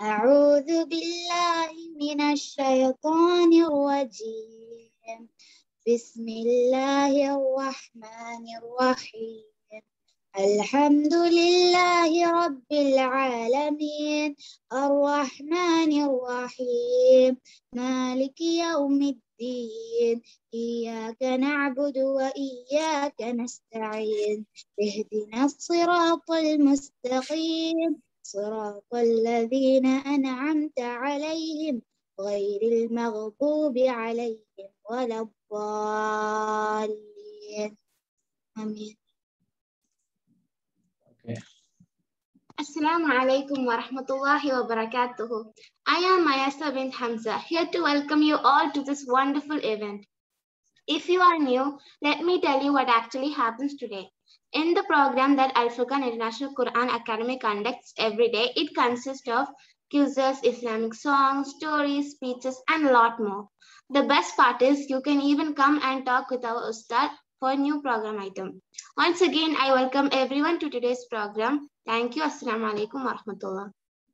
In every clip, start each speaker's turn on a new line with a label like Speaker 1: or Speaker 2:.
Speaker 1: أعوذ بالله من الشيطان الرجيم بسم الله الرحمن الرحيم الحمد لله رب العالمين الرحمن الرحيم مالك يوم الدين إياك نعبد وإياك نستعين اهدنا الصراط المستقيم صراط الذين أنعمت عليهم غير المغضوب عليهم ولا الضالين آمين
Speaker 2: Okay.
Speaker 3: Assalamu alaikum wa rahmatullahi wa barakatuhu. I am Mayasa bint Hamza, here to welcome you all to this wonderful event. If you are new, let me tell you what actually happens today. In the program that Al Furqan International Quran Academy conducts every day, it consists of quizzes, Islamic songs, stories, speeches, and a lot more. The best part is you can even come and talk with our Ustad for a new program item. Once again, I welcome everyone to today's program. Thank you. Assalamu alaikum wa rahmatullah.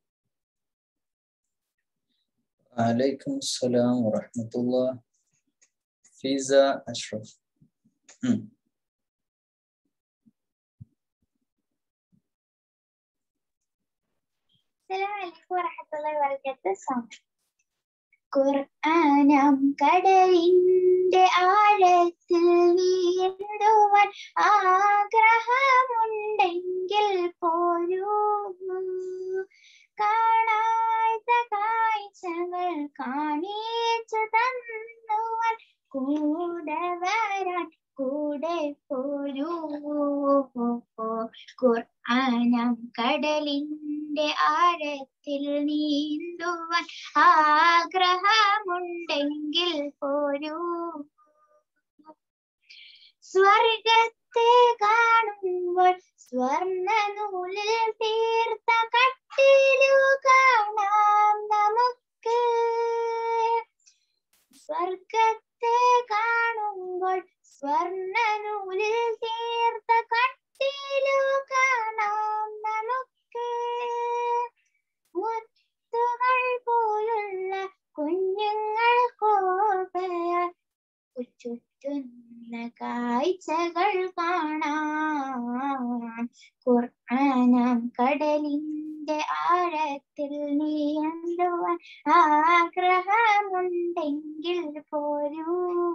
Speaker 2: Alaikum salam wa rahmatullah. Fiza Ashraf. Hmm.
Speaker 1: അസ്സലാമലൈക്കും വറഹ്മത്തുള്ളാഹി വബറകാതുഹു song ഖുർആനം കടലിന്റെ ആഴത്തിൽ നീന്തുവാൻ ആഗ്രഹമുണ്ടെങ്കിൽ പോരൂ കാണാത്ത കാഴ്ചകൾ കാണിച്ചു തന്നുവാൻ കൂടെ വരാൻ കൂടെ പോരൂ ഖുർആനം കടലിന്റെ ആഴത്തിൽ നീന്തുവാൻ ആഗ്രഹമുണ്ടെങ്കിൽ പോരൂ സ്വർഗത്തെ കാണുമ്പോൾ സ്വർണ്ണ നൂലിൽ തീർത്ത കട്ടിലു കാണാം നമുക്ക് സ്വർഗത്തെ കാണുമ്പോൾ സ്വർണ്ണ നൂലിൽ തീർത്ത കട്ടിലു കാണാം നമുക്ക് മുത്തുകൾ പോലുള്ള കുഞ്ഞുങ്ങൾ കോപയാൽ ചുറ്റുന്ന കാഴ്ചകൾ കാണാൻ ഖുർആനം കടലിന്റെ ആഴത്തിൽ നീന്തുവാൻ ആഗ്രഹമുണ്ടെങ്കിൽ പോരൂ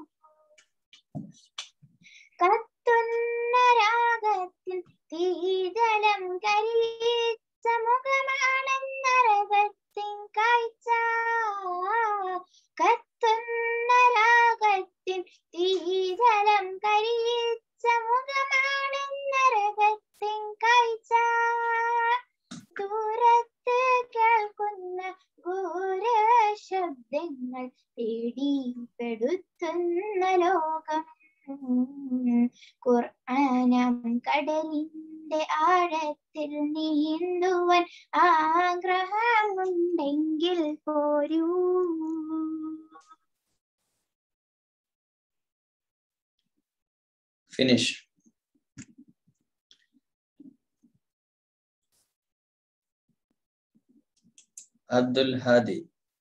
Speaker 1: കത്തുന്ന രാഗത്തിൽ തീജലം കരിച്ച മുഖമാണെന്നരകത്തിൻ കാഴ്ച കത്തുന്ന രാഗത്തിൽ തീജലം കരിച്ച മുഖമാണെന്നരകത്തിൻ കാഴ്ച ദൂരത്ത് കേൾക്കുന്ന ഘോര ശബ്ദങ്ങൾ പേടിപ്പെടുത്തുന്ന ലോകം ഖുർആനം കടലിന്റെ ആഴത്തിൽ നീന്തുവാൻ ആഗ്രഹമുണ്ടെങ്കിൽ പോരൂ
Speaker 2: Finish. Abdul Hadi.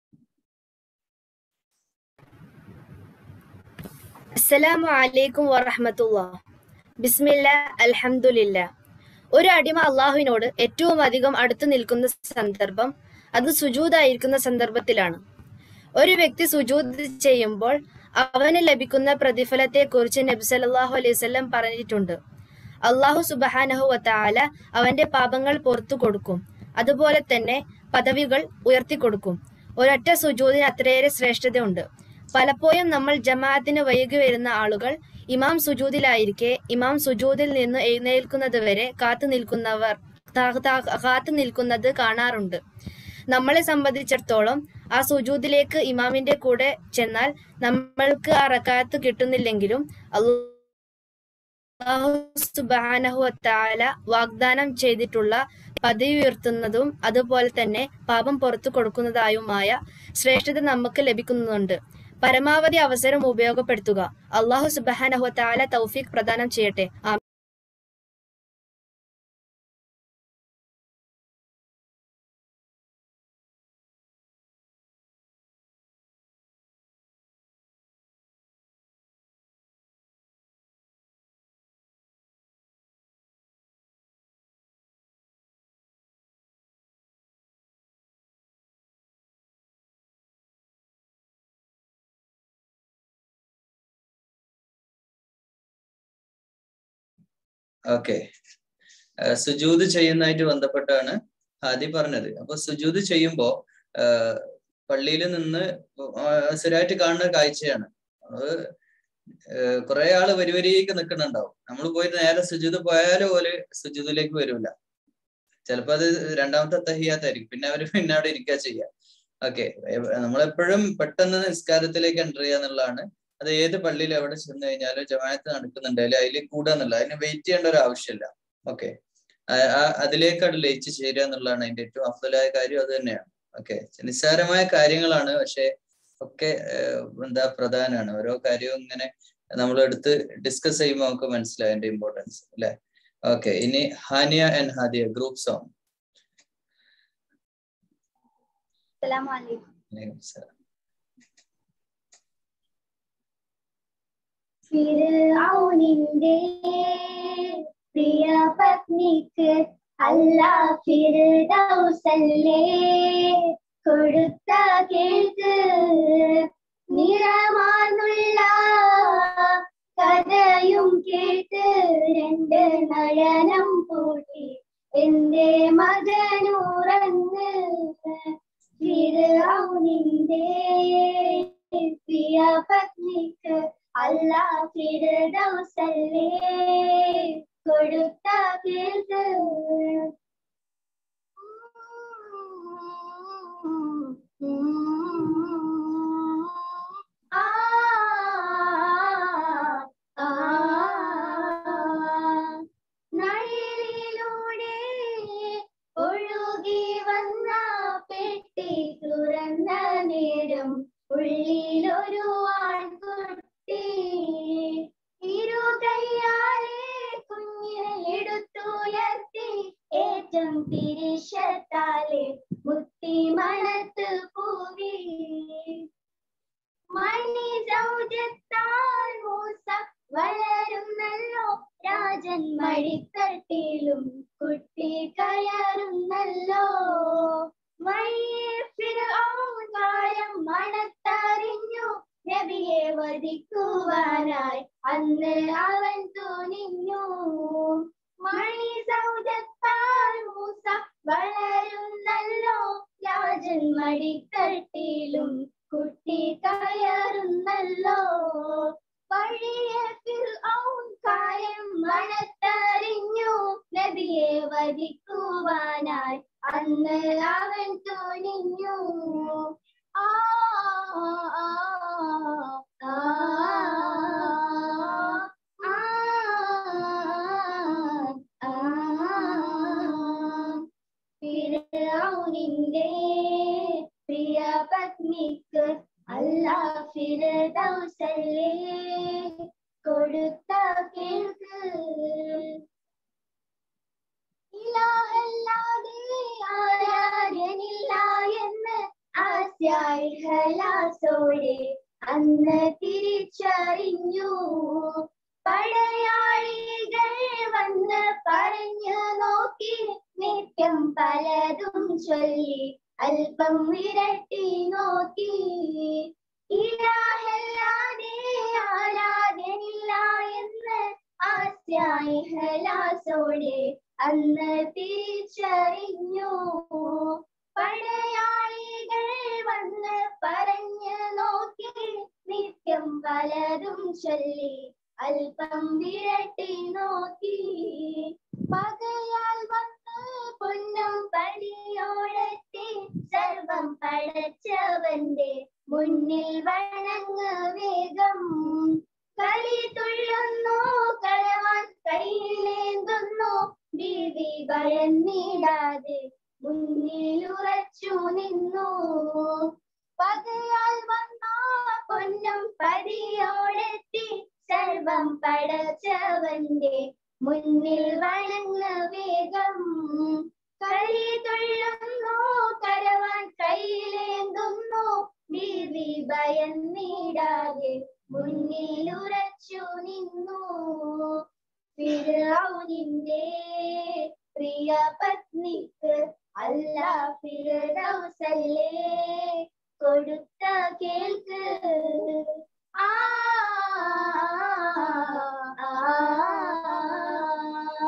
Speaker 4: അസ്സലാമു അലൈക്കും വറഹമത്തുള്ള ബിസ്മില്ല അൽഹംദുലില്ല ഒരു അടിമ അള്ളാഹുവിനോട് ഏറ്റവും അധികം അടുത്തു നിൽക്കുന്ന സന്ദർഭം അത് സുജൂദായിരിക്കുന്ന സന്ദർഭത്തിലാണ് ഒരു വ്യക്തി സുജൂദ് ചെയ്യുമ്പോൾ അവന് ലഭിക്കുന്ന പ്രതിഫലത്തെക്കുറിച്ച് നബി സല്ലല്ലാഹു അലൈഹി വസല്ലം പറഞ്ഞിട്ടുണ്ട് അള്ളാഹു സുബഹാനഹു വതആല അവന്റെ പാപങ്ങൾ പുറത്തു കൊടുക്കും അതുപോലെ തന്നെ പദവികൾ ഉയർത്തിക്കൊടുക്കും ഒരൊറ്റ സുജൂദിന് അത്രയേറെ ശ്രേഷ്ഠതയുണ്ട് പലപ്പോഴും നമ്മൾ ജമാഅത്തിന് വൈകി വരുന്ന ആളുകൾ ഇമാം സുജൂദിലായിരിക്കെ ഇമാം സുജൂദിൽ നിന്ന് എഴുന്നേൽക്കുന്നത് വരെ കാത്തു നിൽക്കുന്നവർ താ- താ- കാത്തു നിൽക്കുന്നത് കാണാറുണ്ട് നമ്മളെ സംബന്ധിച്ചിടത്തോളം ആ സുജൂദിലേക്ക് ഇമാമിന്റെ കൂടെ ചെന്നാൽ നമ്മൾക്ക് ആ റക്കാത്ത് കിട്ടുന്നില്ലെങ്കിലും അള്ളാഹു സുബ്ഹാനഹു വതആല വാഗ്ദാനം ചെയ്തിട്ടുള്ള പദവി ഉയർത്തുന്നതും അതുപോലെ തന്നെ പാപം പുറത്തു കൊടുക്കുന്നതായുമായ ശ്രേഷ്ഠത നമുക്ക് ലഭിക്കുന്നുണ്ട് പരമാവധി അവസരം ഉപയോഗപ്പെടുത്തുക അള്ളാഹു സുബ്ഹാനഹു വതആല തൗഫീഖ് പ്രദാനം ചെയ്യട്ടെ ആമീൻ.
Speaker 2: ഓക്കെ സുജൂത് ചെയ്യുന്നതായിട്ട് ബന്ധപ്പെട്ടാണ് ഹാദി പറഞ്ഞത് അപ്പൊ സുജൂത് ചെയ്യുമ്പോ പള്ളിയിൽ നിന്ന് സ്ഥിരമായിട്ട് കാണുന്ന കാഴ്ചയാണ് അത് കുറെ ആള് വരി വരിക്ക് നിൽക്കുന്നുണ്ടാവും നമ്മൾ പോയി നേരെ സുജൂത് പോയാലും പോലെ സുജൂതിലേക്ക് വരൂല ചിലപ്പോ അത് രണ്ടാമത്തെ തഹിയാത്തായിരിക്കും പിന്നെ അവര് പിന്നെ അവിടെ ഇരിക്കുക ചെയ്യുക ഓക്കെ നമ്മളെപ്പോഴും പെട്ടെന്ന് നിസ്കാരത്തിലേക്ക് എൻ്റർ ചെയ്യുക എന്നുള്ളതാണ് അത് ഏത് പള്ളിയിൽ എവിടെ ചെന്ന് കഴിഞ്ഞാലും ജമാഅത്ത് നടക്കുന്നുണ്ടായാലും അതിൽ കൂടുക എന്നുള്ള അതിന് വെയിറ്റ് ചെയ്യേണ്ട ഒരു ആവശ്യമില്ല ഓക്കെ അതിലേക്ക് അവിടെ ലയിച്ച് ചേരുക എന്നുള്ളതാണ് അതിന്റെ ഏറ്റവും അഫലായ കാര്യം അത് തന്നെയാണ് ഓക്കെ നിസ്സാരമായ കാര്യങ്ങളാണ് പക്ഷെ ഒക്കെ എന്താ പ്രധാനമാണ് ഓരോ കാര്യവും ഇങ്ങനെ നമ്മൾ എടുത്ത് ഡിസ്കസ് ചെയ്യുമ്പോൾ നമുക്ക് മനസ്സിലാവും അതിന്റെ ഇമ്പോർട്ടൻസ് അല്ലെ ഓക്കെ ഇനി Haniya and Hadiya group song
Speaker 1: ഫിർഔനിന്റെ പ്രിയ പത്നിക്ക് അല്ല ഫിർദൗസല്ലേ കൊടുത്ത കേൾക്ക് നിറമാന്നുള്ള കഥയും കേട്ട് രണ്ട് നയനം പൂട്ടി എന്റെ മകനുറങ്ങ് ഫിർഔനിന്റെ പ്രിയ പത്നിക്ക് അല്ല ഫിർദൗസല്ലേ കൊടുത്ത കേൾക്ക് ആ ആ നഴിയിലൂടെ ഒഴുകി വന്ന പെട്ടി തുറന്ന നേരം ഉള്ളിലൊരു ആൺകുട്ടി ഇരുകയ്യാലെ കുഞ്ഞിനെ എടുത്തുയർത്തി ഏറ്റം തിരിശത്താലെ മുത്തി മണത്ത് പൂവി മണി സൗജത്താൽ മൂസ വളരുന്നല്ലോ രാജൻ മഴിത്തട്ടിലും കുട്ടി കയറുന്നല്ലോ കാലം മണത്തറിഞ്ഞു നബിയെ വധിക്കുവാനായി അന്ന് അവൻ തുനിഞ്ഞു മണി സൗജത്താൽ മൂസ വളരുന്നല്ലോ രാജൻ മടിത്തട്ടിലും കുട്ടി കയറുന്നല്ലോ വഴിയെ ഫിർഔൻ കാര്യം മണത്തറിഞ്ഞു നബിയെ വധിക്കുവാനായി അന്ന് അവൻ തുനിഞ്ഞു ആ ആ ആ ആ ആ ഫിർഔനിന്റെ പ്രിയ പത്നിക്ക് അല്ല ഫിർദൗസല്ലേ കൊടുത്ത കേൾക്ക് ഇലാഹല്ലാതെ ആരാധനില്ല എന്ന് ആസ്യായി ഹലാസോടെ അന്ന് തിരിച്ചറിഞ്ഞു പടയാളികൾ വന്ന് പറഞ്ഞു നോക്കി നിത്യം പലതും ചൊല്ലി അല്പം വിരട്ടി നോക്കി ഇലാഹല്ലാതെ ആരാധനില്ല എന്ന് ആസ്യായി ഹലാസോടെ അന്ന് തിരിച്ചറിഞ്ഞു പടയാളികൾ വന്ന് പറഞ്ഞു നോക്കി നിത്യം പലതും ചൊല്ലി അല്പം വിരട്ടി നോക്കി പകയാൽ വന്ന് പൊന്നും പടിയോടെത്തി സർവം പടച്ചവന്റെ മുന്നിൽ വണങ്ങ് വേഗം കളി തുള്ളുന്നു കളവാൻ കയ്യിലേന്തുന്നു ഭീതി ഭയന്നിടാതെ മുന്നിൽ ഉറച്ചു നിന്നു പകയാൽ വന്ന പൊന്നും പടിയോടെത്തി സർവം പടച്ചവന്റെ മുന്നിൽ വണങ്ങ വേഗം കളി തുള്ളുന്നു കരവാൻ കയ്യിലേന്തുന്നു ഭീതി ഭയന്നിടാതെ മുന്നിൽ ഉറച്ചു നിന്നു ഫിർഔനിന്റെ പ്രിയ പത്നിക്ക് അല്ല ഫിർദൗസല്ലേ കൊടുത്ത കേൾക്ക് ആ ആ, ആ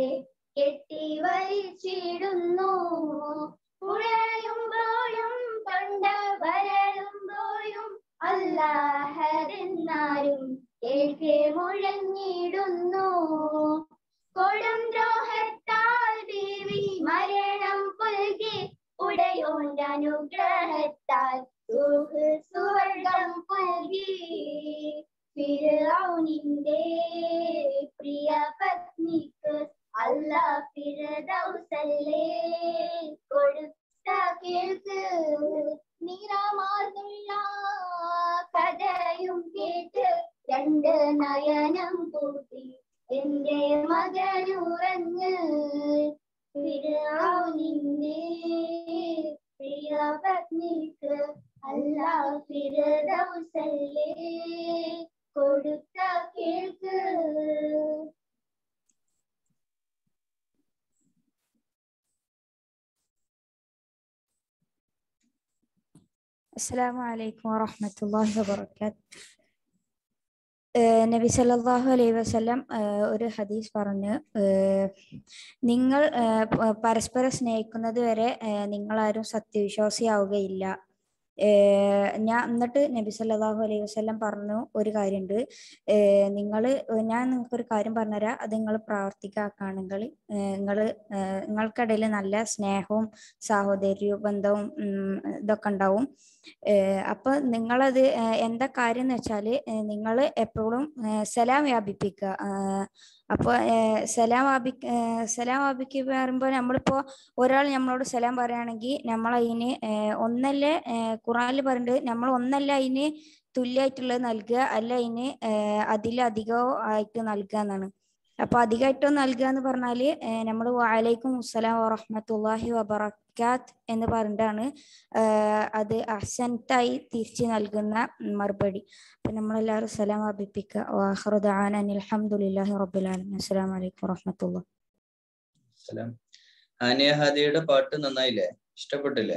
Speaker 1: കെട്ടി വലിച്ചിടുന്നു ഉഴയുമ്പോഴും തൊണ്ട വരളുമ്പോഴും അല്ലാഹരെന്നാരും കേൾക്കെ മുഴങ്ങിടുന്നു കൊടും ദ്രോഹത്താൽ ബീവി മരണം പുൽകി ഉടയോന്റെ അനുഗ്രഹത്താൽ സുഹ് സുവർഗം പുൽകി ഫിർഔനിന്റെ പ്രിയ പത്നിക്ക് അല്ല ഫിറദൗസല്ലേ കൊടുത്ത കേൾക്ക് നിറമാർന്നുള്ള കഥയും കേട്ട് രണ്ട് നയനം കൂട്ടി എന്റെ മകനുറങ്ങ് ഫിർഔനിന്റെ പ്രിയ പത്നിക്ക് അല്ല ഫിറദൗസല്ലേ കൊടുത്ത കേൾക്ക്
Speaker 5: അസ്സലാമു അലൈക്കും വറഹ്മത്തുള്ളാഹി വബറകാത്ത് ഏഹ് നബി സല്ലല്ലാഹു അലൈഹി വസല്ലം ഏഹ് ഒരു ഹദീസ് പറഞ്ഞു ഏഹ് നിങ്ങൾ ഏഹ് പ- പരസ്പരം സ്നേഹിക്കുന്നത് വരെ ഏഹ് നിങ്ങളാരും സത്യവിശ്വാസിയാവുകയില്ല ഏഹ് ഞാൻ എന്നിട്ട് നബി സല്ലല്ലാഹു അലൈഹി വസല്ലം പറഞ്ഞു ഒരു കാര്യമുണ്ട് ഏഹ് നിങ്ങൾ ഞാൻ നിങ്ങൾക്ക് ഒരു കാര്യം പറഞ്ഞുതരാം അത് നിങ്ങൾ പ്രാവർത്തികമാക്കുകയാണെങ്കിൽ നിങ്ങൾ നിങ്ങൾക്കിടയിൽ നല്ല സ്നേഹവും സാഹോദര്യവും ബന്ധവും ഉം, ഇതൊക്കെ ഉണ്ടാവും ഏഹ് അപ്പൊ നിങ്ങളത് ഏഹ് എന്താ കാര്യം എന്ന് വെച്ചാല് നിങ്ങൾ എപ്പോഴും ഏഹ് സലാം വ്യാപിപ്പിക്കുക ആഹ് അപ്പൊ ഏഹ് സലാം വ്യാപി ഏഹ് സലാം വ്യാപിക്കുക പറയുമ്പോൾ നമ്മളിപ്പോ ഒരാൾ നമ്മളോട് സലാം പറയുകയാണെങ്കിൽ നമ്മൾ അതിന് ഏഹ് ഒന്നല്ലേ ഏഹ് ഖുറാനിൽ പറയുന്നുണ്ട് നമ്മൾ ഒന്നല്ല അതിന് തുല്യമായിട്ടുള്ളത് നൽകുക അല്ല അതിന് ഏഹ് അതിലധികമോ ആയിട്ട് നൽകുക എന്നാണ് അപ്പൊ അധികമായിട്ടോ നൽകുക എന്ന് പറഞ്ഞാല് നമ്മൾ വാലൈക്കും അസ്സലാം വറഹ്മത്തുള്ളാഹി വബറകാത്ത് എന്ന് പറഞ്ഞിട്ടാണ് ആഹ് അത് അസൻറ്റായി തിരിച്ചു നൽകുന്ന മറുപടി അപ്പൊ നമ്മളെല്ലാവരും സലാം അഭിപ്പിക്കുക വാഹ്റു ദഅവാന അനിൽ ഹംദുലില്ലാഹി റബ്ബിൽ ആലമീൻ അസ്സലാമു അലൈക്കും വറഹ്മത്തുള്ളാഹി
Speaker 2: സലാം ഹാനിയ ഹാദിയുടെ പാട്ട് നന്നായില്ലേ ഇഷ്ടപ്പെട്ടില്ലേ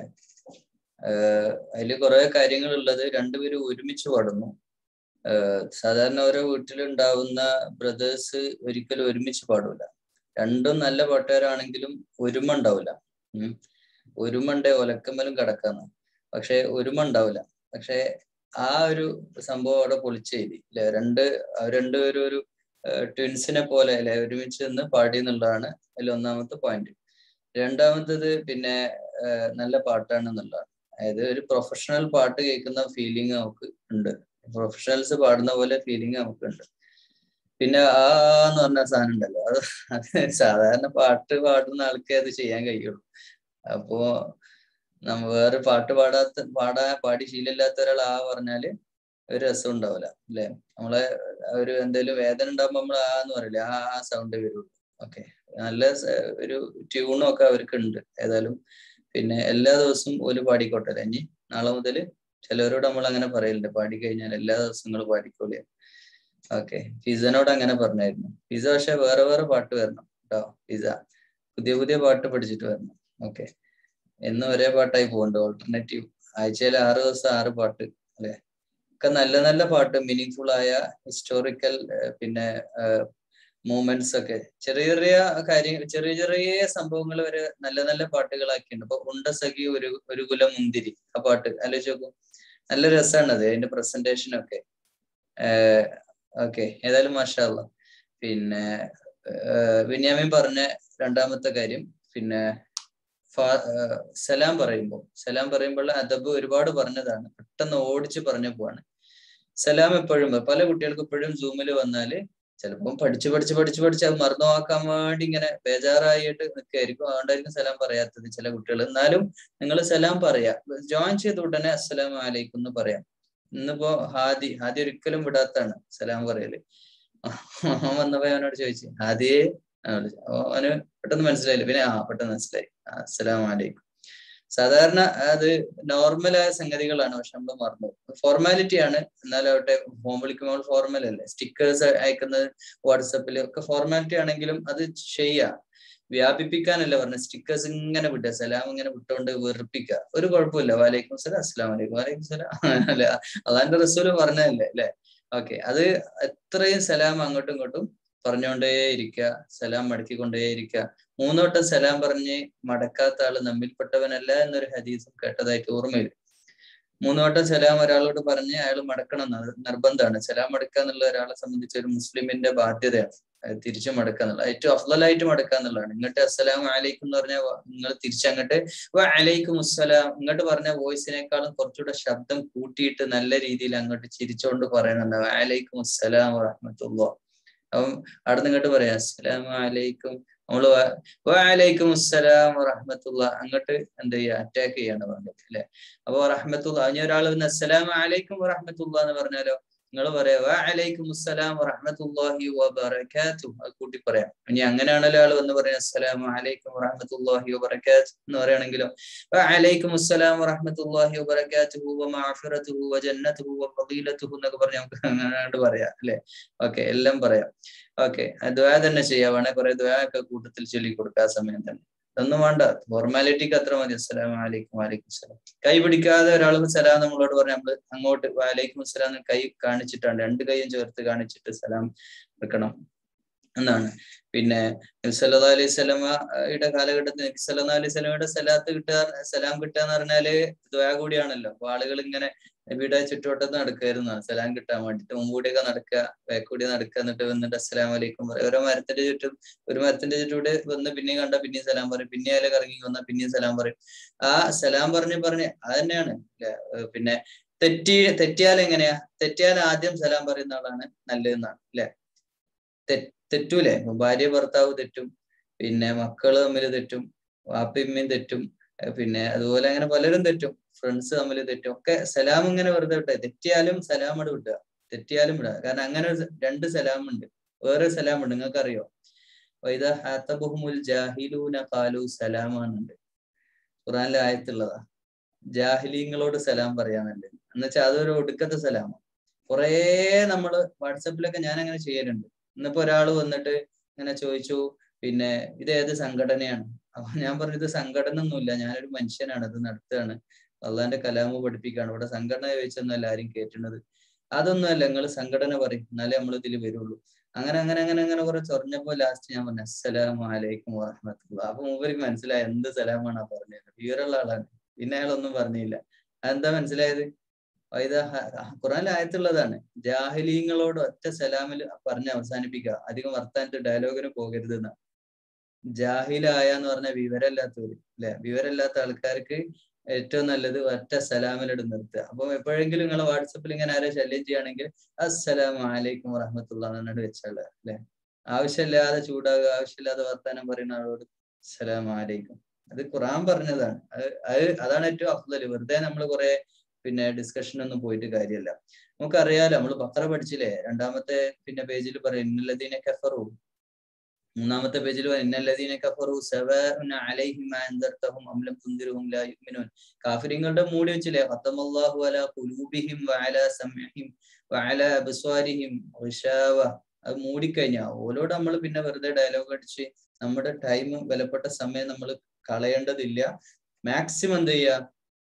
Speaker 2: ആഹ് അതില് കുറെ കാര്യങ്ങൾ ഉള്ളത് രണ്ടുപേരും ഒരുമിച്ച് പാടുന്നു ആഹ് സാധാരണ ഓരോ വീട്ടിലുണ്ടാവുന്ന ബ്രദേഴ്സ് ഒരിക്കലും ഒരുമിച്ച് പാടൂല രണ്ടും നല്ല പാട്ടുകാരാണെങ്കിലും ഒരുമ ഉണ്ടാവില്ല ഉം ഒരുമണ്ടേ ഒലക്കമ്മലും കിടക്കാന്ന് പക്ഷെ ഒരുമ ഉണ്ടാവില്ല പക്ഷെ ആ ഒരു സംഭവം അവിടെ പൊളിച്ചെഴുതി അല്ലെ രണ്ട് അവർ രണ്ടുപേരും ഒരു ട്വിൻസിനെ പോലെ അല്ലെ ഒരുമിച്ച് നിന്ന് പാടി എന്നുള്ളതാണ് അതിൽ ഒന്നാമത്തെ പോയിന്റ് രണ്ടാമത്തത് പിന്നെ ആഹ് നല്ല പാട്ടാണ് എന്നുള്ളതാണ് അതായത് ഒരു പ്രൊഫഷണൽ പാട്ട് കേൾക്കുന്ന ഫീലിംഗ് നമുക്ക് ഉണ്ട് പ്രൊഫഷണൽസ് പാടുന്ന പോലെ ഫീലിംഗ് നമുക്കുണ്ട് പിന്നെ ആ എന്ന് പറഞ്ഞ സാധനം ഉണ്ടല്ലോ അത് അത് സാധാരണ പാട്ട് പാടുന്ന ആൾക്കേ അത് ചെയ്യാൻ കഴിയുള്ളൂ അപ്പോ നമ്മ വേറെ പാട്ട് പാടാത്ത പാടാ പാടി ശീലമില്ലാത്ത ഒരാൾ ആ പറഞ്ഞാല് ഒരു രസം ഉണ്ടാവില്ല അല്ലെ നമ്മളെ ഒരു എന്തെങ്കിലും വേദന ഉണ്ടാകുമ്പോ നമ്മൾ ആ എന്ന് പറയില്ലേ ആ ആ സൗണ്ട് വരുള്ളൂ ഓക്കെ നല്ല സ- ഒരു ട്യൂണും ഒക്കെ അവർക്ക് ഉണ്ട് ഏതായാലും പിന്നെ എല്ലാ ദിവസവും ഒരു പാടിക്കോട്ടെ അല്ലേ ഇനി നാളെ മുതൽ ചിലവരോട് നമ്മൾ അങ്ങനെ പറയലുണ്ട് പാടി കഴിഞ്ഞാൽ എല്ലാ ദിവസവും നിങ്ങൾ പാടിക്കോളെ ഓക്കെ പിസനോട് അങ്ങനെ പറഞ്ഞായിരുന്നു പിസ പക്ഷെ വേറെ വേറെ പാട്ട് വരണം കേട്ടോ പിസ പുതിയ പുതിയ പാട്ട് പഠിച്ചിട്ട് വരണം ഓക്കെ എന്നും ഒരേ പാട്ടായി പോകുന്നുണ്ട് ഓൾട്ടർനേറ്റീവ് ആഴ്ചയിൽ ആറ് ദിവസം ആറ് പാട്ട് അല്ലെ ഒക്കെ നല്ല നല്ല പാട്ട് മീനിങ് ഫുൾ ആയ ഹിസ്റ്റോറിക്കൽ പിന്നെ മൂമെന്റ്സ് ഒക്കെ ചെറിയ ചെറിയ കാര്യങ്ങൾ ചെറിയ ചെറിയ സംഭവങ്ങൾ വരെ നല്ല നല്ല പാട്ടുകളാക്കിയിട്ടുണ്ട് ഇപ്പൊ ഉണ്ട സഖി ഒരു ഒരു കുലം മുന്തിരി ആ പാട്ട് ആലോചിച്ച് നോക്കൂ നല്ല രസമാണ് അത് അതിന്റെ പ്രസന്റേഷൻ ഒക്കെ ഓക്കെ ഏതായാലും മാഷാല്ല പിന്നെ വിന്യാമൻ പറഞ്ഞ രണ്ടാമത്തെ കാര്യം പിന്നെ സലാം പറയുമ്പോൾ സലാം പറയുമ്പോൾ അദബ് ഒരുപാട് പറഞ്ഞതാണ് പെട്ടെന്ന് ഓടിച്ച് പറഞ്ഞു പോവാണ് സലാം എപ്പോഴും പല കുട്ടികൾക്ക് ഇപ്പോഴും സൂമിൽ വന്നാല് ചിലപ്പം പഠിച്ച് പഠിച്ച് പഠിച്ച് പഠിച്ച് അത് മറന്നുവാക്കാൻ വേണ്ടി ഇങ്ങനെ ബേജാറായിട്ട് നിൽക്കായിരിക്കും അതുകൊണ്ടായിരിക്കും സലാം പറയാത്തത് ചില കുട്ടികൾ എന്നാലും നിങ്ങൾ സലാം പറയാ ജോയിൻ ചെയ്ത ഉടനെ അസ്സലാം വലൈക്കും എന്ന് പറയാം ഇന്നിപ്പോ ഹാദി ഹാദി ഒരിക്കലും വിടാത്താണ് സലാം പറയല് അവൻ വന്നപ്പോ അവനോട് ചോദിച്ചു ഹാദിയെ അവന് പെട്ടെന്ന് മനസ്സിലായില്ല പിന്നെ ആ പെട്ടെന്ന് മനസ്സിലായി അസ്സലാം വലൈക്കും സാധാരണ അത് നോർമലായ സംഗതികളാണ് പക്ഷെ നമ്മൾ മറന്നു ഫോർമാലിറ്റി ആണ് എന്നാലാവട്ടെ ഫോം വിളിക്കുമ്പോൾ ഫോർമൽ അല്ലേ സ്റ്റിക്കേഴ്സ് അയക്കുന്നത് വാട്സപ്പിൽ ഒക്കെ ഫോർമാലിറ്റി ആണെങ്കിലും അത് ചെയ്യാം വ്യാപിപ്പിക്കാനല്ല പറഞ്ഞ സ്റ്റിക്കേഴ്സ് ഇങ്ങനെ വിട്ടുക സലാം ഇങ്ങനെ വിട്ടുകൊണ്ട് വെറുപ്പിക്കുക ഒരു കുഴപ്പമില്ല വാലൈക്കും സലാം അസ്സലാം വലൈക്കും വാലൈക്കും സലാം അല്ലെ അള്ളാന്റെ റസൂല് പറഞ്ഞതല്ലേ അല്ലെ ഓക്കെ അത് എത്രയും സലാം അങ്ങോട്ടും ഇങ്ങോട്ടും പറഞ്ഞുകൊണ്ടേ ഇരിക്കുക സലാം മടക്കിക്കൊണ്ടേ ഇരിക്കുക മൂന്ന് വട്ടം സലാം പറഞ്ഞ് മടക്കാത്ത ആള് നമ്മിൽപ്പെട്ടവനല്ല എന്നൊരു ഹദീസും കേട്ടതായിട്ട് ഓർമ്മയില്ല മൂന്ന് വട്ടം സലാം ഒരാളോട് പറഞ്ഞ് അയാൾ മടക്കണം എന്നത് നിർബന്ധമാണ് സലാം മടക്കുക എന്നുള്ള ഒരാളെ സംബന്ധിച്ച് ഒരു മുസ്ലിമിന്റെ ബാധ്യതയാണ് അത് തിരിച്ചു മടക്കുക എന്നുള്ളത് ഏറ്റവും അഫ്ലായിട്ട് മടക്കുക എന്നുള്ളതാണ് ഇങ്ങോട്ട് അസ്സലാം അലൈക്കും എന്ന് പറഞ്ഞാൽ നിങ്ങൾ തിരിച്ചങ്ങോട്ട് അലൈക്കും അസ്സലാം ഇങ്ങോട്ട് പറഞ്ഞ വോയിസിനേക്കാളും കുറച്ചുകൂടെ ശബ്ദം കൂട്ടിയിട്ട് നല്ല രീതിയിൽ അങ്ങോട്ട് ചിരിച്ചുകൊണ്ട് പറയണുണ്ട് അലൈക്കും അസ്സലാം വറഹമത്തുള്ള അപ്പം അവിടെ നിന്ന് ഇങ്ങോട്ട് പറയാം അസ്സലാം അലൈക്കും നമ്മള് വലൈക്കും അസ്സലാം വറഹമത്തുള്ള അങ്ങോട്ട് എന്ത് ചെയ്യുക അറ്റാക്ക് ചെയ്യാണ് പറഞ്ഞത് അല്ലെ അപ്പൊ റഹ്മത്തുള്ള ഇനി ഒരാൾ പിന്നെ അസ്സലാം അലൈക്കും വറഹമത്തുള്ള എന്ന് പറഞ്ഞാലോ നിങ്ങൾ പറയാ വലൈക്കും അസ്സലാം വറഹമത്തുല്ലാഹി വബറകാത്തു അത് കൂട്ടി പറയാം ഇനി അങ്ങനെയാണല്ലോ ആൾ വന്ന് പറയാം അസ്സലാം അലൈക്കും വറഹമത്തുല്ലാഹി വബറകാത്തു എന്ന് പറയുകയാണെങ്കിലോ വലൈക്കും അസ്സലാം വറഹമത്തുല്ലാഹി വബറകാതുഹു വമഅഫിറതുഹു വജന്നതുഹു വഫളീലതുഹു എന്നൊക്കെ പറഞ്ഞ് നമുക്ക് അങ്ങോട്ട് പറയാം അല്ലെ ഓക്കെ എല്ലാം പറയാം ഓക്കെ ദ്വാ തന്നെ ചെയ്യാവാണെ കുറെ ദ്വാ ഒക്കെ കൂട്ടത്തിൽ ചൊല്ലി കൊടുക്കുക ആ സമയം തന്നെ ഇതൊന്നും വേണ്ട ഫോർമാലിറ്റിക്ക് അത്ര മതി അസ്സലാം വലൈക്കും വലൈക്കും സലാം കൈ പിടിക്കാതെ ഒരാൾ സലാം നമ്മളോട് പറഞ്ഞ നമ്മള് അങ്ങോട്ട് വലൈക്കും സലാം എന്ന് കൈ കാണിച്ചിട്ടാണ് രണ്ട് കൈയും ചേർത്ത് കാണിച്ചിട്ട് സലാം വെക്കണം എന്നാണ് പിന്നെ നബ്സല്ലാ അലൈഹി സ്വലമയുടെ കാലഘട്ടത്തിൽ നബി സല്ലാ അലൈഹി സ്വലമയുടെ സലാത്ത് കിട്ടുക സലാം കിട്ടുക എന്ന് പറഞ്ഞാല് ദ്വാ കൂടിയാണല്ലോ അപ്പൊ ആളുകൾ ഇങ്ങനെ നബിയുടെ ചുറ്റുവട്ടത്ത് നടക്കായിരുന്നു സലാം കിട്ടാൻ വേണ്ടിട്ട് മുമ്പൂടിയൊക്കെ നടക്കുക ബാക്കൂടി നടക്കുക എന്നിട്ട് വന്നിട്ട് അസ്സലാം വലൈക്കും പറയും ഓരോ മരത്തിന്റെ ചുറ്റും ഒരു മരത്തിന്റെ ചുറ്റൂടെ വന്ന് പിന്നെയും കണ്ട പിന്നെയും സലാം പറയും പിന്നെ അതിലെ കറങ്ങി വന്നാൽ പിന്നെയും സലാം പറയും ആ സലാം പറഞ്ഞ് പറഞ്ഞ് അത് തന്നെയാണ് പിന്നെ തെറ്റി തെറ്റിയാൽ എങ്ങനെയാ തെറ്റിയാൽ ആദ്യം സലാം പറയുന്ന ആളാണ് നല്ലതെന്നാണ് അല്ലെ തെറ്റൂലേ ഭാര്യ ഭർത്താവ് തെറ്റും പിന്നെ മക്കള് തമ്മിൽ തെറ്റും വാപ്പിമ്മയും തെറ്റും പിന്നെ അതുപോലെ അങ്ങനെ പലരും തെറ്റും ഫ്രണ്ട്സ് തമ്മിൽ തെറ്റും ഒക്കെ സലാം ഇങ്ങനെ വെറുതെ വിട്ടെ തെറ്റിയാലും സലാം അവിടെ വിടുക തെറ്റിയാലും വിടുക കാരണം അങ്ങനെ രണ്ട് സലാം ഉണ്ട് വേറെ സലാം ഉണ്ട് നിങ്ങൾക്ക് അറിയോ വൈദ ഹാത്തബുഹുമുൽ ജാഹിലൂന കാലു സലാമാന്നുണ്ട് ഖുറാനിലെ ആയത്തുള്ളതാ ജാഹിലീങ്ങളോട് സലാം പറയാന്നുണ്ട് എന്നുവെച്ചാൽ അതൊരു ഒടുക്കത്തെ സലാമാണ് കുറേ നമ്മള് വാട്സപ്പിലൊക്കെ ഞാൻ അങ്ങനെ ചെയ്യലുണ്ട് ഇന്നിപ്പോ ഒരാൾ വന്നിട്ട് ഇങ്ങനെ ചോദിച്ചു പിന്നെ ഇത് ഏത് സംഘടനയാണ് അപ്പൊ ഞാൻ പറഞ്ഞു ഇത് സംഘടന ഒന്നുമില്ല ഞാനൊരു മനുഷ്യനാണ് ഇത് നടത്തുകയാണ് അള്ളാന്റെ കലാമ് പഠിപ്പിക്കുകയാണ് ഇവിടെ സംഘടന ചോദിച്ചൊന്നുമല്ല ആരും കേട്ടുന്നത് അതൊന്നുമല്ല നിങ്ങൾ സംഘടന പറയും എന്നാലേ നമ്മൾ ഇതിൽ വരുള്ളൂ അങ്ങനെ അങ്ങനെ അങ്ങനെ അങ്ങനെ കുറെ ചൊറിഞ്ഞപ്പോ ലാസ്റ്റ് ഞാൻ പറഞ്ഞു അസ്സലാം വലൈക്കും വാഹമത്തുള്ള അപ്പൊ മൂപ്പർക്ക് മനസ്സിലായി എന്ത് സലാമാണ് ആ പറഞ്ഞത് വിവരമുള്ള ആളാണ് പിന്നെ അയാളൊന്നും പറഞ്ഞില്ല അതെന്താ മനസ്സിലായത് ഇത് ഖുറാനിൽ ആയത്തുള്ളതാണ് ജാഹിലീങ്ങളോട് ഒറ്റ സലാമിൽ പറഞ്ഞ് അവസാനിപ്പിക്കുക അധികം വർത്താനത്ത് ഡയലോഗിന് പോകരുത് എന്നാ ജാഹിലായ എന്ന് പറഞ്ഞ വിവരമില്ലാത്തവര് അല്ലെ വിവരമില്ലാത്ത ആൾക്കാർക്ക് ഏറ്റവും നല്ലത് ഒറ്റ സലാമിലിട് നിർത്തുക അപ്പൊ എപ്പോഴെങ്കിലും നിങ്ങൾ വാട്സപ്പിൽ ഇങ്ങനെ ആരെ ശല്യം ചെയ്യുകയാണെങ്കിൽ അസ്സലാം വലൈക്കും വറഹമത്തുള്ള എന്നിട്ട് വെച്ചാള് അല്ലെ ആവശ്യമില്ലാതെ ചൂടാകുക ആവശ്യമില്ലാതെ വർത്താനം പറയുന്ന ആളോട് അസ്സലാം വലൈക്കും അത് ഖുറാൻ പറഞ്ഞതാണ് അത് അത് അതാണ് ഏറ്റവും അഫ്ദല് വെറുതെ നമ്മൾ കുറെ പിന്നെ ഡിസ്കഷൻ ഒന്നും പോയിട്ട് കാര്യമല്ല നമുക്കറിയാലോ നമ്മൾ ബക്കറ പഠിച്ചില്ലേ രണ്ടാമത്തെ പിന്നെ പേജിൽ പറയും ഇന്നല്ലദീന കഫറു മൂന്നാമത്തെ പേജിൽ ഇന്നല്ലദീന കഫറു സവാഉൻ അലൈഹിം അൻദർതഹും അം ലം തുൻദിറുഹും ലാ യുഅ്മിനൂൻ കാഫിരിങ്ങളുടെ മൂടി വെച്ചില്ലേ ഖത്തമല്ലാഹു അലാ ഖുലൂബിഹിം വഅലാ സമഇഹിം വഅലാ അബ്സ്വാരിഹിം ഗിശാവ അത് മൂടിക്കഴിഞ്ഞാ ഓലോട് നമ്മൾ പിന്നെ വെറുതെ ഡയലോഗ് അടിച്ച് നമ്മുടെ ടൈം വിലപ്പെട്ട സമയം നമ്മൾ കളയേണ്ടതില്ല മാക്സിമം എന്ത് ചെയ്യുക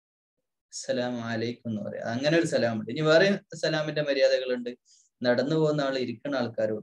Speaker 2: സലാം അലൈക്കും എന്ന് പറയാം അങ്ങനെ ഒരു സലാമുണ്ട് ഇനി വേറെ സലാമിന്റെ മര്യാദകളുണ്ട് നടന്നു പോകുന്ന ആൾ ഇരിക്കുന്ന ആൾക്കാരോട്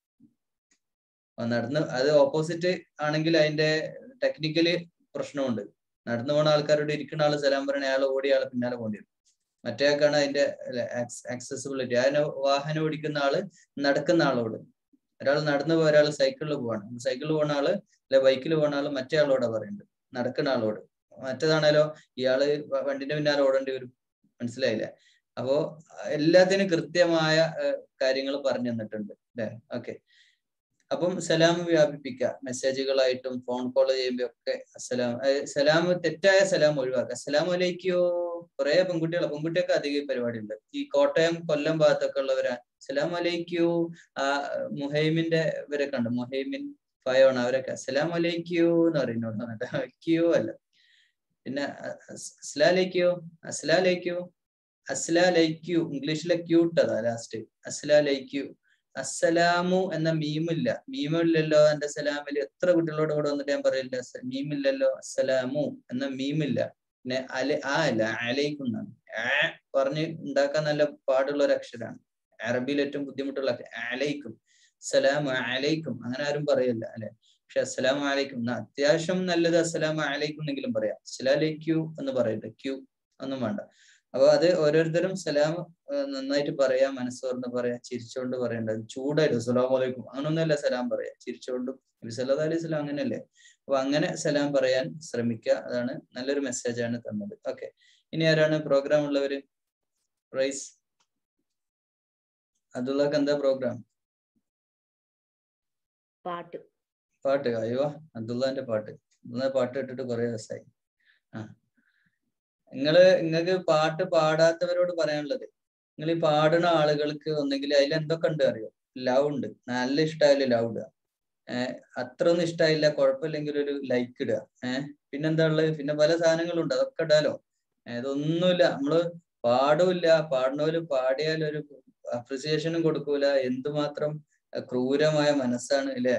Speaker 2: നടന്ന് അത് ഓപ്പോസിറ്റ് ആണെങ്കിൽ അതിന്റെ ടെക്നിക്കല് പ്രശ്നമുണ്ട് നടന്നു പോകുന്ന ആൾക്കാരോട് ഇരിക്കുന്ന ആൾ സലാം പറയണ അയാൾ ഓടിയ ആൾ പിന്നാലെ പോണ്ടി വരും മറ്റേക്കാണ് അതിന്റെ ആക്സസിബിലിറ്റി അതിന് വാഹനം ഓടിക്കുന്ന ആള് നടക്കുന്ന ആളോട് ഒരാൾ നടന്നു പോയ ഒരാൾ സൈക്കിളിൽ പോവാണ് സൈക്കിളിൽ പോകുന്ന ആള് അല്ലെ ബൈക്കിൽ പോകുന്ന ആള് മറ്റേ ആളോടാ പറയുന്നത് നടക്കുന്ന ആളോട് മറ്റേതാണേലോ ഇയാള് വണ്ടിന്റെ പിന്നാലെ ഓടേണ്ടി വരും മനസ്സിലായില്ലേ അപ്പോ എല്ലാത്തിനും കൃത്യമായ കാര്യങ്ങൾ പറഞ്ഞു തന്നിട്ടുണ്ട് അല്ലെ ഓക്കെ അപ്പം സലാം വ്യാപിപ്പിക്കുക മെസ്സേജുകളായിട്ടും ഫോൺ കോൾ ചെയ്യുമ്പോ ഒക്കെ അസലാം സലാം തെറ്റായ സലാം ഒഴിവാക്കുക അസ്സലാം വലൈക്കോ കുറെ പെൺകുട്ടികൾ പെൺകുട്ടിയൊക്കെ അധികം പരിപാടി ഉണ്ട് ഈ കോട്ടയം കൊല്ലം ഭാഗത്തൊക്കെ ഉള്ളവരാ സലാം വലൈക്കോ ആ മുഹൈമിന്റെ ഇവരൊക്കെ ഉണ്ട് മുഹൈമിൻ ഫയോൺ അവരൊക്കെ അസ്സലാം വലൈക്കോ എന്ന് പറയുന്നുണ്ട് ക്യൂ അല്ല പിന്നെ അസ്ലാലേക്കോ അസ്ലാലേക്കോ അസ്ലാലൈക്യു ഇംഗ്ലീഷിലെ ക്യൂട്ടതാ ലാസ്റ്റ് അസ്ലാലൈക്യു അസ്സലാമു എന്ന മീമില്ല മീമില്ലല്ലോ എന്റെ സലാമിൽ എത്ര കുട്ടികളോട് ഇവിടെ വന്നിട്ട് ഞാൻ പറയില്ല മീമില്ലല്ലോ അസ്സലാമു എന്ന മീമില്ല പിന്നെ അല ആ അല്ല അലൈക്കും എന്നാണ് ആ പറഞ്ഞ് ഉണ്ടാക്കാൻ നല്ല പാടുള്ള ഒരു അക്ഷരമാണ് അറബിയിൽ ഏറ്റവും ബുദ്ധിമുട്ടുള്ള അലൈക്കും സലാം അലൈക്കും അങ്ങനെ ആരും പറയില്ല അല്ലെ പക്ഷെ അസ്സലാം അലൈക്കും എന്നാ അത്യാവശ്യം നല്ലത് അസ്സലാം അലൈക്കും എന്നെങ്കിലും പറയാം അസ്സലാലൈക്യു എന്ന് പറയട്ടെ ക്യൂ ഒന്നും വേണ്ട അപ്പൊ അത് ഓരോരുത്തരും സലാം ഏഹ് നന്നായിട്ട് പറയാ മനസ്സോർന്ന് പറയാ ചിരിച്ചോണ്ട് പറയണ്ട ചൂടായിട്ട് അസ്സലാം വലൈക്കും അങ്ങനൊന്നുമല്ല സലാം പറയാ ചിരിച്ചോണ്ടും നബി സല്ലല്ലാഹു അലൈഹി വസല്ലം അങ്ങനെയല്ലേ അപ്പൊ അങ്ങനെ സലാം പറയാൻ ശ്രമിക്കുക അതാണ് നല്ലൊരു മെസ്സേജ് ആണ് തന്നത് ഓക്കെ ഇനി ആരാണ് പ്രോഗ്രാം ഉള്ളവര് റൈസ് അതുള്ളക്ക് എന്താ പ്രോഗ്രാം
Speaker 6: പാട്ട്
Speaker 2: പാട്ട് അയ്യോ അബ്ദുള്ളാന്റെ പാട്ട് അബ്ദുള്ള പാട്ട് ഇട്ടിട്ട് കുറെ ദിവസമായി ആ നിങ്ങള് നിങ്ങൾക്ക് പാട്ട് പാടാത്തവരോട് പറയാനുള്ളത് നിങ്ങൾ ഈ പാടുന്ന ആളുകൾക്ക് ഒന്നെങ്കിൽ അതിൽ എന്തൊക്കെ ഉണ്ട് അറിയോ ലവ് ഉണ്ട് നല്ല ഇഷ്ടമായാലും ലവ് ഇടുക ഏഹ് അത്ര ഒന്നും ഇഷ്ടമായില്ല കുഴപ്പമില്ലെങ്കിൽ ഒരു ലൈക്ക് ഇടുക ഏഹ് പിന്നെന്താ ഉള്ളത് പിന്നെ പല സാധനങ്ങളും ഉണ്ട് അതൊക്കെ ഇടാലോ ഏഹ് ഇതൊന്നുമില്ല നമ്മള് പാടൂല്ല പാടുന്നവര് പാടിയാൽ ഒരു അപ്രിസിയേഷനും കൊടുക്കൂല എന്തുമാത്രം അഹ് ക്രൂരമായ മനസ്സാണ് അല്ലേ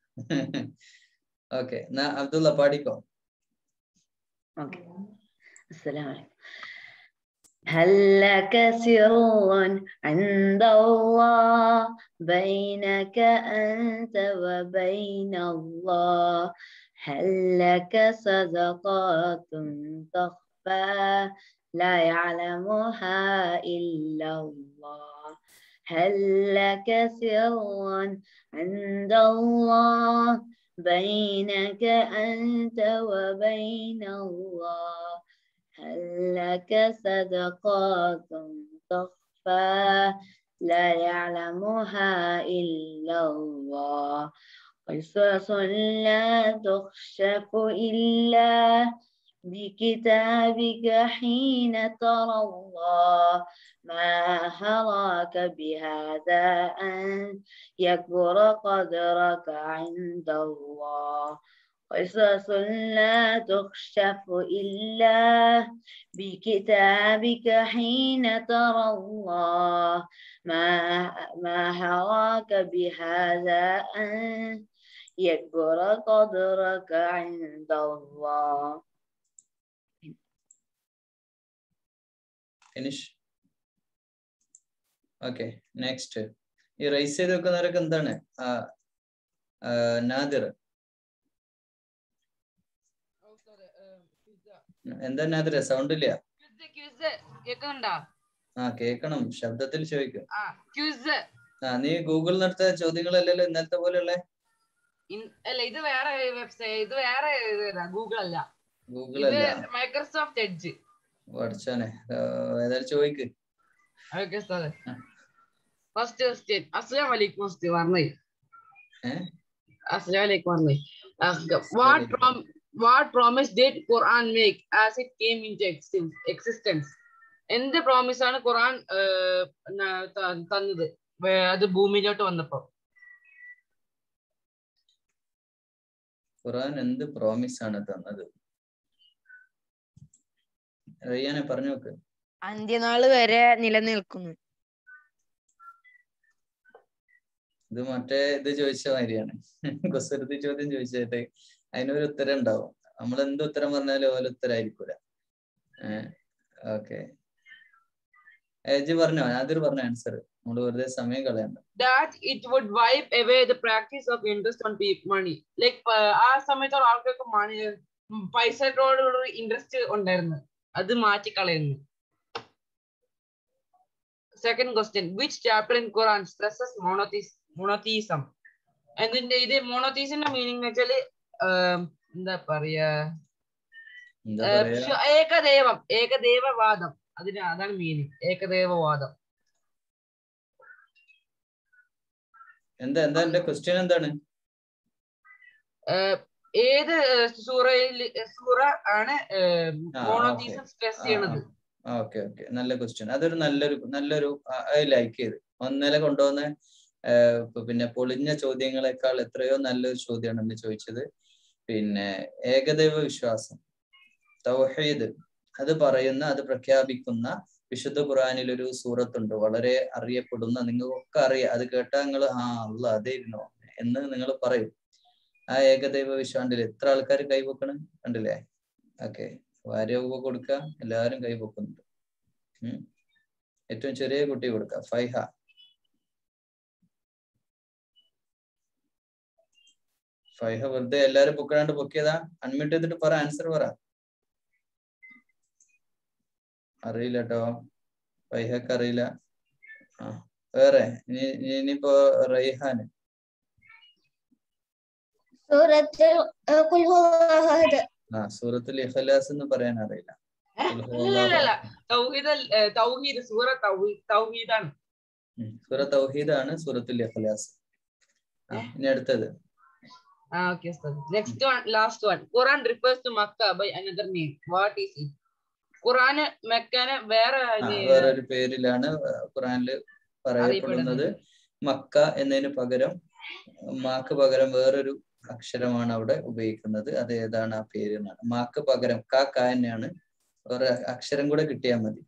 Speaker 2: ഓക്കെ എന്നാ അബ്ദുള്ള പാടിക്കോ
Speaker 6: اوكي السلام عليكم هل لك سر عند الله بينك أنت وبين الله هل لك صدقات تخفى لا يعلمها إلا الله هل لك سر عند الله بينك أنت وبين الله هل لك صدقات تخفى لا يعلمها إلا الله قصص لا تخشف إلا بكتابك حين ترى الله ما هراك بهذا أن يكبر قدرك عند الله قصص لا تخشف إلا بكتابك حين ترى الله ما ما هراك بهذا أن يكبر قدرك عند الله
Speaker 2: ഫിനിഷ് ഓക്കെ നെക്സ്റ്റ് ഈ റൈസ് ചെയ്ത് വെക്കുന്നവരൊക്കെ എന്താണ് ആ ആ, നാദിർ എന്താ നാദിർ സൗണ്ട് ഇല്ല
Speaker 7: ക്യൂസ് കേൾക്കുന്നുണ്ടോ
Speaker 2: ആ കേക്കണം ശബ്ദത്തിൽ ചോദിക്കും
Speaker 7: ആ ക്യൂസ്
Speaker 2: ആ നീ ഗൂഗിളിൽ നടത്ത ചോദ്യങ്ങളല്ലല്ലോ ഇന്നലത്തെ പോലെയുള്ള
Speaker 7: അല്ല ഇത് വേറെ വെബ്സൈറ്റ് ഇത് വേറെ ഗൂഗിൾ അല്ല
Speaker 2: ഗൂഗിൾ
Speaker 7: ഇത്
Speaker 2: അല്ല
Speaker 7: മൈക്രോസോഫ്റ്റ് എഡ്ജ്
Speaker 2: പഠിച്ചാനെ ഏതായാലും ചോദിക്ക്
Speaker 7: ഓക്കെ സാർ
Speaker 2: ആ.
Speaker 7: ഫസ്റ്റ് ക്വസ്റ്റ്യൻ അസ്സലാം വലൈക്കും ഫസ്റ്റ് പറഞ്ഞേ
Speaker 2: ഏ?
Speaker 7: അസ്സലാം വലൈക്കും പറഞ്ഞേ what prom what promise did Quran make as it came in existence എന്ത് പ്രോമിസ് ആണ് ഖുർആൻ ഏർ, ന- ത- തന്നത് വേ- അത് ഭൂമിയിലോട്ട് വന്നപ്പോ
Speaker 2: ഖുറാൻ എന്ത് പ്രോമിസ് ആണ് തന്നത് റയ്യാനെ പറഞ്ഞു നോക്ക്
Speaker 8: അന്ത്യനാള് വരെ നിലനിൽക്കുന്നു
Speaker 2: ഇത് മറ്റേ ഇത് ചോദിച്ച മാതിരിയാണ് കുസൃതി ചോദ്യം ചോദിച്ചിട്ട് അതിനൊരു ഉത്തരം ഉണ്ടാവും നമ്മൾ എന്ത് ഉത്തരം പറഞ്ഞാലും ഓല ഉത്തരായിരിക്കൂല ഏഹ് ഓക്കെ ഏജ് പറഞ്ഞോ ആദ്യം പറഞ്ഞ ആൻസർ നമ്മള് വെറുതെ സമയം കളയണ്ട
Speaker 7: that it would wipe away the practice of interest on people money like uh, ആ സമയത്ത് ആൾക്കാർക്ക് മണി പൈസയോട് ഇൻട്രസ്റ്റ് ഉണ്ടായിരുന്നു അത് മാറ്റിക്കളയുന്നു second question which chapter in Quran stresses monotheis monotheism അതിന്റെ ഇത് മോണോതീസിന്റെ മീനിങ് വെച്ചാല് ആം, എന്താ പറയാ
Speaker 2: എന്താ
Speaker 7: ഏർ,
Speaker 2: പറയാ
Speaker 7: ശ- ഏകദേവം ഏകദേവവാദം അതിന് അതാണ് മീനിങ് ഏകദേവവാദം
Speaker 2: എന്താ എന്താ എന്റെ ക്വസ്റ്റ്യൻ എന്താണ്
Speaker 7: ഏർ, ഏത് സൂറയിൽ സൂറ ആണ്
Speaker 2: ആ,
Speaker 7: മോണോതീസം സ്ട്രെസ് ചെയ്യണത്
Speaker 2: ഓക്കെ ഓക്കെ നല്ല ക്വസ്റ്റ്യൻ അതൊരു നല്ലൊരു നല്ലൊരു ലൈക്ക് ചെയ്ത് ഒന്നര കൊണ്ടുവന്ന ഏർ, ഇപ്പൊ പിന്നെ പൊളിഞ്ഞ ചോദ്യങ്ങളെക്കാൾ എത്രയോ നല്ലൊരു ചോദ്യമാണ് എന്നെ ചോദിച്ചത് പിന്നെ ഏകദൈവ വിശ്വാസം തൗഹീദ് അത് പറയുന്ന അത് പ്രഖ്യാപിക്കുന്ന വിശുദ്ധ ഖുറാനിൽ ഒരു സൂറത്തുണ്ട് വളരെ അറിയപ്പെടുന്ന നിങ്ങൾക്കൊക്കെ അറിയാം അത് കേട്ടാൽ നിങ്ങൾ ആ അല്ല അതായിരുന്നോ എന്ന് നിങ്ങൾ പറയും ആ ഏകദൈവ വിശ്വാണ്ടിൽ എത്ര ആൾക്കാർ കൈവക്കണം കണ്ടില്ലേ ഓക്കെ ഭാര്യ കൊടുക്കുക എല്ലാവരും കൈവക്കുന്നുണ്ട് ഉം ഏറ്റവും ചെറിയ കുട്ടി കൊടുക്കുക ഫൈഹ ഫൈഹ വെറുതെ എല്ലാരും പൊക്കാണ്ട് പൊക്കിയതാ അൺമ്യൂട്ട് ചെയ്തിട്ട് പറ ആൻസർ പറ അറിയില്ല കേട്ടോ ഫൈഹക്ക് അറിയില്ല ആ വേറെ ഇനി ഇനി- ഇനിയിപ്പോ റൈഹാന്
Speaker 1: സൂറത്തിൽ ഖുൽ ഹുവല്ലാഹു അഹദ്
Speaker 2: ആ സൂറത്തുൽ ഇഖ്ലാസ് എന്ന് പറയാൻ അറിയില്ല ഖുൽ
Speaker 7: ഇല്ല ഇല്ല ഇല്ല
Speaker 2: ഹുവല്ലാഹു
Speaker 7: തൗഹീദ് അല്ല- ഏ, തൗഹീദ് സൂറ തൗഹീദ് തൗഹീദാണ്
Speaker 2: ഉം. സൂറ തൗഹീദാണ് സൂറത്തുൽ ഇഖ്ലാസ് ആ ഇനി അടുത്തത്
Speaker 7: Ah, okay, sir. Next one, last one. Quran refers to Makkah by another name. What is it? ഖുറാന് മെക്കാന് വേറെ
Speaker 2: ആ
Speaker 7: ഇത്
Speaker 2: വേറൊരു പേരിലാണ് ഖുറാനിൽ പറയപ്പെടുന്നത് മക്ക എന്നതിന് പകരം മാക്ക് പകരം വേറൊരു അക്ഷരമാണ് അവിടെ ഉപയോഗിക്കുന്നത് അത് ഏതാണ് ആ പേര് എന്നാണ് മാക്ക് പകരം ക ക തന്നെയാണ് വേറെ അക്ഷരം കൂടെ കിട്ടിയാൽ മതി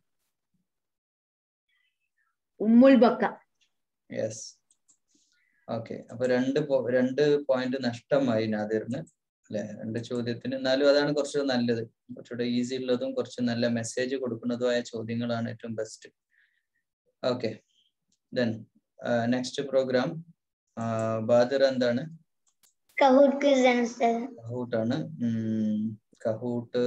Speaker 6: ഉമ്മുൽ ബക്ക
Speaker 2: യെസ് ഓക്കെ അപ്പൊ രണ്ട് പോ- രണ്ട് പോയിന്റ് നഷ്ടമായി നാദിറിന് അല്ലെ രണ്ട് ചോദ്യത്തിന് എന്നാലും അതാണ് കുറച്ചുകൂടെ നല്ലത് കുറച്ചുകൂടെ ഈസി ഉള്ളതും കുറച്ച് നല്ല മെസ്സേജ് കൊടുക്കുന്നതുമായ ചോദ്യങ്ങളാണ് ഏറ്റവും best okay then next program ബാദിർ എന്താണ്
Speaker 1: കഹൂട്ട് ക്വിസ് ആണ് ഉസ്താദ്
Speaker 2: കഹൂട്ടാണ് കഹൂട്ട്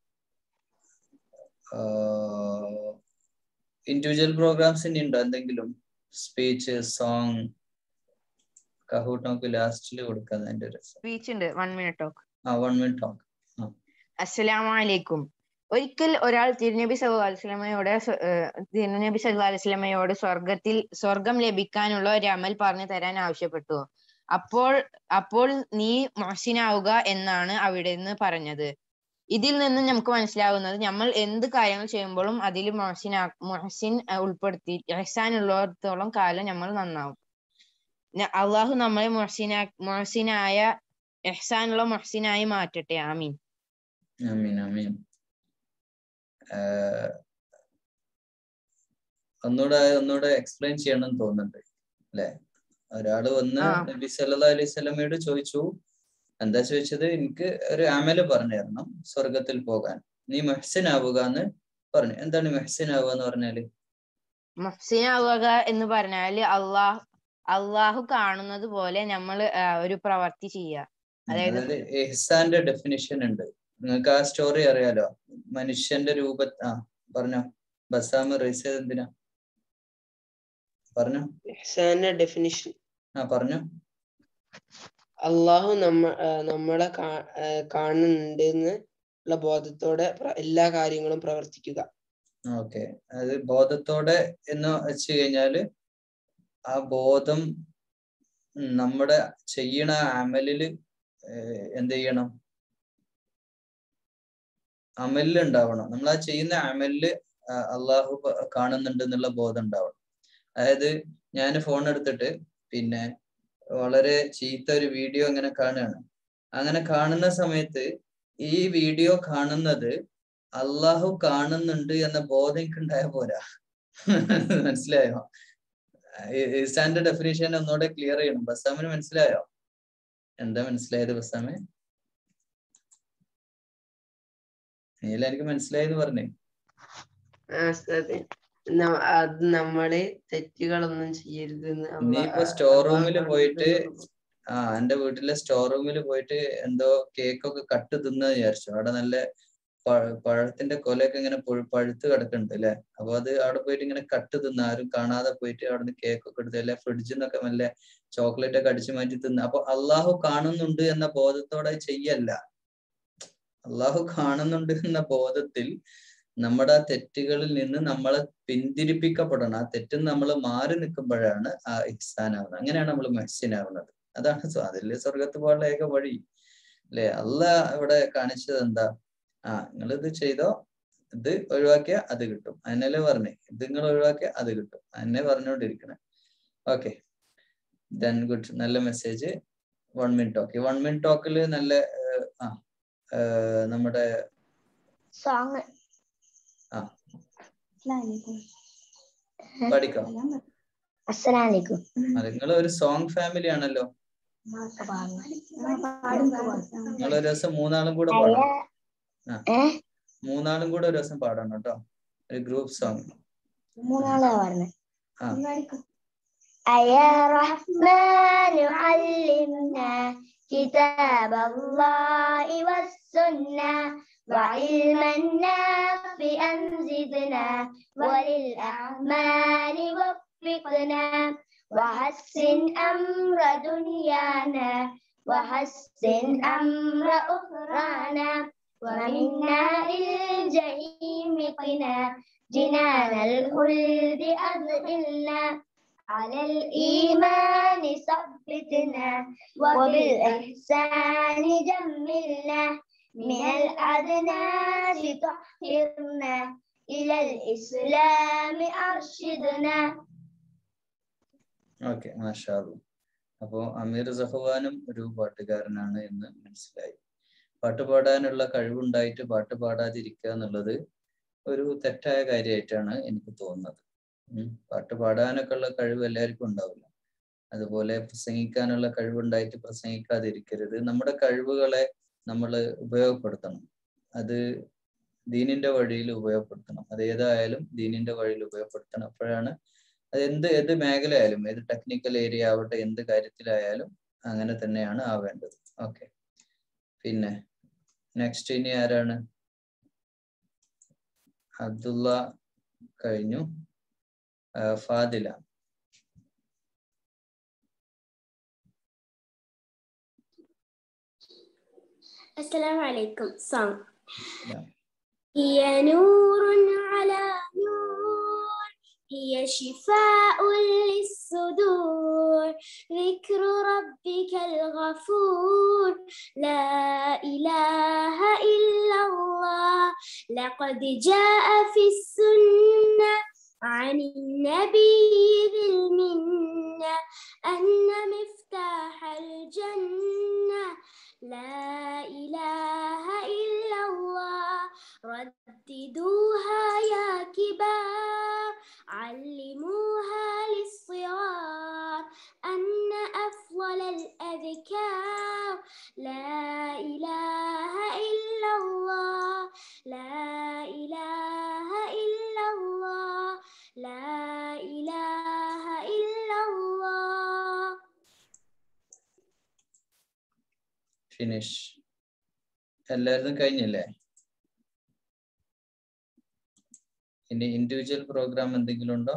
Speaker 2: ഇൻഡിവിജ്വൽ പ്രോഗ്രാംസ് ഇനി ഉണ്ടോ എന്തെങ്കിലും സ്പീച്ച് സോങ് കഹൂട്ട് നമുക്ക് ലാസ്റ്റിൽ കൊടുക്കാം അതിന്റെ രസം
Speaker 8: സ്പീച്ച് ഉണ്ട് വൺ മിനിറ്റ് ടോക്ക്
Speaker 2: ആ വൺ മിനിറ്റ് ടോക്ക്
Speaker 8: അസ്സലാമലൈക്കും ഒരിക്കൽ ഒരാൾ തിരുനബി സല്ലല്ലാഹു അലൈഹി വസല്ലമയോട് സ്വ- ഏർ തിരുനബി സല്ലല്ലാഹു അലൈഹി വസല്ലമയോട് സ്വർഗത്തിൽ സ്വർഗം ലഭിക്കാനുള്ള ഒരു അമൽ പറഞ്ഞു തരാൻ ആവശ്യപ്പെട്ടു അപ്പോൾ അപ്പോൾ നീ മൊഹസിനാവുക എന്നാണ് അവിടെ നിന്ന് പറഞ്ഞത് ഇതിൽ നിന്ന് നമുക്ക് മനസ്സിലാവുന്നത് നമ്മൾ എന്ത് കാര്യങ്ങൾ ചെയ്യുമ്പോഴും അതിൽ മൊഹസിന മൊഹസിൻ അഹ് ഉൾപ്പെടുത്തി ഇഹ്സാൻ ഉള്ളിടത്തോളം കാലം നമ്മൾ നന്നാവും ന- അള്ളാഹു നമ്മളെ മൊഹസിന മൊഹസിനായ ഇഹ്സാനുള്ള മൊഹസിനായി മാറ്റട്ടെ ആമീൻ
Speaker 2: അമീൻ അമീൻ ആഹ് ഒന്നുകൂടെ ഒന്നുകൂടെ എക്സ്പ്ലെയിൻ ചെയ്യണം എന്ന് തോന്നുന്നുണ്ട് അല്ലെ ഒരാള് വന്ന്
Speaker 8: ആ.
Speaker 2: നബി സല്ലല്ലാഹു അലൈഹി സ്വലമയോട് ചോദിച്ചു എന്താ ചോദിച്ചത് എനിക്ക് ഒരു അമല് പറഞ്ഞു തരണം സ്വർഗത്തിൽ പോകാൻ നീ മെഹ്സിൻ ആവുക എന്ന് പറഞ്ഞു എന്താണ് മെഹ്സിൻ ആവുക എന്ന് പറഞ്ഞാല്
Speaker 8: മുഹ്സിനാവുക എന്ന് പറഞ്ഞാല് അള്ളാഹ് അള്ളാഹു കാണുന്നത് പോലെ നമ്മൾ ഒരു പ്രവർത്തി ചെയ്യുക അതായത്
Speaker 2: അതായത് എഹ്സാന്റെ ഡെഫിനിഷൻ ഉണ്ട് നിങ്ങൾക്ക് ആ സ്റ്റോറി അറിയാലോ മനുഷ്യന്റെ രൂപ ആ പറഞ്ഞോ ബസാമ് റൈസ് ചെയ്ത് എന്തിനാ പറഞ്ഞോ
Speaker 9: ഇഹ്സാന്റെ ഡെഫിനിഷൻ
Speaker 2: ആ പറഞ്ഞോ
Speaker 9: അള്ളാഹു നമ്മ ആ, നമ്മളെ കാ- ആ, കാണുന്നുണ്ട് എന്ന് ഉള്ള ബോധത്തോടെ പ്ര- എല്ലാ കാര്യങ്ങളും പ്രവർത്തിക്കുക
Speaker 2: ഓക്കെ അത് ബോധത്തോടെ എന്ന് വെച്ച് കഴിഞ്ഞാല് ആ ബോധം ഉം നമ്മുടെ ചെയ്യണ അമലില് ഏഹ് എന്ത് ചെയ്യണം അമലിൽ ഉണ്ടാവണം നമ്മൾ ആ ചെയ്യുന്ന അമലില് ആ അള്ളാഹു പ- കാണുന്നുണ്ട് എന്നുള്ള ബോധം ഉണ്ടാവണം അതായത് ഞാൻ ഫോൺ എടുത്തിട്ട് പിന്നെ വളരെ ചീത്ത ഒരു വീഡിയോ അങ്ങനെ കാണുകയാണ് അങ്ങനെ കാണുന്ന സമയത്ത് ഈ വീഡിയോ കാണുന്നത് അള്ളാഹു കാണുന്നുണ്ട് എന്ന ബോധം എനിക്ക് ഉണ്ടായ പോരാ മനസ്സിലായോ ഇസാന്റെ ഡെഫിനേഷൻ ഒന്നുകൂടെ ക്ലിയർ ചെയ്യണം ബസാമിന് മനസ്സിലായോ എന്താ മനസ്സിലായത് ബസാമെ നീല എനിക്ക് മനസ്സിലായെന്ന് പറഞ്ഞേ
Speaker 9: ആ, ഉസ്താദേ. ന- അത് നമ്മള് തെറ്റുകളൊന്നും ചെയ്യരുതെന്ന്
Speaker 2: നീ
Speaker 9: അള്ളാ-
Speaker 2: ഇപ്പൊ സ്റ്റോർ
Speaker 9: അള്ളാഹു
Speaker 2: റൂമിൽ പോയിട്ട്
Speaker 9: കാണുന്നുണ്ടെന്ന്
Speaker 2: ആ എന്റെ വീട്ടിലെ സ്റ്റോർ റൂമിൽ പോയിട്ട് എന്തോ കേക്കൊക്കെ കട്ട് തിന്ന വിചാരിച്ചു അവിടെ നല്ല പഴ- പഴത്തിന്റെ കൊലയൊക്കെ ഇങ്ങനെ പുഴു- പഴുത്ത് കിടക്കുന്നുണ്ട് അല്ലെ അപ്പൊ അത് അവിടെ പോയിട്ട് ഇങ്ങനെ കട്ട് തിന്ന ആരും കാണാതെ പോയിട്ട് അവിടുന്ന് കേക്കൊക്കെ എടുത്ത് അല്ലെ ഫ്രിഡ്ജിൽ നിന്നൊക്കെ നല്ല ചോക്ലേറ്റ് ഒക്കെ അടിച്ചു മാറ്റി തിന്ന അപ്പൊ അള്ളാഹു കാണുന്നുണ്ട് എന്ന ബോധത്തോടെ അത് ചെയ്യല്ല അള്ളാഹു കാണുന്നുണ്ട് എന്ന ബോധത്തിൽ നമ്മുടെ ആ തെറ്റുകളിൽ നിന്ന് നമ്മളെ പിന്തിരിപ്പിക്കപ്പെടണം ആ തെറ്റിൽ നമ്മൾ മാറി നിൽക്കുമ്പോഴാണ് ആ ഇഹ്സാൻ ആവുന്നത് അങ്ങനെയാണ് നമ്മൾ മെഹ്സിനാവുന്നത് അതാണ് സ്വ- അതില് സ്വർഗത്ത് പോകാനുള്ള ഏക വഴി അല്ലെ അല്ല ഇവിടെ കാണിച്ചത് എന്താ ആ നിങ്ങൾ ഇത് ചെയ്തോ ഇത് ഒഴിവാക്കിയ അത് കിട്ടും അതിനല്ലേ പറഞ്ഞേ ഇത് നിങ്ങൾ ഒഴിവാക്കിയ അത് കിട്ടും അതിനെ പറഞ്ഞുകൊണ്ടിരിക്കണേ ഓക്കെ ദെൻ ഗുഡ് നല്ല message one minute talk one minute ടോക്കിൽ നല്ല ഏഹ്, ആ ഏഹ്, നമ്മുടെ
Speaker 1: സോങ്
Speaker 2: ആ പഠിക്കാം
Speaker 1: അസ്സലാമലൈക്കും
Speaker 2: നിങ്ങൾ ഒരു സോങ് ഫാമിലി ആണല്ലോ നിങ്ങൾ ഒരു ദിവസം മൂന്നാളും കൂടെ
Speaker 1: അയ
Speaker 2: പാടണം ആ
Speaker 1: ഏ
Speaker 2: മൂന്നാളും കൂടെ ഒരു ദിവസം പാടണം കേട്ടോ ഒരു ഗ്രൂപ്പ് സോങ്
Speaker 1: മൂന്നാളാ പറഞ്ഞത്
Speaker 2: ആ
Speaker 1: أيا رحمن علمنا كتاب الله والسنة وعلما نافعا زدنا وللأعمال وفقنا وحسن أمر دنيانا وحسن أمر أخرانا ومن نار الجحيم قنا جنان الخلد أدخلنا على الإيمان ثبتنا وبالإحسان جملنا من الأدناس طهرنا إلى الإسلام أرشدنا
Speaker 2: ഓക്കെ മാഷാ അപ്പോ അമീർ സഹവാനും ഒരു പാട്ടുകാരനാണ് എന്ന് മനസ്സിലായി പാട്ട് പാടാനുള്ള കഴിവുണ്ടായിട്ട് പാട്ട് പാടാതിരിക്കുക എന്നുള്ളത് ഒരു തെറ്റായ കാര്യമായിട്ടാണ് എനിക്ക് തോന്നുന്നത് ഉം. പാട്ട് പാടാനൊക്കെ ഉള്ള കഴിവ് എല്ലാവർക്കും ഉണ്ടാവില്ല അതുപോലെ പ്രസംഗിക്കാനുള്ള കഴിവുണ്ടായിട്ട് പ്രസംഗിക്കാതിരിക്കരുത് നമ്മുടെ കഴിവുകളെ നമ്മൾ ഉപയോഗപ്പെടുത്തണം അത് ദീനിന്റെ വഴിയിൽ ഉപയോഗപ്പെടുത്തണം അത് ഏതായാലും ദീനിന്റെ വഴിയിൽ ഉപയോഗപ്പെടുത്തണം അപ്പോഴാണ് അത് എന്ത് ഏത് മേഖലയായാലും ഏത് ടെക്നിക്കൽ ഏരിയ ആവട്ടെ എന്ത് കാര്യത്തിലായാലും അങ്ങനെ തന്നെയാണ് ആവേണ്ടത് ഓക്കെ പിന്നെ നെക്സ്റ്റ് ഇനി ആരാണ് അബ്ദുള്ള കഴിഞ്ഞു ആ, ഫാദില
Speaker 10: السلام عليكم song
Speaker 2: Yeah.
Speaker 10: هي نور على نور هي شفاء للصدور ذكر ربك الغفور لا إله إلا الله لقد جاء في السنة عن النبي ذي المنة أن مفتاح الجنة لا إله إلا الله رددوها يا كبار علموها للصغار أن أفضل الأذكار لا إله إلا الله لا إله إلا الله لا إله إلا الله
Speaker 2: ഫിനിഷ് എല്ലാവരും കഴിഞ്ഞില്ലേ ഇനി ഇൻഡിവിജ്വൽ പ്രോഗ്രാം എന്തെങ്കിലും ഉണ്ടോ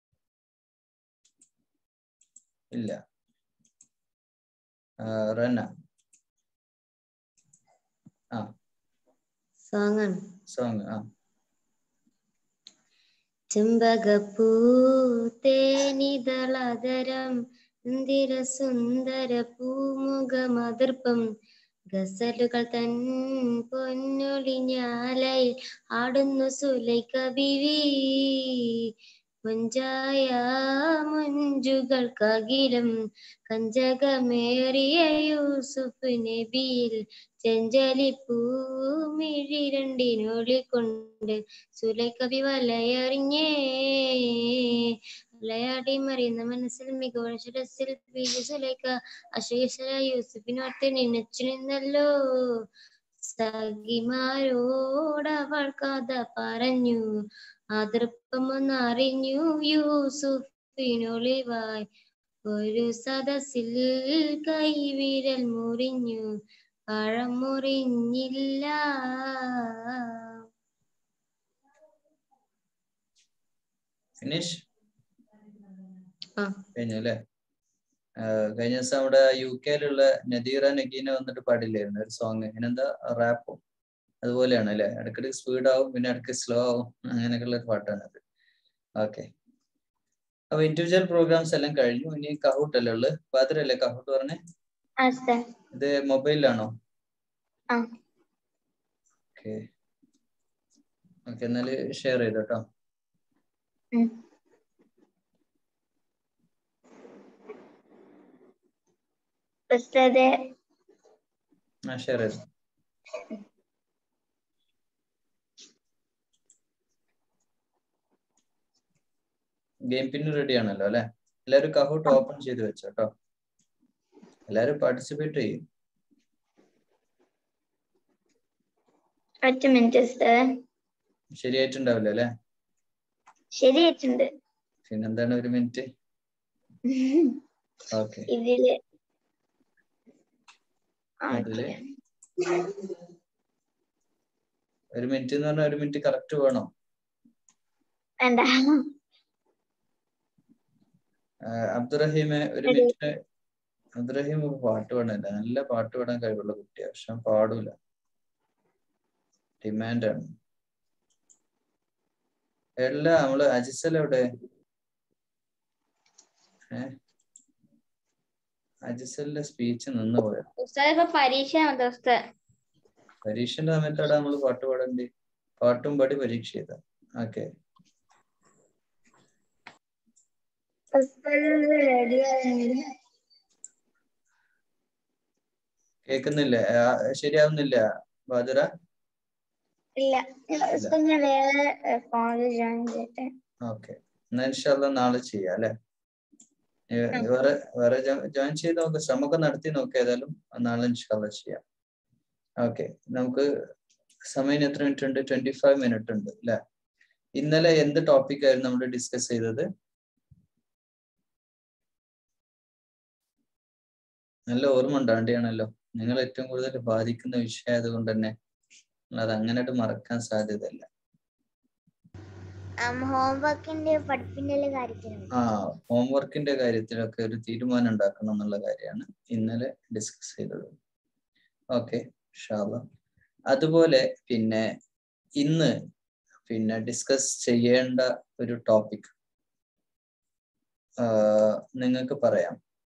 Speaker 2: ഇല്ല ആ, റന ആ
Speaker 11: സോങ് ആണ്
Speaker 2: സോങ് ആ
Speaker 11: ചെമ്പകപ്പൂ തേനിതളതരം ഇന്ദിര സുന്ദര പൂമുഖമതിർപ്പം ഗസലുകൾ തൻ പൊന്നൊളിഞ്ഞാലയിൽ ആടുന്നു സുലൈക്ക ബിവി മുഞ്ചായ മുഞ്ചുകൾക്കകിലും കഞ്ചകമേറിയ യൂസുഫ് നബിയിൽ ചെഞ്ചലിപ്പൂമിഴി രണ്ടിനൊളിക്കൊണ്ട് സുലൈക്കബി വലയറിഞ്ഞേ വിളയാടി മറിയുന്ന മനസ്സിൽ മികവൻ ശിരസിൽ പീജി സുലൈക്ക അശേഷര യൂസുഫിനോർത്ത് നിനച്ചു നിന്നല്ലോ സഖിമാരോട് അവൾ കഥ പറഞ്ഞു അതൃപ്പമൊന്നറിഞ്ഞു യൂസുഫിനൊളിവായി ഒരു സദസ്സിൽ കൈവിരൽ മുറിഞ്ഞു പഴം മുറിഞ്ഞില്ല
Speaker 2: ഫിനിഷ്
Speaker 11: ആ.
Speaker 2: കഴിഞ്ഞു അല്ലേ ആ, കഴിഞ്ഞ ദിവസം അവിടെ യു കെയിലുള്ള നദീറ നഗീന വന്നിട്ട് പാടില്ലായിരുന്നു ഒരു സോങ് ഇതിനെന്താ റാപ്പോ അതുപോലെയാണ് അല്ലെ ഇടയ്ക്കിടയ്ക്ക് സ്പീഡ് ആവും പിന്നെ ഇടയ്ക്ക് സ്ലോ ആവും അങ്ങനെയൊക്കെയുള്ള ഒരു പാട്ടാണ് അത് ഓക്കെ അപ്പൊ ഇൻഡിവിജ്വൽ പ്രോഗ്രാംസ് എല്ലാം കഴിഞ്ഞു ഇനി കഹൂട്ട് അല്ലേ ഉള്ളത് ബാദ്രല്ലേ കഹൂട്ട് പറഞ്ഞേ
Speaker 1: ആ സർ
Speaker 2: ഇത് മൊബൈലിലാണോ
Speaker 1: ആ
Speaker 2: ഓക്കെ ഓക്കെ എന്നാല് ഷെയർ ചെയ്തോ കേട്ടോ
Speaker 1: ഉം. ഉസ്താദെ
Speaker 2: ആ ഷെയർ ചെയ്തു ഗെയിം പിന്ന് റെഡി ആണല്ലോ അല്ലെ എല്ലാവരും കഹൂട്ട് ഓപ്പൺ ചെയ്ത് വെച്ചോ കേട്ടോ എല്ലാവരും പാർട്ടിസിപ്പേറ്റ് ചെയ്യും
Speaker 1: ഒറ്റ മിനിറ്റ് ഉസ്താദെ
Speaker 2: ശരിയായിട്ടുണ്ടാവില്ല അല്ലെ
Speaker 1: ശരിയായിട്ടുണ്ട്
Speaker 2: പിന്നെന്താണ് ഒരു മിനിറ്റ് ഓക്കെ
Speaker 1: ഇതില്
Speaker 2: അതില് ഒരു മിനിറ്റ് എന്ന് പറഞ്ഞാൽ ഒരു മിനിറ്റ് കറക്റ്റ് വേണോ
Speaker 1: വേണ്ട
Speaker 2: ആഹ് അബ്ദുറഹീമെ ഒരു
Speaker 1: ശരി.
Speaker 2: മിനിറ്റ് അബ്ദുറഹീം ഇപ്പൊ പാട്ട് പാടാനില്ല നല്ല പാട്ട് പാടാൻ കഴിവുള്ള കുട്ടിയാണ് പക്ഷെ പാടൂല ഡിമാൻഡാണ് എല്ലാ നമ്മള് അജിസൽ എവിടെ ഏ അജിസലിന്റെ സ്പീച്ച് നിന്ന് പോയോ
Speaker 11: ഉസ്താദ് ഇപ്പൊ പരീക്ഷ ഉസ്താദ്
Speaker 2: പരീക്ഷന്റെ സമയത്താണ് നമ്മൾ പാട്ട് പാടേണ്ടി പാട്ടും പാടി പരീക്ഷ ചെയ്ത ഓക്കെ കേക്കുന്നില്ലേ ആ, ശരിയാവുന്നില്ല ബാദുറ
Speaker 1: ഇല്ല ഉസ്താദ് ഞാൻ വേറെ കോളേജ് ജോയിൻ ചെയ്തിട്ട്
Speaker 2: ഓക്കെ എന്നാ ഇൻഷാല്ല നാളെ ചെയ്യാം അല്ലെ വേറെ വേറെ ജോയിൻ ചെയ്ത് നോക്ക് ശ്രമമൊക്കെ നടത്തി നോക്ക് ഏതായാലും നാളെ ഇൻഷാല്ല ചെയ്യാം ഓക്കെ നമുക്ക് സമയം എത്ര മിനിറ്റ് ഉണ്ട് ട്വന്റി ഫൈവ് മിനിറ്റ് ഉണ്ട് അല്ലെ ഇന്നലെ എന്ത് ടോപ്പിക് ആയിരുന്നു നമ്മൾ ഡിസ്കസ് ചെയ്തത് നല്ല ഓർമ്മ ഉണ്ടാണ്ടിയാണല്ലോ നിങ്ങൾ ഏറ്റവും കൂടുതൽ ബാധിക്കുന്ന വിഷയം ആയതുകൊണ്ട് തന്നെ നിങ്ങൾ അത് അങ്ങനെയായിട്ട് മറക്കാൻ സാധ്യതയില്ല
Speaker 10: ഹോംവർക്കിന്റെ പഠിപ്പിന്റെ കാര്യത്തിലാണ്
Speaker 2: ആ ഹോംവർക്കിന്റെ കാര്യത്തിലൊക്കെ ഒരു തീരുമാനം ഉണ്ടാക്കണം എന്നുള്ള കാര്യമാണ് ഇന്നലെ ഡിസ്കസ് ചെയ്തത് ഓക്കെ ഷാബ അതുപോലെ പിന്നെ ഇന്ന് പിന്നെ ഡിസ്കസ് ചെയ്യേണ്ട ഒരു ടോപ്പിക് നിങ്ങൾക്ക് പറയാം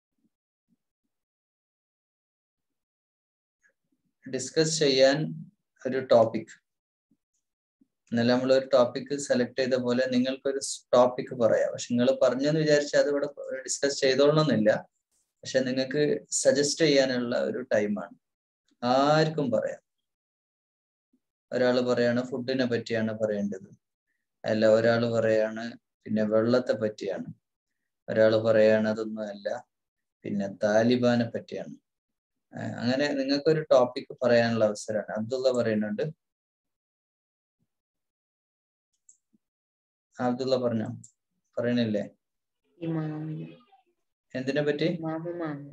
Speaker 2: ഡിസ്കസ് ചെയ്യാൻ ഒരു ടോപ്പിക് ഇന്നലെ നമ്മൾ ഒരു ടോപ്പിക് സെലക്ട് ചെയ്ത പോലെ നിങ്ങൾക്കൊരു ടോപ്പിക് പറയാം പക്ഷെ നിങ്ങൾ പറഞ്ഞെന്ന് വിചാരിച്ചാൽ അത് ഇവിടെ ഡിസ്കസ് ചെയ്തോളണമെന്നില്ല പക്ഷെ നിങ്ങൾക്ക് സജസ്റ്റ് ചെയ്യാനുള്ള ഒരു ടൈമാണ് ആർക്കും പറയാം ഒരാൾ പറയാണ് ഫുഡിനെ പറ്റിയാണ് പറയേണ്ടത് അല്ല ഒരാൾ പറയാണ് പിന്നെ വെള്ളത്തെ പറ്റിയാണ് ഒരാൾ പറയാണ് അതൊന്നും അല്ല പിന്നെ താലിബാനെ പറ്റിയാണ് ഏഹ് അങ്ങനെ നിങ്ങൾക്ക് ഒരു ടോപ്പിക് പറയാനുള്ള അവസരമാണ് അബ്ദുള്ള പറയുന്നുണ്ട് അബ്ദുള്ള പറഞ്ഞോ പറയണില്ലേ
Speaker 6: ഇമാമിന്
Speaker 2: എന്തിനെ പറ്റി
Speaker 6: മാമു മാമു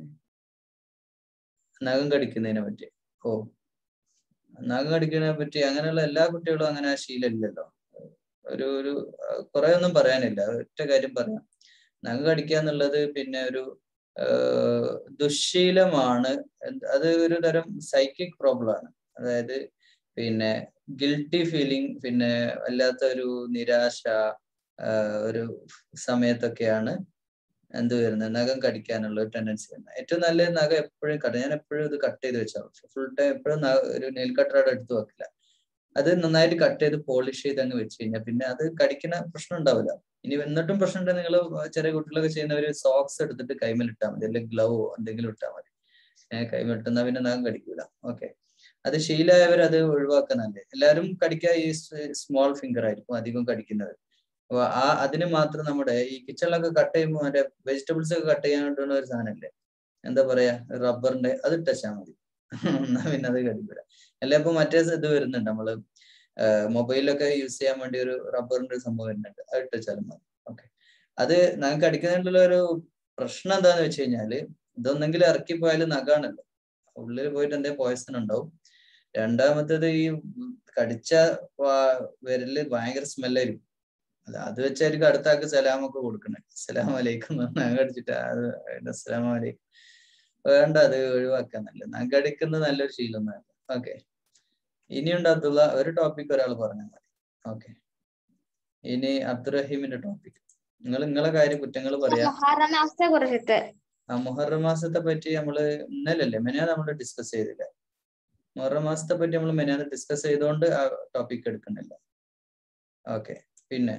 Speaker 2: നഖം കടിക്കുന്നതിനെ പറ്റി ഓ നഖം കടിക്കുന്നതിനെ പറ്റി അങ്ങനെയുള്ള എല്ലാ കുട്ടികളും അങ്ങനെ ആ ശീലമില്ലല്ലോ ഒരു ഒരു കുറെ ഒന്നും പറയാനില്ല ഒറ്റ കാര്യം പറയാം നഖം കടിക്കുക എന്നുള്ളത് പിന്നെ ഒരു ആഹ് ദുശ്ശീലമാണ് എന്ത് അത് ഒരു തരം സൈക്കിക് പ്രോബ്ലം ആണ് അതായത് പിന്നെ ഗിൽട്ടി ഫീലിംഗ് പിന്നെ വല്ലാത്ത ഒരു നിരാശ ആഹ് ഒരു സമയത്തൊക്കെയാണ് എന്ത് വരുന്നത് നഖം കടിക്കാനുള്ള ഒരു ടെൻഡൻസി വരുന്നത് ഏറ്റവും നല്ല നഖം എപ്പോഴും കട്ട് ഞാൻ എപ്പോഴും ഇത് കട്ട് ചെയ്ത് വെച്ചാൽ ഫുൾ ടൈം എപ്പോഴും ഒരു നെയിൽ കട്ടറോടെ എടുത്ത് വെക്കില്ല അത് നന്നായിട്ട് കട്ട് ചെയ്ത് പോളിഷ് ചെയ്ത് അങ്ങ് വെച്ച് കഴിഞ്ഞാൽ പിന്നെ അത് കടിക്കുന്ന പ്രശ്നം ഉണ്ടാവില്ല ഇനി എന്നിട്ടും പ്രശ്നം ഉണ്ടെങ്കിൽ നിങ്ങൾ ചെറിയ കുട്ടികളൊക്കെ ചെയ്യുന്നവര് സോക്സ് എടുത്തിട്ട് കൈമേൽ ഇട്ടാൽ മതി അല്ലെങ്കിൽ ഗ്ലൗ എന്തെങ്കിലും ഇട്ടാൽ മതി ഏഹ് കൈമേൽ ഇട്ടുന്ന പിന്നെ നഖം കടിക്കൂല ഓക്കെ അത് ശീലമായവർ അത് ഒഴിവാക്കുന്നല്ലേ എല്ലാവരും കടിക്കുക ഈ സ്മോൾ ഫിംഗർ ആയിരിക്കും അധികം കടിക്കുന്നത് അപ്പൊ ആ അതിന് മാത്രം നമ്മുടെ ഈ കിച്ചണിലൊക്കെ കട്ട് ചെയ്യുമ്പോൾ മറ്റേ വെജിറ്റബിൾസ് ഒക്കെ കട്ട് ചെയ്യാൻ വേണ്ടുന്ന ഒരു സാധനമല്ലേ എന്താ പറയാ റബ്ബറിന്റെ അത് ഇട്ടാൽ മതി എന്നാ പിന്നെ അത് കടിക്കൂല അല്ല ഇപ്പൊ മറ്റേ ഇത് വരുന്നുണ്ട് നമ്മള് മൊബൈലൊക്കെ യൂസ് ചെയ്യാൻ വേണ്ടി ഒരു റബ്ബറിന്റെ ഒരു സംഭവം വരുന്നുണ്ട് അത് ഇട്ടാലും മതി ഓക്കെ അത് ഞങ്ങൾക്ക് അടിക്കുന്നതിനുള്ള ഒരു പ്രശ്നം എന്താന്ന് വെച്ച് കഴിഞ്ഞാല് ഇതൊന്നെങ്കിലും ഇറക്കി പോയാൽ നഖാണല്ലോ ഉള്ളിൽ പോയിട്ട് എന്തേ പോയ്സൺ ഉണ്ടാവും രണ്ടാമത്തേത് ഈ കടിച്ച വിരല് ഭയങ്കര സ്മെല്ലായിരിക്കും അത് അത് വെച്ചായിരിക്കും അടുത്ത ആൾക്ക് സലാമൊക്കെ കൊടുക്കണേ സലാം അലൈക്കും നഖം കടിച്ചിട്ട് അത് അസ്സലാം അലൈക്കും വേണ്ട അത് ഒഴിവാക്കാൻ നല്ലത് നഖം അടിക്കുന്നത് നല്ലൊരു ശീലം ഓക്കെ ഇനിയുണ്ട് അബ്ദുള്ള ഒരു ടോപ്പിക് ഒരാൾ പറഞ്ഞാൽ മതി ഓക്കെ ഇനി അബ്ദുറഹീമിന്റെ ടോപ്പിക് നിങ്ങൾ നിങ്ങളെ കാര്യം കുറ്റങ്ങൾ പറയാം
Speaker 3: മുഹറം മാസത്തെ കുറിച്ചിട്ട്
Speaker 2: ആ മുഹറം മാസത്തെ പറ്റി നമ്മള് ഇന്നലല്ലേ മെനാ നമ്മൾ ഡിസ്കസ് ചെയ്തില്ല മുഹറം മാസത്തെ പറ്റി നമ്മൾ മെനാന്ന് ഡിസ്കസ് ചെയ്തുകൊണ്ട് ആ ടോപ്പിക് എടുക്കുന്നില്ല ഓക്കെ പിന്നെ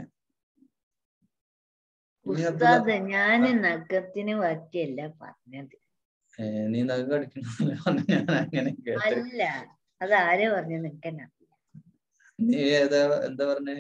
Speaker 2: ഇനി അബ്ദുള്ള
Speaker 6: ഉസ്താദ് ഞാന് നഖത്തിന് പറ്റിയല്ല പറഞ്ഞത്
Speaker 2: ഏ, നീ നഖം കടിക്കുന്ന ഞാൻ അങ്ങനെ കേട്ട്
Speaker 6: അല്ല അത് ആര് പറഞ്ഞു നിക്കന
Speaker 2: നീ ഏതാ എന്താ പറഞ്ഞേ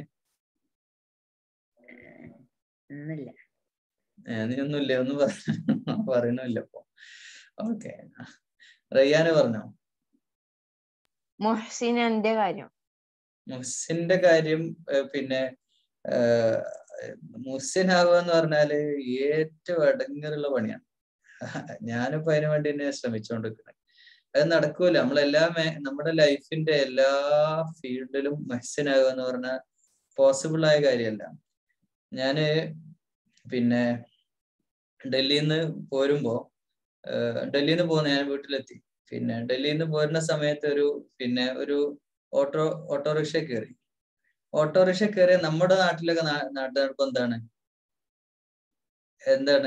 Speaker 6: ഒന്നില്ല
Speaker 2: ഏ, നീ ഒന്നുമില്ല ഒന്നും പറ പറയണില്ല ഇപ്പൊ ഓക്കെ റയ്യാന് പറഞ്ഞോ
Speaker 8: മുഹ്സിനന്റെ കാര്യം
Speaker 2: മുഹ്സിന്റെ കാര്യം ഏ, പിന്നെ ഏർ, മുഹ്സിൻ ആവുക എന്ന് പറഞ്ഞാല് ഏറ്റവും അടങ്ങറുള്ള പണിയാണ് ഞാനിപ്പോ അതിനു വേണ്ടി തന്നെ ശ്രമിച്ചുകൊണ്ടിരിക്കുന്നത് അത് നടക്കൂല നമ്മളെല്ലാ മേ നമ്മുടെ ലൈഫിന്റെ എല്ലാ ഫീൽഡിലും മെഹ്സിനാകുക എന്ന് പറഞ്ഞാൽ പോസിബിൾ ആയ കാര്യമല്ല ഞാന് പിന്നെ ഡൽഹിയിൽ നിന്ന് പോരുമ്പോ ഡൽഹിയിൽ നിന്ന് പോകുന്ന ഞാൻ വീട്ടിലെത്തി പിന്നെ ഡൽഹിയിൽ നിന്ന് പോരുന്ന സമയത്ത് ഒരു പിന്നെ ഒരു ഓട്ടോ ഓട്ടോറിക്ഷ കയറി ഓട്ടോറിക്ഷ കയറിയ നമ്മുടെ നാട്ടിലൊക്കെ നാട്ടു നടപ്പ് എന്താണ് എന്താണ്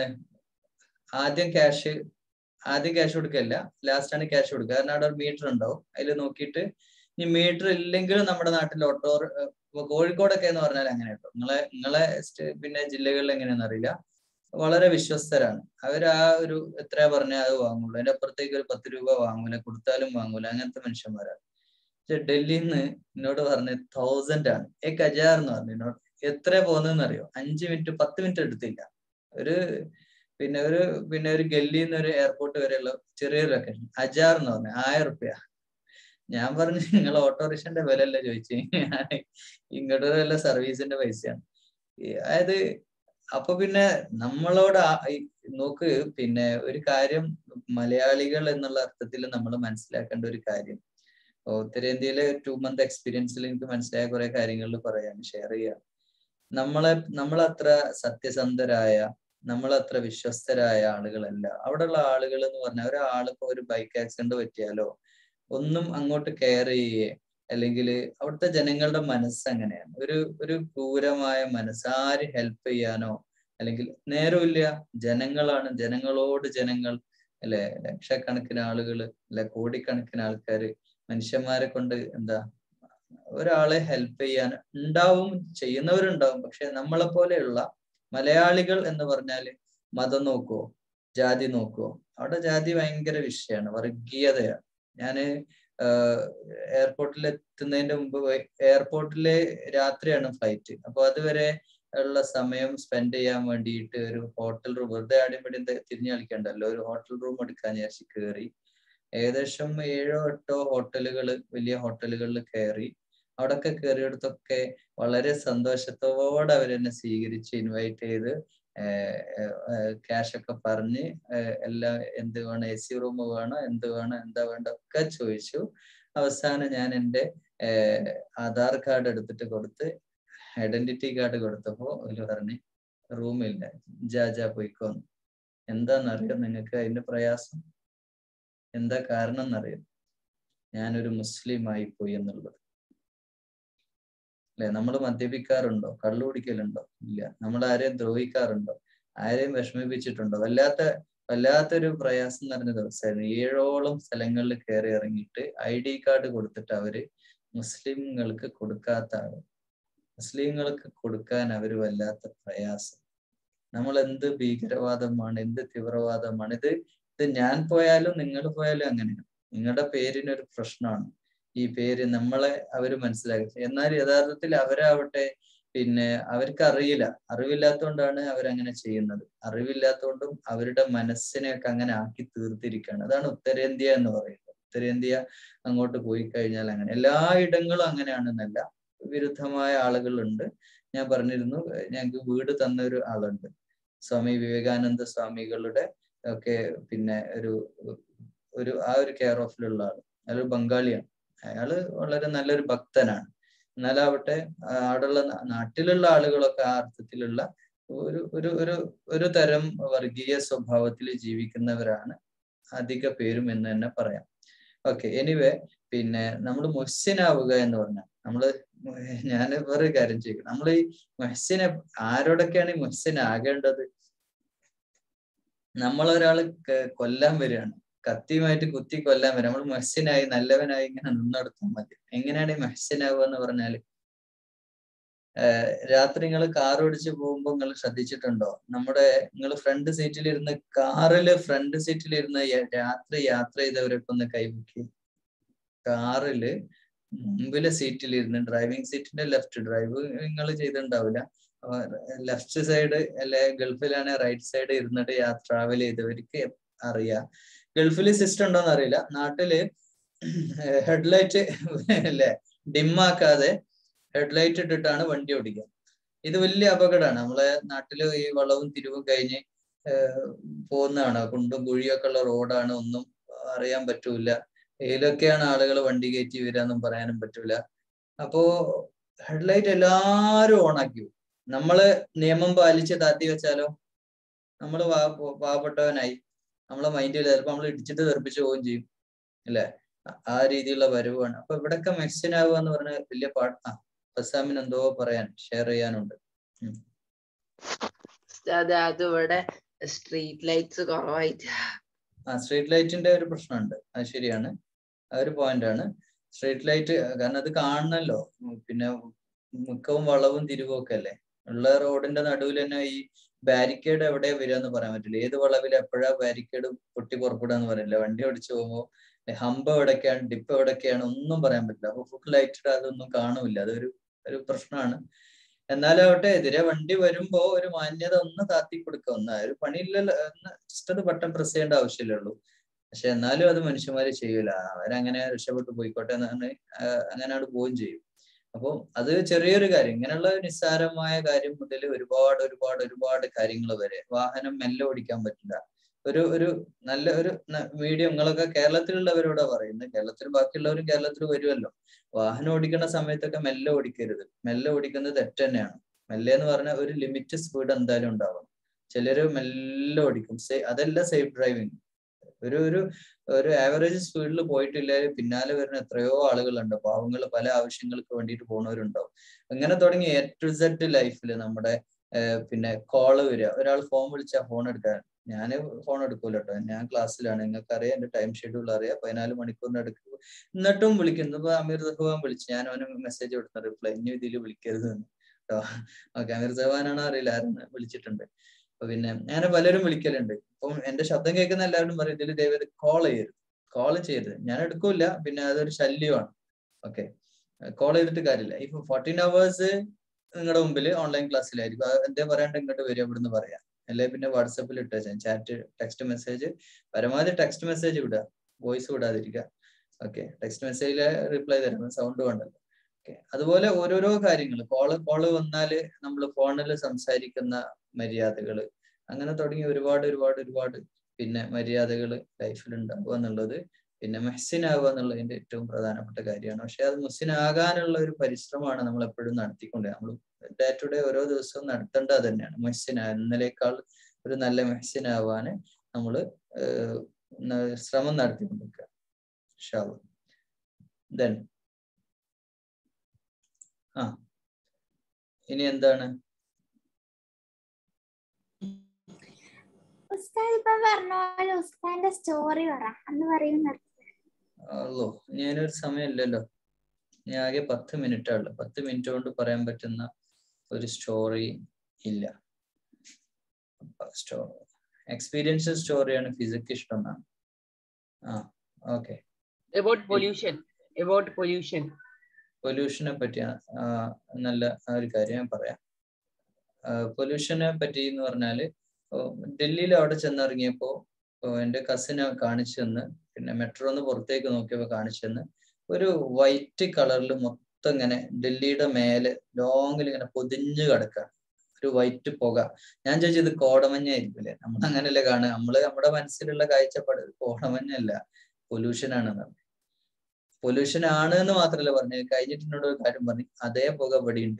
Speaker 2: ആദ്യം ക്യാഷ് ആദ്യം ക്യാഷ് കൊടുക്കല്ല ലാസ്റ്റ് ആണ് ക്യാഷ് കൊടുക്കുക കാരണം അവിടെ ഒരു മീറ്റർ ഉണ്ടാവും അതിൽ നോക്കിയിട്ട് ഇനി മീറ്റർ ഇല്ലെങ്കിലും നമ്മുടെ നാട്ടിൽ ഓട്ടോ കോഴിക്കോടൊക്കെ എന്ന് പറഞ്ഞാൽ അങ്ങനെ കേട്ടോ നിങ്ങളെ നിങ്ങളെ പിന്നെ ജില്ലകളിൽ എങ്ങനെയാണെന്ന് അറിയില്ല വളരെ വിശ്വസ്തരാണ് അവർ ആ ഒരു എത്രയാ പറഞ്ഞാൽ അത് വാങ്ങുള്ളൂ അതിന്റെ അപ്പുറത്തേക്ക് ഒരു പത്ത് രൂപ വാങ്ങൂല കൊടുത്താലും വാങ്ങൂല അങ്ങനത്തെ മനുഷ്യന്മാരാണ് പക്ഷെ ഡൽഹിയിൽ നിന്ന് എന്നോട് പറഞ്ഞ തൗസൻഡ് ആണ് ഏ കജാർ എന്ന് പറഞ്ഞു എന്നോട് എത്ര പോകുന്നതെന്ന് അറിയോ അഞ്ച് മിനിറ്റ് പത്ത് മിനിറ്റ് എടുത്തില്ല ഒരു പിന്നെ ഒരു പിന്നെ ഒരു ഗല്ലിയിൽ നിന്ന് ഒരു എയർപോർട്ട് വരെയുള്ള ചെറിയൊരു ലൊക്കേഷൻ അജാർ എന്ന് പറഞ്ഞു ആയിരം റുപ്യ ഞാൻ പറഞ്ഞു നിങ്ങൾ ഓട്ടോറിക്ഷന്റെ വില അല്ല ചോദിച്ചു ഞാൻ ഇങ്ങോട്ട് വല്ല സർവീസിന്റെ പൈസയാണ് അതായത് അപ്പൊ പിന്നെ നമ്മളോട് നോക്ക് പിന്നെ ഒരു കാര്യം മലയാളികൾ എന്നുള്ള അർത്ഥത്തിൽ നമ്മൾ മനസ്സിലാക്കേണ്ട ഒരു കാര്യം ഉത്തരേന്ത്യയിലെ ടു മന്ത് എക്സ്പീരിയൻസിൽ എനിക്ക് മനസ്സിലായ കുറെ കാര്യങ്ങളിൽ പറയാൻ ഷെയർ ചെയ്യാം നമ്മളെ നമ്മളത്ര സത്യസന്ധരായ നമ്മളത്ര വിശ്വസ്തരായ ആളുകളല്ല അവിടെയുള്ള ആളുകൾ എന്ന് പറഞ്ഞാൽ ഒരാളിപ്പോ ഒരു ബൈക്ക് ആക്സിഡന്റ് പറ്റിയാലോ ഒന്നും അങ്ങോട്ട് കെയർ ചെയ്യേ അല്ലെങ്കിൽ അവിടുത്തെ ജനങ്ങളുടെ മനസ്സ് അങ്ങനെയാണ് ഒരു ഒരു ക്രൂരമായ മനസ്സ് ആര് ഹെൽപ്പ് ചെയ്യാനോ അല്ലെങ്കിൽ നേരമില്ല ജനങ്ങളാണ് ജനങ്ങളോട് ജനങ്ങൾ അല്ലെ ലക്ഷക്കണക്കിന് ആളുകൾ അല്ലെ കോടിക്കണക്കിന് ആൾക്കാര് മനുഷ്യന്മാരെ കൊണ്ട് എന്താ ഒരാളെ ഹെൽപ്പ് ചെയ്യാൻ ഉണ്ടാവും ചെയ്യുന്നവരുണ്ടാവും പക്ഷെ നമ്മളെ പോലെയുള്ള മലയാളികൾ എന്ന് പറഞ്ഞാല് മതം നോക്കുവോ ജാതി നോക്കുവോ അവിടെ ജാതി ഭയങ്കര വിഷയമാണ് വർഗീയതയാണ് ഞാന് എയർപോർട്ടിൽ എത്തുന്നതിന്റെ മുമ്പ് എയർപോർട്ടിലെ രാത്രിയാണ് ഫ്ലൈറ്റ് അപ്പൊ അതുവരെ ഉള്ള സമയം സ്പെൻഡ് ചെയ്യാൻ വേണ്ടിയിട്ട് ഒരു ഹോട്ടൽ റൂം വെറുതെ ആദ്യം വേണ്ടി തിരിഞ്ഞു കളിക്കണ്ടല്ലോ ഒരു ഹോട്ടൽ റൂം എടുക്കാൻ വിചാരിച്ച് കയറി ഏകദേശം ഏഴോ എട്ടോ ഹോട്ടലുകൾ വലിയ ഹോട്ടലുകളിൽ കയറി അവിടൊക്കെ കയറിയിടത്തൊക്കെ വളരെ സന്തോഷത്തോടെ അവരെന്നെ സ്വീകരിച്ച് ഇൻവൈറ്റ് ചെയ്ത് ക്യാഷ് ഒക്കെ പറഞ്ഞ് എല്ലാം എന്ത് വേണം എ സി റൂം വേണോ എന്ത് വേണം എന്താ വേണ്ട ഒക്കെ ചോദിച്ചു അവസാനം ഞാൻ എൻ്റെ ആധാർ കാർഡ് എടുത്തിട്ട് കൊടുത്ത് ഐഡന്റിറ്റി കാർഡ് കൊടുത്തപ്പോ അതിൽ പറഞ്ഞ് റൂമില്ല ജാജാ പോയിക്കോന്ന് എന്താണെന്നറിയാം നിങ്ങൾക്ക് അതിന്റെ പ്രയാസം എന്താ കാരണം എന്നറിയാം ഞാനൊരു മുസ്ലിം ആയി പോയി എന്നുള്ളത് അല്ലെ നമ്മൾ മദ്യപിക്കാറുണ്ടോ കള്ളു കുടിക്കലുണ്ടോ ഇല്ല നമ്മൾ ആരെയും ദ്രോഹിക്കാറുണ്ടോ ആരെയും വിഷമിപ്പിച്ചിട്ടുണ്ടോ വല്ലാത്ത വല്ലാത്തൊരു പ്രയാസം നിറഞ്ഞ ദിവസമായിരുന്നു ഏഴോളം സ്ഥലങ്ങളിൽ കയറി ഇറങ്ങിയിട്ട് ഐ ഡി കാർഡ് കൊടുത്തിട്ട് അവര് മുസ്ലിങ്ങൾക്ക് കൊടുക്കാത്ത ആള് മുസ്ലിങ്ങൾക്ക് കൊടുക്കാൻ അവര് വല്ലാത്ത പ്രയാസം നമ്മൾ എന്ത് ഭീകരവാദമാണ് എന്ത് തീവ്രവാദമാണ് ഇത് ഇത് ഞാൻ പോയാലും നിങ്ങൾ പോയാലും അങ്ങനെയാണ് നിങ്ങളുടെ പേരിനൊരു പ്രശ്നമാണ് ഈ പേര് നമ്മളെ അവര് മനസ്സിലാക്കി എന്നാൽ യഥാർത്ഥത്തിൽ അവരാവട്ടെ പിന്നെ അവർക്ക് അറിയില്ല അറിവില്ലാത്തതുകൊണ്ടാണ് അവരങ്ങനെ ചെയ്യുന്നത് അറിവില്ലാത്തതുകൊണ്ടും അവരുടെ മനസ്സിനെയൊക്കെ അങ്ങനെ ആക്കി തീർത്തിരിക്കുകയാണ് അതാണ് ഉത്തരേന്ത്യ എന്ന് പറയുന്നത് ഉത്തരേന്ത്യ അങ്ങോട്ട് പോയി കഴിഞ്ഞാൽ അങ്ങനെ എല്ലാ ഇടങ്ങളും അങ്ങനെയാണെന്നല്ല വിരുദ്ധമായ ആളുകളുണ്ട് ഞാൻ പറഞ്ഞിരുന്നു ഞങ്ങൾക്ക് വീട് തന്ന ഒരു ആളുണ്ട് സ്വാമി വിവേകാനന്ദ സ്വാമികളുടെ ഒക്കെ പിന്നെ ഒരു ഒരു ആ ഒരു കെയർ ഓഫിലുള്ള ആള് അയാൾ ബംഗാളിയാണ് അയാള് വളരെ നല്ലൊരു ഭക്തനാണ് എന്നാലാവട്ടെ അവിടെയുള്ള നാട്ടിലുള്ള ആളുകളൊക്കെ ആ അർത്ഥത്തിലുള്ള ഒരു ഒരു ഒരു ഒരു തരം വർഗീയ സ്വഭാവത്തിൽ ജീവിക്കുന്നവരാണ് അധിക പേരും എന്ന് തന്നെ പറയാം ഓക്കെ എനിവേ പിന്നെ നമ്മൾ മുഹ്സിനാവുക എന്ന് പറഞ്ഞാൽ നമ്മള് ഞാൻ വേറെ കാര്യം ചെയ്യും നമ്മൾ ഈ മുഹ്സിനെ ആരോടൊക്കെയാണ് ഈ മുഹ്സിൻ ആകേണ്ടത് നമ്മളൊരാള് കൊല്ലാൻ വരികയാണ് കത്തിയുമായിട്ട് കുത്തി കൊല്ലാൻ വരും നമ്മൾ മെഹ്സിനായി നല്ലവനായി ഇങ്ങനെ നിന്നെടുത്താൽ മതി എങ്ങനെയാണ് ഈ മെഹ്സിനാവുക എന്ന് പറഞ്ഞാല് രാത്രി നിങ്ങൾ കാർ ഓടിച്ച് പോകുമ്പോൾ നിങ്ങൾ ശ്രദ്ധിച്ചിട്ടുണ്ടോ നമ്മുടെ നിങ്ങൾ ഫ്രണ്ട് സീറ്റിലിരുന്ന് കാറില് ഫ്രണ്ട് സീറ്റിലിരുന്ന് രാത്രി യാത്ര ചെയ്തവരൊക്കെ ഒന്ന് കൈമുക്കി കാറില് മുമ്പിലെ സീറ്റിലിരുന്ന് ഡ്രൈവിംഗ് സീറ്റിന്റെ ലെഫ്റ്റ് ഡ്രൈവ് നിങ്ങൾ ചെയ്തിട്ടുണ്ടാവില്ല ലെഫ്റ്റ് സൈഡ് അല്ലെ ഗൾഫിലാണ് റൈറ്റ് സൈഡ് ഇരുന്നിട്ട് യാത്ര ട്രാവൽ ചെയ്തവർക്ക് അറിയാം ഗൾഫിൽ സിസ്റ്റം ഉണ്ടോന്ന് അറിയില്ല നാട്ടില് ഹെഡ്ലൈറ്റ് അല്ലെ ഡിമ്മാക്കാതെ ഹെഡ്ലൈറ്റ് ഇട്ടിട്ടാണ് വണ്ടി ഓടിക്കുക ഇത് വലിയ അപകടമാണ് നമ്മളെ നാട്ടില് ഈ വളവും തിരിവും കഴിഞ്ഞ് പോകുന്നതാണ് കുണ്ടും കുഴിയൊക്കെ ഉള്ള റോഡാണ് ഒന്നും അറിയാൻ പറ്റൂല ഏതിലൊക്കെയാണ് ആളുകൾ വണ്ടി കയറ്റി വരാന്നും പറയാനും പറ്റൂല അപ്പോ ഹെഡ്ലൈറ്റ് എല്ലാരും ഓണാക്കി നമ്മള് നിയമം പാലിച്ച് താത്തി വെച്ചാലോ നമ്മൾ പാവപ്പെട്ടവനായി നമ്മളെ മൈൻഡിൽ ചിലപ്പോ നമ്മൾ ഇടിച്ചിട്ട് തെറിപ്പിച്ച് പോവുകയും ചെയ്യും അല്ലെ ആ രീതിയിലുള്ള വരവാണ് അപ്പൊ ഇവിടൊക്കെ മെക്സിൻ ആവുക എന്ന് പറഞ്ഞ വലിയ പാട്ട് ആ ബസാമിന് എന്തോ പറയാൻ ഷെയർ ചെയ്യാനുണ്ട് ഉം.
Speaker 9: ഉസ്താദ് അത് ഇവിടെ സ്ട്രീറ്റ് ലൈറ്റ്സ് കുറവായിട്ട്
Speaker 2: ആ സ്ട്രീറ്റ് ലൈറ്റിന്റെ ഒരു പ്രശ്നമുണ്ട് അത് ശരിയാണ് ആ ഒരു പോയിന്റ് ആണ് സ്ട്രീറ്റ് ലൈറ്റ് കാരണം അത് കാണണല്ലോ ഉം, പിന്നെ മുക്കവും വളവും തിരിവും ഒക്കെ അല്ലേ ഉള്ള റോഡിന്റെ നടുവിൽ തന്നെ ഈ ബാരിക്കേഡ് എവിടെ വരിക എന്ന് പറയാൻ പറ്റില്ല ഏത് വളവിൽ എപ്പോഴാ ബാരിക്കേഡ് പൊട്ടി പുറപ്പെടുക എന്ന് പറയില്ല വണ്ടി ഓടിച്ചു പോകുമ്പോൾ ഹമ്പ് എവിടൊക്കെയാണ് ഡിപ്പ് എവിടൊക്കെയാണ് ഒന്നും പറയാൻ പറ്റില്ല അപ്പൊ ഫുൾ ലൈറ്റഡ് അതൊന്നും കാണൂല അതൊരു ഒരു പ്രശ്നമാണ് എന്നാലാവട്ടെ എതിരെ വണ്ടി വരുമ്പോ ഒരു മാന്യത ഒന്ന് താത്തി കൊടുക്കുക ഒന്ന് ഒരു പണിയില്ലല്ലോ ജസ്റ്റ് അത് ബട്ടൺ പ്രസ് ചെയ്യേണ്ട ആവശ്യമല്ലേ ഉള്ളൂ പക്ഷെ എന്നാലും അത് മനുഷ്യന്മാര് ചെയ്യൂല അവരങ്ങനെ രക്ഷപ്പെട്ടു പോയിക്കോട്ടെ എന്നാണ് അങ്ങനെയാണ് പോവുകയും ചെയ്യും അപ്പോൾ അത് ചെറിയൊരു കാര്യം ഇങ്ങനെയുള്ള നിസ്സാരമായ കാര്യം മുതൽ ഒരുപാട് ഒരുപാട് ഒരുപാട് കാര്യങ്ങൾ വരെ വാഹനം മെല്ലെ ഓടിക്കാൻ പറ്റില്ല ഒരു ഒരു നല്ല ഒരു മീഡിയം നിങ്ങളൊക്കെ കേരളത്തിലുള്ളവരോടാ പറയുന്നത് കേരളത്തിൽ ബാക്കിയുള്ളവരും കേരളത്തിൽ വരുമല്ലോ വാഹനം ഓടിക്കുന്ന സമയത്തൊക്കെ മെല്ലെ ഓടിക്കരുത് മെല്ലെ ഓടിക്കുന്നത് തെറ്റ് തന്നെയാണ് മെല്ലെ എന്ന് പറഞ്ഞാൽ ഒരു ലിമിറ്റ് സ്പീഡ് എന്തായാലും ഉണ്ടാവണം ചിലര് മെല്ലെ ഓടിക്കും സേ അതല്ല സേഫ് ഡ്രൈവിംഗ് ഒരു ഒരു ഒരു ആവറേജ് സ്പീഡിൽ പോയിട്ടില്ല പിന്നാലെ വരുന്ന എത്രയോ ആളുകളുണ്ട് പാവങ്ങൾ പല ആവശ്യങ്ങൾക്ക് വേണ്ടിയിട്ട് പോകുന്നവരുണ്ടാവും അങ്ങനെ തുടങ്ങി എ ടു സെഡ് ലൈഫിൽ നമ്മുടെ പിന്നെ കോള് വരിക ഒരാൾ ഫോൺ വിളിച്ചാൽ ഫോൺ എടുക്കാൻ ഞാൻ ഫോൺ എടുക്കൂല കേട്ടോ ഞാൻ ക്ലാസ്സിലാണ് നിങ്ങൾക്ക് അറിയാം എന്റെ ടൈം ഷെഡ്യൂൾ അറിയാം പതിനാല് മണിക്കൂറിന് എടുക്കും എന്നിട്ടും വിളിക്കുന്നു ഇപ്പൊ അമീർ സഹുവാൻ വിളിച്ചു ഞാൻ അവന് മെസ്സേജ് കൊടുത്ത റിപ്ലൈ ഇനി ഇതിൽ വിളിക്കരുത് കേട്ടോ ഓക്കെ അമീർ സഹുവാനാണോ അറിയില്ല ആരും വിളിച്ചിട്ടുണ്ട് അപ്പൊ പിന്നെ അങ്ങനെ പലരും വിളിക്കലുണ്ട് അപ്പം എന്റെ ശബ്ദം കേൾക്കുന്ന എല്ലാവരും പറയും ഇതിൽ ദയവേത് കോൾ ചെയ്യരുത് കോൾ ചെയ്യരുത് ഞാൻ എടുക്കൂല പിന്നെ അതൊരു ശല്യമാണ് ഓക്കെ കോൾ ചെയ്തിട്ട് കാര്യമില്ല ഇപ്പൊ ഫോർട്ടീൻ അവേഴ്സ് നിങ്ങളുടെ മുമ്പിൽ ഓൺലൈൻ ക്ലാസ്സിലായിരിക്കും എന്തേ പറയാണ്ട് ഇങ്ങോട്ട് വരിക ഇവിടുന്ന് പറയാം അല്ലെ പിന്നെ വാട്സപ്പിൽ ഇട്ട് ചാറ്റ് ടെക്സ്റ്റ് മെസ്സേജ് പരമാവധി ടെക്സ്റ്റ് മെസ്സേജ് വിടുക വോയിസ് വിടാതിരിക്കുക ഓക്കെ ടെക്സ്റ്റ് മെസ്സേജില് റിപ്ലൈ തരുന്നത് സൗണ്ട് വേണ്ടല്ലോ ഓക്കെ അതുപോലെ ഓരോരോ കാര്യങ്ങൾ കോള് കോള് വന്നാല് നമ്മൾ ഫോണിൽ സംസാരിക്കുന്ന മര്യാദകൾ അങ്ങനെ തുടങ്ങി ഒരുപാട് ഒരുപാട് ഒരുപാട് പിന്നെ മര്യാദകൾ ലൈഫിൽ ഉണ്ടാവുക എന്നുള്ളത് പിന്നെ മെഹ്സിൻ ആവുക എന്നുള്ളതിന്റെ ഏറ്റവും പ്രധാനപ്പെട്ട കാര്യമാണ് പക്ഷെ അത് മുസ്സിൻ ആകാനുള്ള ഒരു പരിശ്രമമാണ് നമ്മൾ എപ്പോഴും നടത്തിക്കൊണ്ട് നമ്മൾ ഡേ ടു ഡേ ഓരോ ദിവസവും നടത്തേണ്ടത് തന്നെയാണ് മെഹ്സിൻ ഇന്നലേക്കാൾ ഒരു നല്ല മെഹ്സിൻ ആവാന് നമ്മൾ ശ്രമം നടത്തിക്കൊണ്ടിരിക്കുക ദെൻ ആ ഇനി എന്താണ്
Speaker 10: ഉസ്താദ് ഇപ്പൊ പറഞ്ഞ പോലെ ഉസ്താദിന്റെ സ്റ്റോറി പറ അന്ന് പറയുന്നത്
Speaker 2: അല്ലോ ഞാനൊരു സമയമില്ലല്ലോ ഞാൻ ആകെ പത്ത് മിനിറ്റ് ഉള്ളു പത്ത് മിനിറ്റ് കൊണ്ട് പറയാൻ പറ്റുന്ന ഒരു സ്റ്റോറി ഇല്ല എക്സ്പീരിയൻസ് സ്റ്റോറിയാണ് ഫിസിക്സ് ഇഷ്ടം എന്നാണ് ആ okay
Speaker 7: about pollution about pollution
Speaker 2: പൊല്യൂഷനെ പറ്റി നല്ല ഒരു കാര്യം ഞാൻ പറയാം പൊല്യൂഷനെ പറ്റി എന്ന് പറഞ്ഞാല് ഡൽഹിയിൽ അവിടെ ചെന്നിറങ്ങിയപ്പോ എൻ്റെ കസിനെ കാണിച്ചു തന്ന് പിന്നെ മെട്രോന്ന് പുറത്തേക്ക് നോക്കിയപ്പോ കാണിച്ചു തന്ന് ഒരു വൈറ്റ് കളറിൽ മൊത്തം ഇങ്ങനെ ഡൽഹിയുടെ മേലെ ലോങ്ങിൽ ഇങ്ങനെ പൊതിഞ്ഞു കിടക്കാണ് ഒരു വൈറ്റ് പുക ഞാൻ ചോദിച്ചു ഇത് കോടമഞ്ഞായിരിക്കും അല്ലേ നമ്മൾ അങ്ങനെയല്ലേ കാണുക നമ്മള് നമ്മുടെ മനസ്സിലുള്ള കാഴ്ചപ്പാട് കോടമഞ്ഞല്ല പൊല്യൂഷൻ ആണെന്ന് പൊല്യൂഷൻ ആണ് എന്ന് മാത്രമല്ല പറഞ്ഞു കഴിഞ്ഞിട്ട് എന്നോട് ഒരു കാര്യം പറഞ്ഞു അതേ പുക ഇവിടെ ഉണ്ട്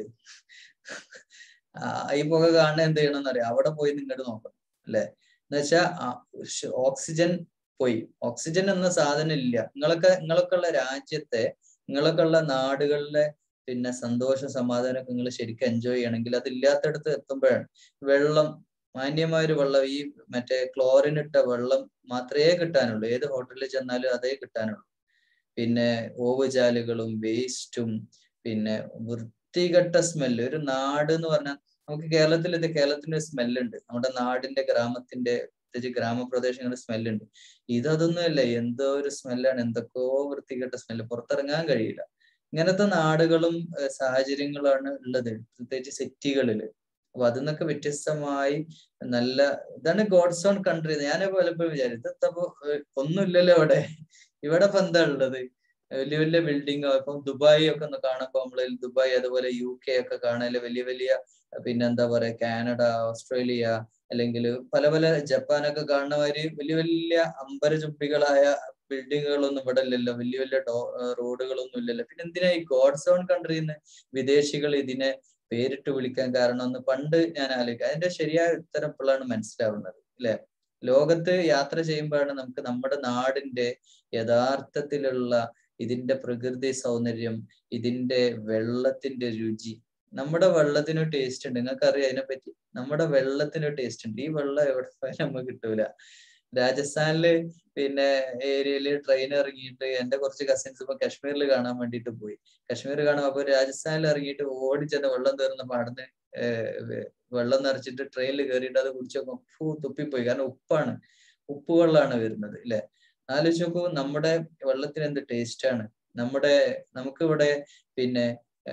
Speaker 2: ഈ പുക കാണുന്ന എന്ത് ചെയ്യണമെന്ന് അറിയാം അവിടെ പോയി നിങ്ങോട്ട് നോക്കണം അല്ലെ എന്ന് വെച്ചാ ഓക്സിജൻ പോയി ഓക്സിജൻ എന്ന സാധനം ഇല്ല നിങ്ങളൊക്കെ നിങ്ങളൊക്കെ ഉള്ള രാജ്യത്തെ നിങ്ങളൊക്കെ ഉള്ള നാടുകളിലെ പിന്നെ സന്തോഷ സമാധാനമൊക്കെ നിങ്ങൾ ശരിക്കും എൻജോയ് ചെയ്യണമെങ്കിൽ അതില്ലാത്തടത്ത് എത്തുമ്പോഴാണ് വെള്ളം മാന്യമായ ഒരു വെള്ളം ഈ മറ്റേ ക്ലോറിൻ ഇട്ട വെള്ളം മാത്രമേ കിട്ടാനുള്ളൂ ഏത് ഹോട്ടലിൽ ചെന്നാലും അതേ കിട്ടാനുള്ളൂ പിന്നെ ഓവുചാലുകളും വേസ്റ്റും പിന്നെ വൃത്തികെട്ട സ്മെല്ല് ഒരു നാട് എന്ന് പറഞ്ഞാൽ നമുക്ക് കേരളത്തിൽ ഇത് കേരളത്തിന്റെ സ്മെല്ലുണ്ട് നമ്മുടെ നാടിന്റെ ഗ്രാമത്തിന്റെ പ്രത്യേകിച്ച് ഗ്രാമപ്രദേശങ്ങളുടെ സ്മെല്ലുണ്ട് ഇതൊന്നുമല്ല എന്തോ ഒരു സ്മെല്ലാണ് എന്തൊക്കെയോ വൃത്തികെട്ട സ്മെല്ല് പുറത്തിറങ്ങാൻ കഴിയില്ല ഇങ്ങനത്തെ നാടുകളും സാഹചര്യങ്ങളാണ് ഉള്ളത് പ്രത്യേകിച്ച് സിറ്റികളില് അപ്പൊ അതിന്നൊക്കെ വ്യത്യസ്തമായി നല്ല ഇതാണ് ഗോഡ്സ് ഓൺ കൺട്രി ഞാൻ പലപ്പോഴും വിചാരിച്ചു ഇതപ്പോ ഒന്നുമില്ലല്ലോ ഇവിടെ ഇവിടെ ഇപ്പൊ എന്താ ഉള്ളത് വലിയ വലിയ ബിൽഡിംഗ് ഇപ്പം ദുബായ് ഒക്കെ ഒന്ന് കാണുമ്പോൾ നമ്മൾ ദുബായ് അതുപോലെ യു കെ ഒക്കെ കാണാൻ വലിയ വലിയ പിന്നെ എന്താ പറയാ കാനഡ ഓസ്ട്രേലിയ അല്ലെങ്കിൽ പല പല ജപ്പാനൊക്കെ കാണുന്ന മാതിരി വലിയ വലിയ അമ്പരചുംബികളായ ബിൽഡിങ്ങുകളൊന്നും ഇവിടെ ഇല്ലല്ലോ വലിയ വലിയ ഡോ റോഡുകളൊന്നും ഇല്ലല്ലോ പിന്നെ എന്തിനാ ഈ ഗോഡ്സ് ഓൺ കൺട്രിന്ന് വിദേശികൾ ഇതിനെ പേരിട്ട് വിളിക്കാൻ കാരണം ഒന്ന് പണ്ട് ഞാൻ ആലോചിക്കുക അതിന്റെ ശരിയായ ഉത്തരം ഇപ്പോഴാണ് മനസ്സിലാവുന്നത് അല്ലെ ലോകത്ത് യാത്ര ചെയ്യുമ്പോഴാണ് നമുക്ക് നമ്മുടെ നാടിന്റെ യഥാർത്ഥത്തിലുള്ള ഇതിന്റെ പ്രകൃതി സൗന്ദര്യം ഇതിന്റെ വെള്ളത്തിന്റെ രുചി നമ്മുടെ വെള്ളത്തിന് ടേസ്റ്റ് ഉണ്ട് നിങ്ങൾക്ക് അറിയാം അതിനെപ്പറ്റി നമ്മുടെ വെള്ളത്തിന് ടേസ്റ്റ് ഉണ്ട് ഈ വെള്ളം എവിടെ പോയാലും നമുക്ക് കിട്ടൂല രാജസ്ഥാനില് പിന്നെ ഏരിയയില് ട്രെയിൻ ഇറങ്ങിയിട്ട് എന്റെ കുറച്ച് കസിൻസ് ഇപ്പൊ കാശ്മീരിൽ കാണാൻ വേണ്ടിയിട്ട് പോയി കാശ്മീർ കാണാൻ അപ്പൊ രാജസ്ഥാനിൽ ഇറങ്ങിയിട്ട് ഓടി ചെന്ന് വെള്ളം തീർന്നപ്പോ അവിടുന്ന് വെള്ളം നിറച്ചിട്ട് ട്രെയിനിൽ കയറിയിട്ട് അത് കുടിച്ചപ്പോ ഫൂ തുപ്പിപ്പോയി കാരണം ഉപ്പാണ് ഉപ്പ് വെള്ളമാണ് വരുന്നത് ഇല്ലെ ആലോചിച്ച് നോക്കൂ നമ്മുടെ വെള്ളത്തിന് എന്ത് ടേസ്റ്റ് ആണ് നമ്മുടെ നമുക്കിവിടെ പിന്നെ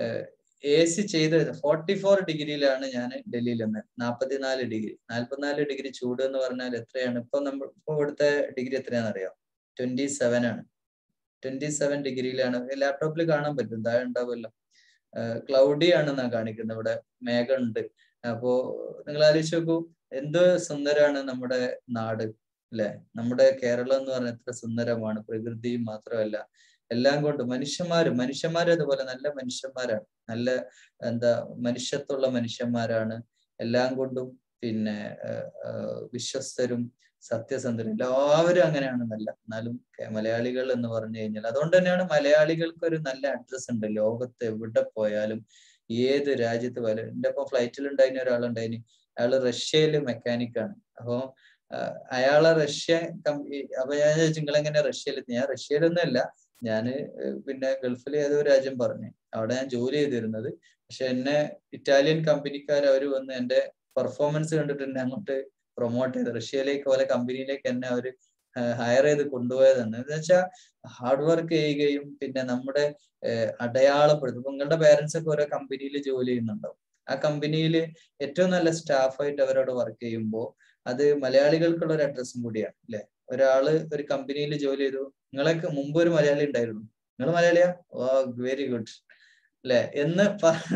Speaker 2: എ സി ചെയ്ത് ഫോർട്ടി ഫോർ ഡിഗ്രിയിലാണ് ഞാൻ ഡൽഹിയിൽ നിന്ന് നാൽപ്പത്തിനാല് ഡിഗ്രി നാൽപ്പത്തിനാല് ഡിഗ്രി ചൂട് എന്ന് പറഞ്ഞാൽ എത്രയാണ് ഇപ്പൊ നമ്മൾ ഇപ്പൊ ഇവിടുത്തെ ഡിഗ്രി എത്രയാണെന്ന് അറിയാം ട്വന്റി സെവൻ ആണ് ട്വന്റി സെവൻ ഡിഗ്രിയിലാണ് ലാപ്ടോപ്പിൽ കാണാൻ പറ്റും താഴെ ഉണ്ടാവുമല്ലോ ക്ലൗഡി ആണെന്നാ കാണിക്കുന്നത് ഇവിടെ മേഘമുണ്ട് അപ്പോ നിങ്ങൾ ആലോചിച്ച് നോക്കൂ എന്ത് സുന്ദരാണ് നമ്മുടെ നാട് അല്ലെ നമ്മുടെ കേരളം എന്ന് പറഞ്ഞാൽ എത്ര സുന്ദരമാണ് പ്രകൃതിയും മാത്രമല്ല എല്ലാം കൊണ്ടും മനുഷ്യന്മാരും മനുഷ്യന്മാരും അതുപോലെ നല്ല മനുഷ്യന്മാരാണ് നല്ല എന്താ മനുഷ്യത്വമുള്ള മനുഷ്യന്മാരാണ് എല്ലാം കൊണ്ടും പിന്നെ വിശ്വസ്തരും സത്യസന്ധരും എല്ലാവരും അങ്ങനെയാണെന്നല്ല എന്നാലും മലയാളികൾ എന്ന് പറഞ്ഞു കഴിഞ്ഞാൽ അതുകൊണ്ട് തന്നെയാണ് മലയാളികൾക്ക് ഒരു നല്ല അഡ്രസ് ഉണ്ട് ലോകത്ത് എവിടെ പോയാലും ഏത് രാജ്യത്ത് പോയാലും എൻ്റെ ഒപ്പം ഫ്ലൈറ്റിൽ ഉണ്ടായിരുന്ന ഒരാളുണ്ടായിന് അയാള് റഷ്യയില് മെക്കാനിക്കാണ് അപ്പോ അയാളെ റഷ്യ അപ്പൊ ഞാൻ ചോദിച്ചു നിങ്ങൾ എങ്ങനെ റഷ്യയിൽ ഞാൻ റഷ്യയിലൊന്നും അല്ല ഞാന് പിന്നെ ഗൾഫിലെ ഏതോ രാജ്യം പറഞ്ഞു അവിടെ ഞാൻ ജോലി ചെയ്തിരുന്നത് പക്ഷെ എന്നെ ഇറ്റാലിയൻ കമ്പനിക്കാർ അവർ വന്ന് എന്റെ പെർഫോമൻസ് കണ്ടിട്ട് എന്നെ അങ്ങോട്ട് പ്രൊമോട്ട് ചെയ്ത് റഷ്യയിലേക്ക് പോലെ കമ്പനിയിലേക്ക് എന്നെ അവർ ഹയർ ചെയ്ത് കൊണ്ടുപോയതാണ് എന്ന് വെച്ചാൽ ഹാർഡ് വർക്ക് ചെയ്യുകയും പിന്നെ നമ്മുടെ അടയാളപ്പെടുത്തും നിങ്ങളുടെ പേരൻസ് ഒക്കെ ഓരോ കമ്പനിയിൽ ജോലി ചെയ്യുന്നുണ്ടാവും ആ കമ്പനിയിൽ ഏറ്റവും നല്ല സ്റ്റാഫായിട്ട് അവരോട് വർക്ക് ചെയ്യുമ്പോൾ അത് മലയാളികൾക്കുള്ള ഒരു അഡ്രസ്സും കൂടിയാണ് അല്ലെ ഒരാള് ഒരു കമ്പനിയിൽ ജോലി ചെയ്തു നിങ്ങളൊക്കെ മുമ്പ് ഒരു മലയാളി ഉണ്ടായിരുന്നു നിങ്ങൾ മലയാളിയാ ഓ വെരി ഗുഡ് അല്ലെ എന്ന്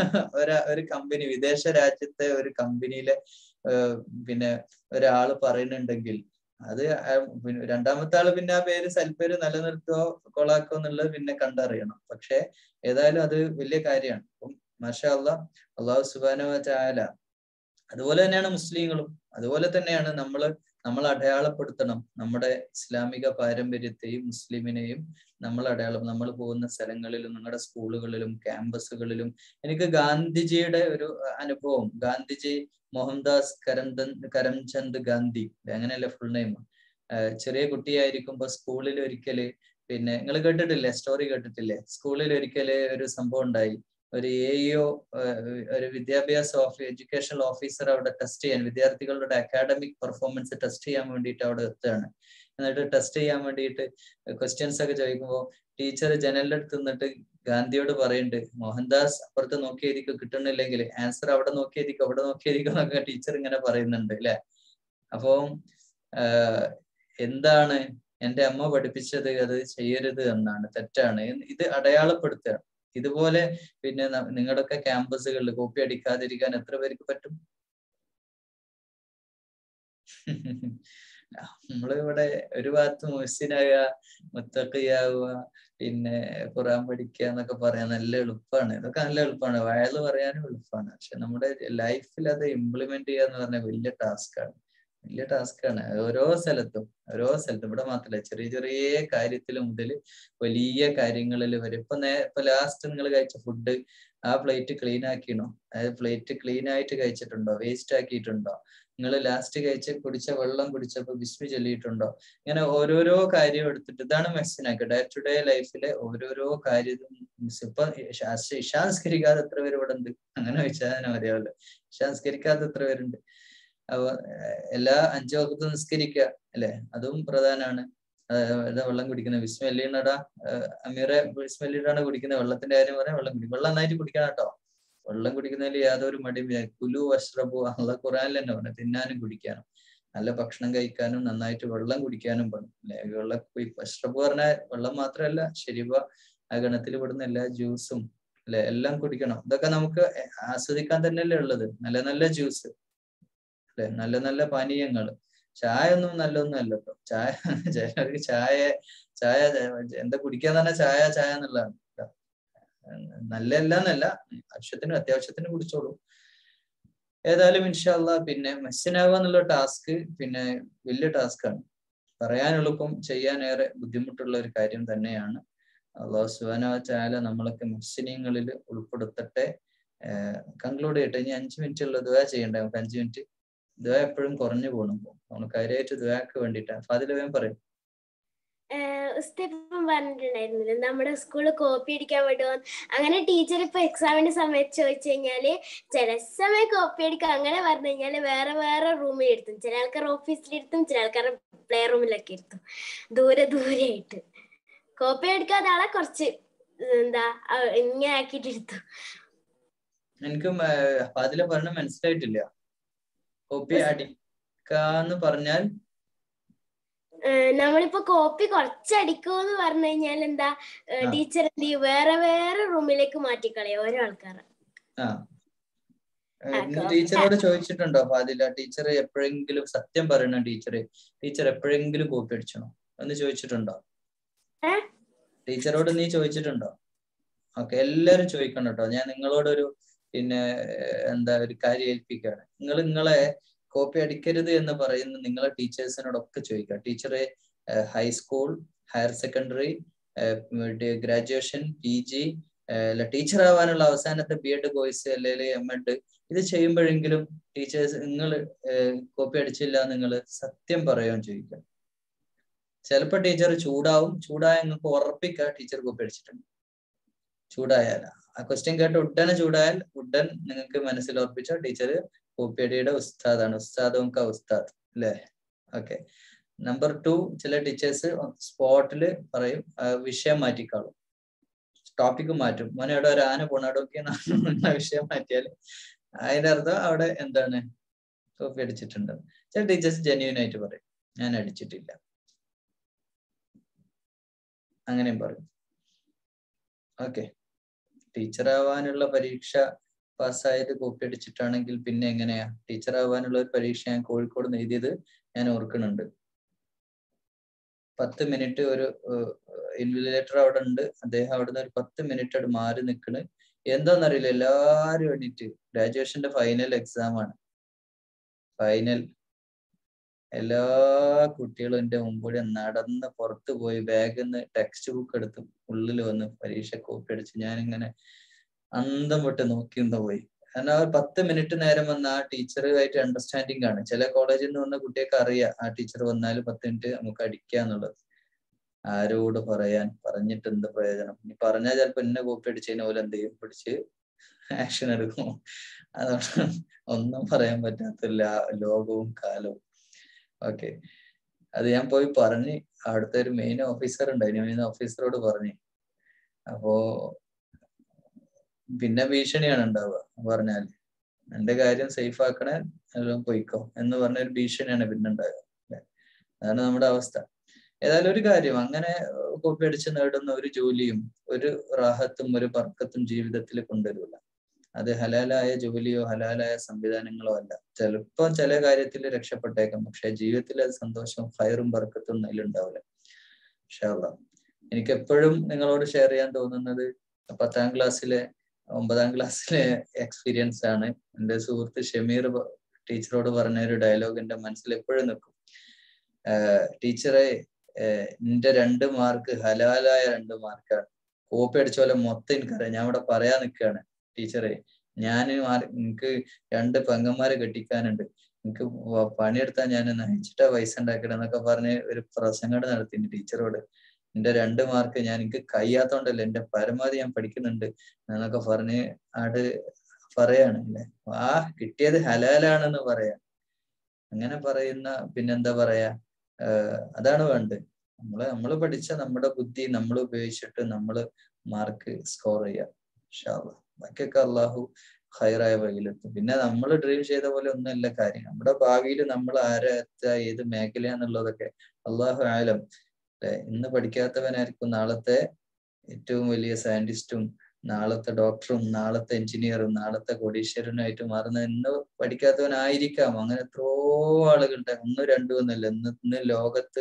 Speaker 2: ഒരു കമ്പനി വിദേശ രാജ്യത്തെ ഒരു കമ്പനിയിലെ പിന്നെ ഒരാള് പറയുന്നുണ്ടെങ്കിൽ അത് രണ്ടാമത്തെ ആള് പിന്നെ ആ പേര് സൽപ്പേര് നിലനിർത്തുകയോ കൊളാക്കോ എന്നുള്ളത് പിന്നെ കണ്ടറിയണം പക്ഷെ ഏതായാലും അത് വലിയ കാര്യമാണ് അപ്പം മാഷാ അള്ളാ അള്ളാഹു സുബാന ചായാല അതുപോലെ തന്നെയാണ് മുസ്ലിങ്ങളും അതുപോലെ തന്നെയാണ് നമ്മൾ നമ്മൾ അടയാളപ്പെടുത്തണം നമ്മുടെ ഇസ്ലാമിക പാരമ്പര്യത്തെയും മുസ്ലിമിനെയും നമ്മൾ അടയാളം നമ്മൾ പോകുന്ന സ്ഥലങ്ങളിലും നിങ്ങളുടെ സ്കൂളുകളിലും ക്യാമ്പസുകളിലും എനിക്ക് ഗാന്ധിജിയുടെ ഒരു അനുഭവം ഗാന്ധിജി മോഹൻദാസ് കരംചന്ദ് കരംചന്ദ് ഗാന്ധി അങ്ങനെയല്ലേ ഫുൾ നെയിം ചെറിയ കുട്ടിയായിരിക്കുമ്പോ സ്കൂളിൽ ഒരിക്കല് പിന്നെ നിങ്ങൾ കേട്ടിട്ടില്ലേ സ്റ്റോറി കേട്ടിട്ടില്ലേ സ്കൂളിൽ ഒരിക്കല് ഒരു സംഭവം ഉണ്ടായി ഒരു എഇഒ ഒരു വിദ്യാഭ്യാസ ഓഫീ എഡ്യൂക്കേഷണൽ ഓഫീസർ അവിടെ ടെസ്റ്റ് ചെയ്യാൻ വിദ്യാർത്ഥികളുടെ അക്കാഡമിക് പെർഫോമൻസ് ടെസ്റ്റ് ചെയ്യാൻ വേണ്ടിയിട്ട് അവിടെ എത്തുകയാണ് എന്നിട്ട് ടെസ്റ്റ് ചെയ്യാൻ വേണ്ടിയിട്ട് ക്വസ്റ്റ്യൻസ് ഒക്കെ ചോദിക്കുമ്പോൾ ടീച്ചർ ജനലിന്റെ അടുത്ത് നിന്നിട്ട് ഗാന്ധിയോട് പറയുന്നുണ്ട് മോഹൻദാസ് അപ്പുറത്ത് നോക്കിയിരിക്കും കിട്ടണില്ലെങ്കിൽ ആൻസർ അവിടെ നോക്കിയിരിക്കും അവിടെ നോക്കിയിരിക്കും എന്നൊക്കെ ടീച്ചർ ഇങ്ങനെ പറയുന്നുണ്ട് അല്ലെ അപ്പോ എന്താണ് എന്റെ അമ്മ പഠിപ്പിച്ചത് അത് ചെയ്യരുത് എന്നാണ് തെറ്റാണ് ഇത് അടയാളപ്പെടുത്തുകയാണ് ഇതുപോലെ പിന്നെ നിങ്ങളുടെയൊക്കെ ക്യാമ്പസുകളിൽ കോപ്പി അടിക്കാതിരിക്കാൻ എത്ര പേർക്ക് പറ്റും നമ്മളിവിടെ ഒരു ഭാഗത്ത് മുഹസിനാകുക മുത്തക്കിയാവുക പിന്നെ ഖുറാൻ പഠിക്കുക എന്നൊക്കെ പറയാൻ നല്ല എളുപ്പമാണ് ഇതൊക്കെ നല്ല എളുപ്പമാണ് വയല് പറയാനും എളുപ്പമാണ് പക്ഷെ നമ്മുടെ ലൈഫിൽ അത് ഇംപ്ലിമെന്റ് ചെയ്യുക എന്ന് പറഞ്ഞാൽ വലിയ ടാസ്ക്കാണ് വലിയ ടാസ്ക്കാണ് ഓരോ സ്ഥലത്തും ഓരോ സ്ഥലത്തും ഇവിടെ മാത്രമല്ല ചെറിയ ചെറിയ കാര്യത്തിൽ മുതൽ വലിയ കാര്യങ്ങളിൽ വരെ ഇപ്പൊ നേ ഇപ്പൊ ലാസ്റ്റ് നിങ്ങൾ കഴിച്ച ഫുഡ് ആ പ്ലേറ്റ് ക്ലീൻ ആക്കിയണോ അതായത് പ്ലേറ്റ് ക്ലീൻ ആയിട്ട് കഴിച്ചിട്ടുണ്ടോ വേസ്റ്റ് ആക്കിയിട്ടുണ്ടോ നിങ്ങൾ ലാസ്റ്റ് കഴിച്ച് കുടിച്ച വെള്ളം കുടിച്ചപ്പോ വിസ്മി ചൊല്ലിയിട്ടുണ്ടോ ഇങ്ങനെ ഓരോരോ കാര്യം എടുത്തിട്ട് ഇതാണ് മെസ്സിനാക്ക് ഡേ ടു ഡേ ലൈഫിലെ ഓരോരോ കാര്യം ഇപ്പൊ ഇഷാംസ്കരിക്കാതെ എത്ര പേര് ഇവിടെ ഉണ്ട് അങ്ങനെ ചോദിച്ചാൽ തന്നെ മതിയാവില്ല ഇഷാംസ്കരിക്കാതെ എത്ര പേരുണ്ട് അപ്പൊ എല്ലാ അഞ്ചു വക്കത്തും നിസ്കരിക്കുക അല്ലെ അതും പ്രധാനമാണ് വെള്ളം കുടിക്കുന്നത് വിസ്മല്ലിനടാ അമീറെ വിസ്മല്ലിനാണ് കുടിക്കുന്നത് വെള്ളത്തിന്റെ കാര്യം പറയാം വെള്ളം കുടിക്കും വെള്ളം നന്നായിട്ട് കുടിക്കണം കേട്ടോ വെള്ളം കുടിക്കുന്നതിൽ യാതൊരു മടിയും കുലു വഷ്റബു അള്ള ഖുറാനിൽ തന്നെ പറഞ്ഞു തിന്നാനും കുടിക്കാനും നല്ല ഭക്ഷണം കഴിക്കാനും നന്നായിട്ട് വെള്ളം കുടിക്കാനും പറഞ്ഞു അല്ലെ വെള്ളം വഷ്റബ് പറഞ്ഞാൽ വെള്ളം മാത്രമല്ല ശരിവ ആ ഗണത്തിൽ പെടുന്ന എല്ലാ ജ്യൂസും അല്ലെ എല്ലാം കുടിക്കണം ഇതൊക്കെ നമുക്ക് ആസ്വദിക്കാൻ തന്നെയല്ലേ ഉള്ളത് നല്ല നല്ല ജ്യൂസ് അല്ലെ നല്ല നല്ല പാനീയങ്ങൾ ചായ ഒന്നും നല്ലൊന്നും അല്ല കേട്ടോ ചായ ചിലർക്ക് ചായ ചായ എന്താ കുടിക്കാന്ന് പറഞ്ഞാൽ ചായ ചായ എന്നുള്ളതാണ് ട്ടോ. നല്ല അല്ല എന്നല്ല ആവശ്യത്തിന് അത്യാവശ്യത്തിന് കുടിച്ചോളൂ ഏതായാലും ഇൻഷാല്ല പിന്നെ മെസ്സിനാവുക എന്നുള്ള ടാസ്ക് പിന്നെ വലിയ ടാസ്ക്കാണ് പറയാൻ എളുപ്പം ചെയ്യാൻ ഏറെ ബുദ്ധിമുട്ടുള്ള ഒരു കാര്യം തന്നെയാണ് അള്ളാഹു സുബാന ചായാല നമ്മളൊക്കെ മുസ്ലിങ്ങളിൽ ഉൾപ്പെടുത്തട്ടെ കൺക്ലൂഡ് ചെയ്യട്ടെ ഇനി അഞ്ച് മിനിറ്റ് ഉള്ള ദുവാ ചെയ്യണ്ടേ നമുക്ക് അഞ്ച് മിനിറ്റ് ദുവാ എപ്പോഴും കുറഞ്ഞു പോകണം നമ്മൾ കാര്യമായിട്ട് ദുവാക്ക് വേണ്ടിയിട്ടാണ് അപ്പൊ അതിൽ വേഗം പറയും
Speaker 12: ഉസ്താദ് പറഞ്ഞിട്ടുണ്ടായിരുന്നില്ല നമ്മുടെ സ്കൂളിൽ കോപ്പി അടിക്കാൻ വിടുമോ അങ്ങനെ ടീച്ചർ ഇപ്പൊ എക്സാമിന്റെ സമയത്ത് ചോദിച്ചു കഴിഞ്ഞാല് ചില സമയം കോപ്പി അടിക്കാം അങ്ങനെ പറഞ്ഞു കഴിഞ്ഞാല് വേറെ വേറെ റൂമിൽ ഇരുത്തും ചില ആൾക്കാർ ഓഫീസിലിരുത്തും ചില ആൾക്കാർ പ്ലേ റൂമിലൊക്കെ ഇരുത്തും ദൂരെ ദൂരെ ആയിട്ട് കോപ്പി അടിക്കാതെ ആളെ കുറച്ച് എന്താ അഹ് ഇങ്ങനെ ആക്കിയിട്ട് ഇരുത്തും
Speaker 2: എനിക്ക് അപ്പൊ അതിലെ പറഞ്ഞ മനസ്സിലായിട്ടില്ല കോപ്പി അടിക്കാന്ന് പറഞ്ഞാൽ
Speaker 12: ഏഹ് നമ്മളിപ്പോ കോപ്പി കുറച്ചടിക്കുമെന്ന് പറഞ്ഞു കഴിഞ്ഞാൽ എന്താ
Speaker 2: ആ.
Speaker 12: ടീച്ചർ എന്ത് ചെയ്യും വേറെ വേറെ റൂമിലേക്ക് മാറ്റിക്കളയും ഓരോ ആൾക്കാരെ
Speaker 2: ആ
Speaker 12: ആ,
Speaker 2: നീ
Speaker 12: കോപ്പി
Speaker 2: ടീച്ചറോട് ചോദിച്ചിട്ടുണ്ടോ ഫാദില ടീച്ചർ എപ്പോഴെങ്കിലും സത്യം പറയണ ടീച്ചർ ടീച്ചർ എപ്പോഴെങ്കിലും കോപ്പി അടിച്ചണോ എന്ന് ചോദിച്ചിട്ടുണ്ടോ
Speaker 12: ഏ?
Speaker 2: ടീച്ചറോട് നീ ചോദിച്ചിട്ടുണ്ടോ ഓക്കെ എല്ലാരും ചോദിക്കണം കേട്ടോ ഞാൻ നിങ്ങളോടൊരു പിന്നെ ഏഹ്, എന്താ ഒരു കാര്യം ഏൽപ്പിക്കുകയാണ് നിങ്ങൾ നിങ്ങളെ കോപ്പി അടിക്കരുത് എന്ന് പറയുന്ന നിങ്ങളെ ടീച്ചേഴ്സിനോടൊക്കെ ചോദിക്കുക ടീച്ചറെ high school higher secondary graduation P G അല്ല ടീച്ചർ ആവാനുള്ള അവസാനത്തെ ബി എഡ് കോഴ്സ് അല്ലെങ്കിൽ എം എഡ് ഇത് ചെയ്യുമ്പോഴെങ്കിലും ടീച്ചേഴ്സ് നിങ്ങൾ കോപ്പി അടിച്ചില്ല നിങ്ങൾ സത്യം പറയുകയും ചോദിക്കുക ചിലപ്പോൾ ടീച്ചർ ചൂടാവും ചൂടായ നിങ്ങൾക്ക് ഉറപ്പിക്കുക ടീച്ചർ കോപ്പി അടിച്ചിട്ടുണ്ട് ചൂടായാൽ ആ ക്വസ്റ്റ്യൻ കേട്ട് ഉടനെ ചൂടായാൽ ഉടൻ നിങ്ങൾക്ക് മനസ്സിൽ ഉറപ്പിച്ച ടീച്ചർ കോപ്പിയടിയുടെ ഉസ്താദാണ് ഉസ്താദും ക ഉസ്താദ് അല്ലേ ഓക്കെ നമ്പർ ടു ചില ടീച്ചേഴ്സ് സ്പോട്ടില് പറയും ആ, വിഷയം മാറ്റിക്കാളും ടോപ്പിക്ക് മാറ്റും മോനെ അവിടെ ഒരു ആന പോണടൊക്കെ വിഷയം മാറ്റിയാൽ അതിന്റെ അർത്ഥം അവിടെ എന്താണ് കോപ്പി അടിച്ചിട്ടുണ്ട് ചില ടീച്ചേഴ്സ് ജെന്യൂൻ ആയിട്ട് പറയും ഞാൻ അടിച്ചിട്ടില്ല അങ്ങനെയും പറയും ഓക്കെ ടീച്ചർ ആവാനുള്ള പരീക്ഷ പാസ്സായത് കോപ്പി അടിച്ചിട്ടാണെങ്കിൽ പിന്നെ എങ്ങനെയാ ടീച്ചർ ആവാനുള്ള ഒരു പരീക്ഷ ഞാൻ കോഴിക്കോട് നിന്ന് എഴുതിയത് ഞാൻ ഓർക്കുന്നുണ്ട് പത്ത് മിനിറ്റ് ഒരു ഇൻവിലേറ്റർ അവിടെ ഉണ്ട് അദ്ദേഹം അവിടെ നിന്ന് ഒരു പത്ത് മിനിറ്റ് അവിടെ മാറി നിൽക്കണ് എന്താന്നറിയില്ല എല്ലാരും എണീറ്റ് ഗ്രാജുവേഷന്റെ ഫൈനൽ എക്സാം ആണ് ഫൈനൽ എല്ലാ കുട്ടികളും എന്റെ മുമ്പിൽ നടന്ന് പുറത്തു പോയി ബാഗിൽ നിന്ന് ടെക്സ്റ്റ് ബുക്ക് എടുത്ത് ഉള്ളിൽ വന്ന് പരീക്ഷ കോപ്പി അടിച്ച് ഞാനിങ്ങനെ അന്തം വിട്ട് നോക്കി നിന്ന് പോയി കാരണം ആ ഒരു പത്ത് മിനിറ്റ് നേരം വന്ന ആ ടീച്ചറുമായിട്ട് അണ്ടർസ്റ്റാൻഡിങ് ആണ് ചില കോളേജിൽ നിന്ന് വന്ന കുട്ടിയൊക്കെ അറിയാം ആ ടീച്ചർ വന്നാൽ പത്ത് മിനിറ്റ് നമുക്ക് അടിക്കുക എന്നുള്ളത് ആരോട് പറയാൻ പറഞ്ഞിട്ട് എന്ത് പ്രയോജനം ഇനി പറഞ്ഞാൽ ചിലപ്പോ എന്നെ കോപ്പി അടിച്ചതിന് പോലെ എന്ത് ചെയ്യും പിടിച്ച് ആക്ഷൻ എടുക്കും അതുകൊണ്ട് ഒന്നും പറയാൻ പറ്റാത്ത ലാ- ലോകവും കാലവും ഓക്കെ അത് ഞാൻ പോയി പറഞ്ഞ് അവിടുത്തെ ഒരു മെയിൻ ഓഫീസർ ഉണ്ടായിരുന്നു മെയിൻ ഓഫീസറോട് പറഞ്ഞു അപ്പോ പിന്നെ ഭീഷണിയാണ് ഉണ്ടാവുക പറഞ്ഞാല് എന്റെ കാര്യം സേഫ് ആക്കണേ എല്ലാം പോയിക്കോ എന്ന് പറഞ്ഞ ഒരു ഭീഷണിയാണ് പിന്നെ ഉണ്ടാവുക അല്ലേ? അതാണ് നമ്മുടെ അവസ്ഥ ഏതായാലും ഒരു കാര്യം അങ്ങനെ കോപ്പി അടിച്ച് നേടുന്ന ഒരു ജോലിയും ഒരു റാഹത്തും ഒരു ബർക്കത്തും ജീവിതത്തിൽ കൊണ്ടുവരില്ല അത് ഹലാലായ ജോലിയോ ഹലാലായ സംവിധാനങ്ങളോ അല്ല ചിലപ്പോ ചില കാര്യത്തിൽ രക്ഷപ്പെട്ടേക്കാം പക്ഷെ ജീവിതത്തിൽ അത് സന്തോഷവും ഫയറും ബർക്കത്തും അതിലുണ്ടാവില്ല ഇൻഷാല്ലാ എനിക്ക് എപ്പോഴും നിങ്ങളോട് ഷെയർ ചെയ്യാൻ തോന്നുന്നത് പത്താം ക്ലാസ്സിലെ ഒമ്പതാം ക്ലാസ്സിലെ എക്സ്പീരിയൻസ് ആണ് എൻ്റെ സുഹൃത്ത് ഷമീർ പ- ടീച്ചറോട് പറഞ്ഞ ഒരു ഡയലോഗ് എൻ്റെ മനസ്സിൽ എപ്പോഴും നിൽക്കും ടീച്ചറെ നിന്റെ രണ്ട് മാർക്ക് ഹലാലായ രണ്ട് മാർക്കാണ് കോപ്പി അടിച്ച പോലെ മൊത്തം എനിക്കറിയാം ഞാൻ ഇവിടെ പറയാൻ നിൽക്കുകയാണ് ടീച്ചറെ ഞാൻ എനിക്ക് രണ്ട് പെങ്ങന്മാരെ കെട്ടിക്കാനുണ്ട് എനിക്ക് വ- പണിയെടുത്താൽ ഞാൻ നയിച്ചിട്ടാ പൈസ ഉണ്ടാക്കണം എന്നൊക്കെ പറഞ്ഞ് ഒരു പ്രസംഗം നടത്തി ടീച്ചറോട് എന്റെ രണ്ട് മാർക്ക് ഞാൻ എനിക്ക് കഴിയാത്തോണ്ടല്ല എന്റെ പരമാവധി ഞാൻ പഠിക്കുന്നുണ്ട് എന്നൊക്കെ പറഞ്ഞ് ആട് പറയാണ് അല്ലെ ആ കിട്ടിയത് ഹലാലാണെന്ന് പറയാ അങ്ങനെ പറയുന്ന പിന്നെന്താ പറയാ ആഹ് അതാണ് വേണ്ടത് നമ്മള് നമ്മൾ പഠിച്ച നമ്മുടെ ബുദ്ധി നമ്മൾ ഉപയോഗിച്ചിട്ട് നമ്മൾ മാർക്ക് സ്കോർ ചെയ്യാം ഇൻഷാ അള്ളാ. ബാക്കിയൊക്കെ അള്ളാഹു ഹൈറായ വഴിയിലെത്തും പിന്നെ നമ്മൾ ഡ്രീം ചെയ്ത പോലെ ഒന്നുമല്ല കാര്യം നമ്മുടെ ഭാവിയിൽ നമ്മൾ ആരാ എത്തുക ഏത് മേഖലയാന്നുള്ളതൊക്കെ അള്ളാഹു ആലം അല്ലെ ഇന്ന് പഠിക്കാത്തവനായിരിക്കും നാളത്തെ ഏറ്റവും വലിയ സയന്റിസ്റ്റും നാളത്തെ ഡോക്ടറും നാളത്തെ എഞ്ചിനീയറും നാളത്തെ കോടീശ്വരനുമായിട്ട് മാറുന്ന ഇന്ന് പഠിക്കാത്തവനായിരിക്കാം അങ്ങനെ എത്രയോ ആളുകളുടെ ഒന്നും രണ്ടും ഒന്നല്ല ഇന്ന് ഇന്ന് ലോകത്ത്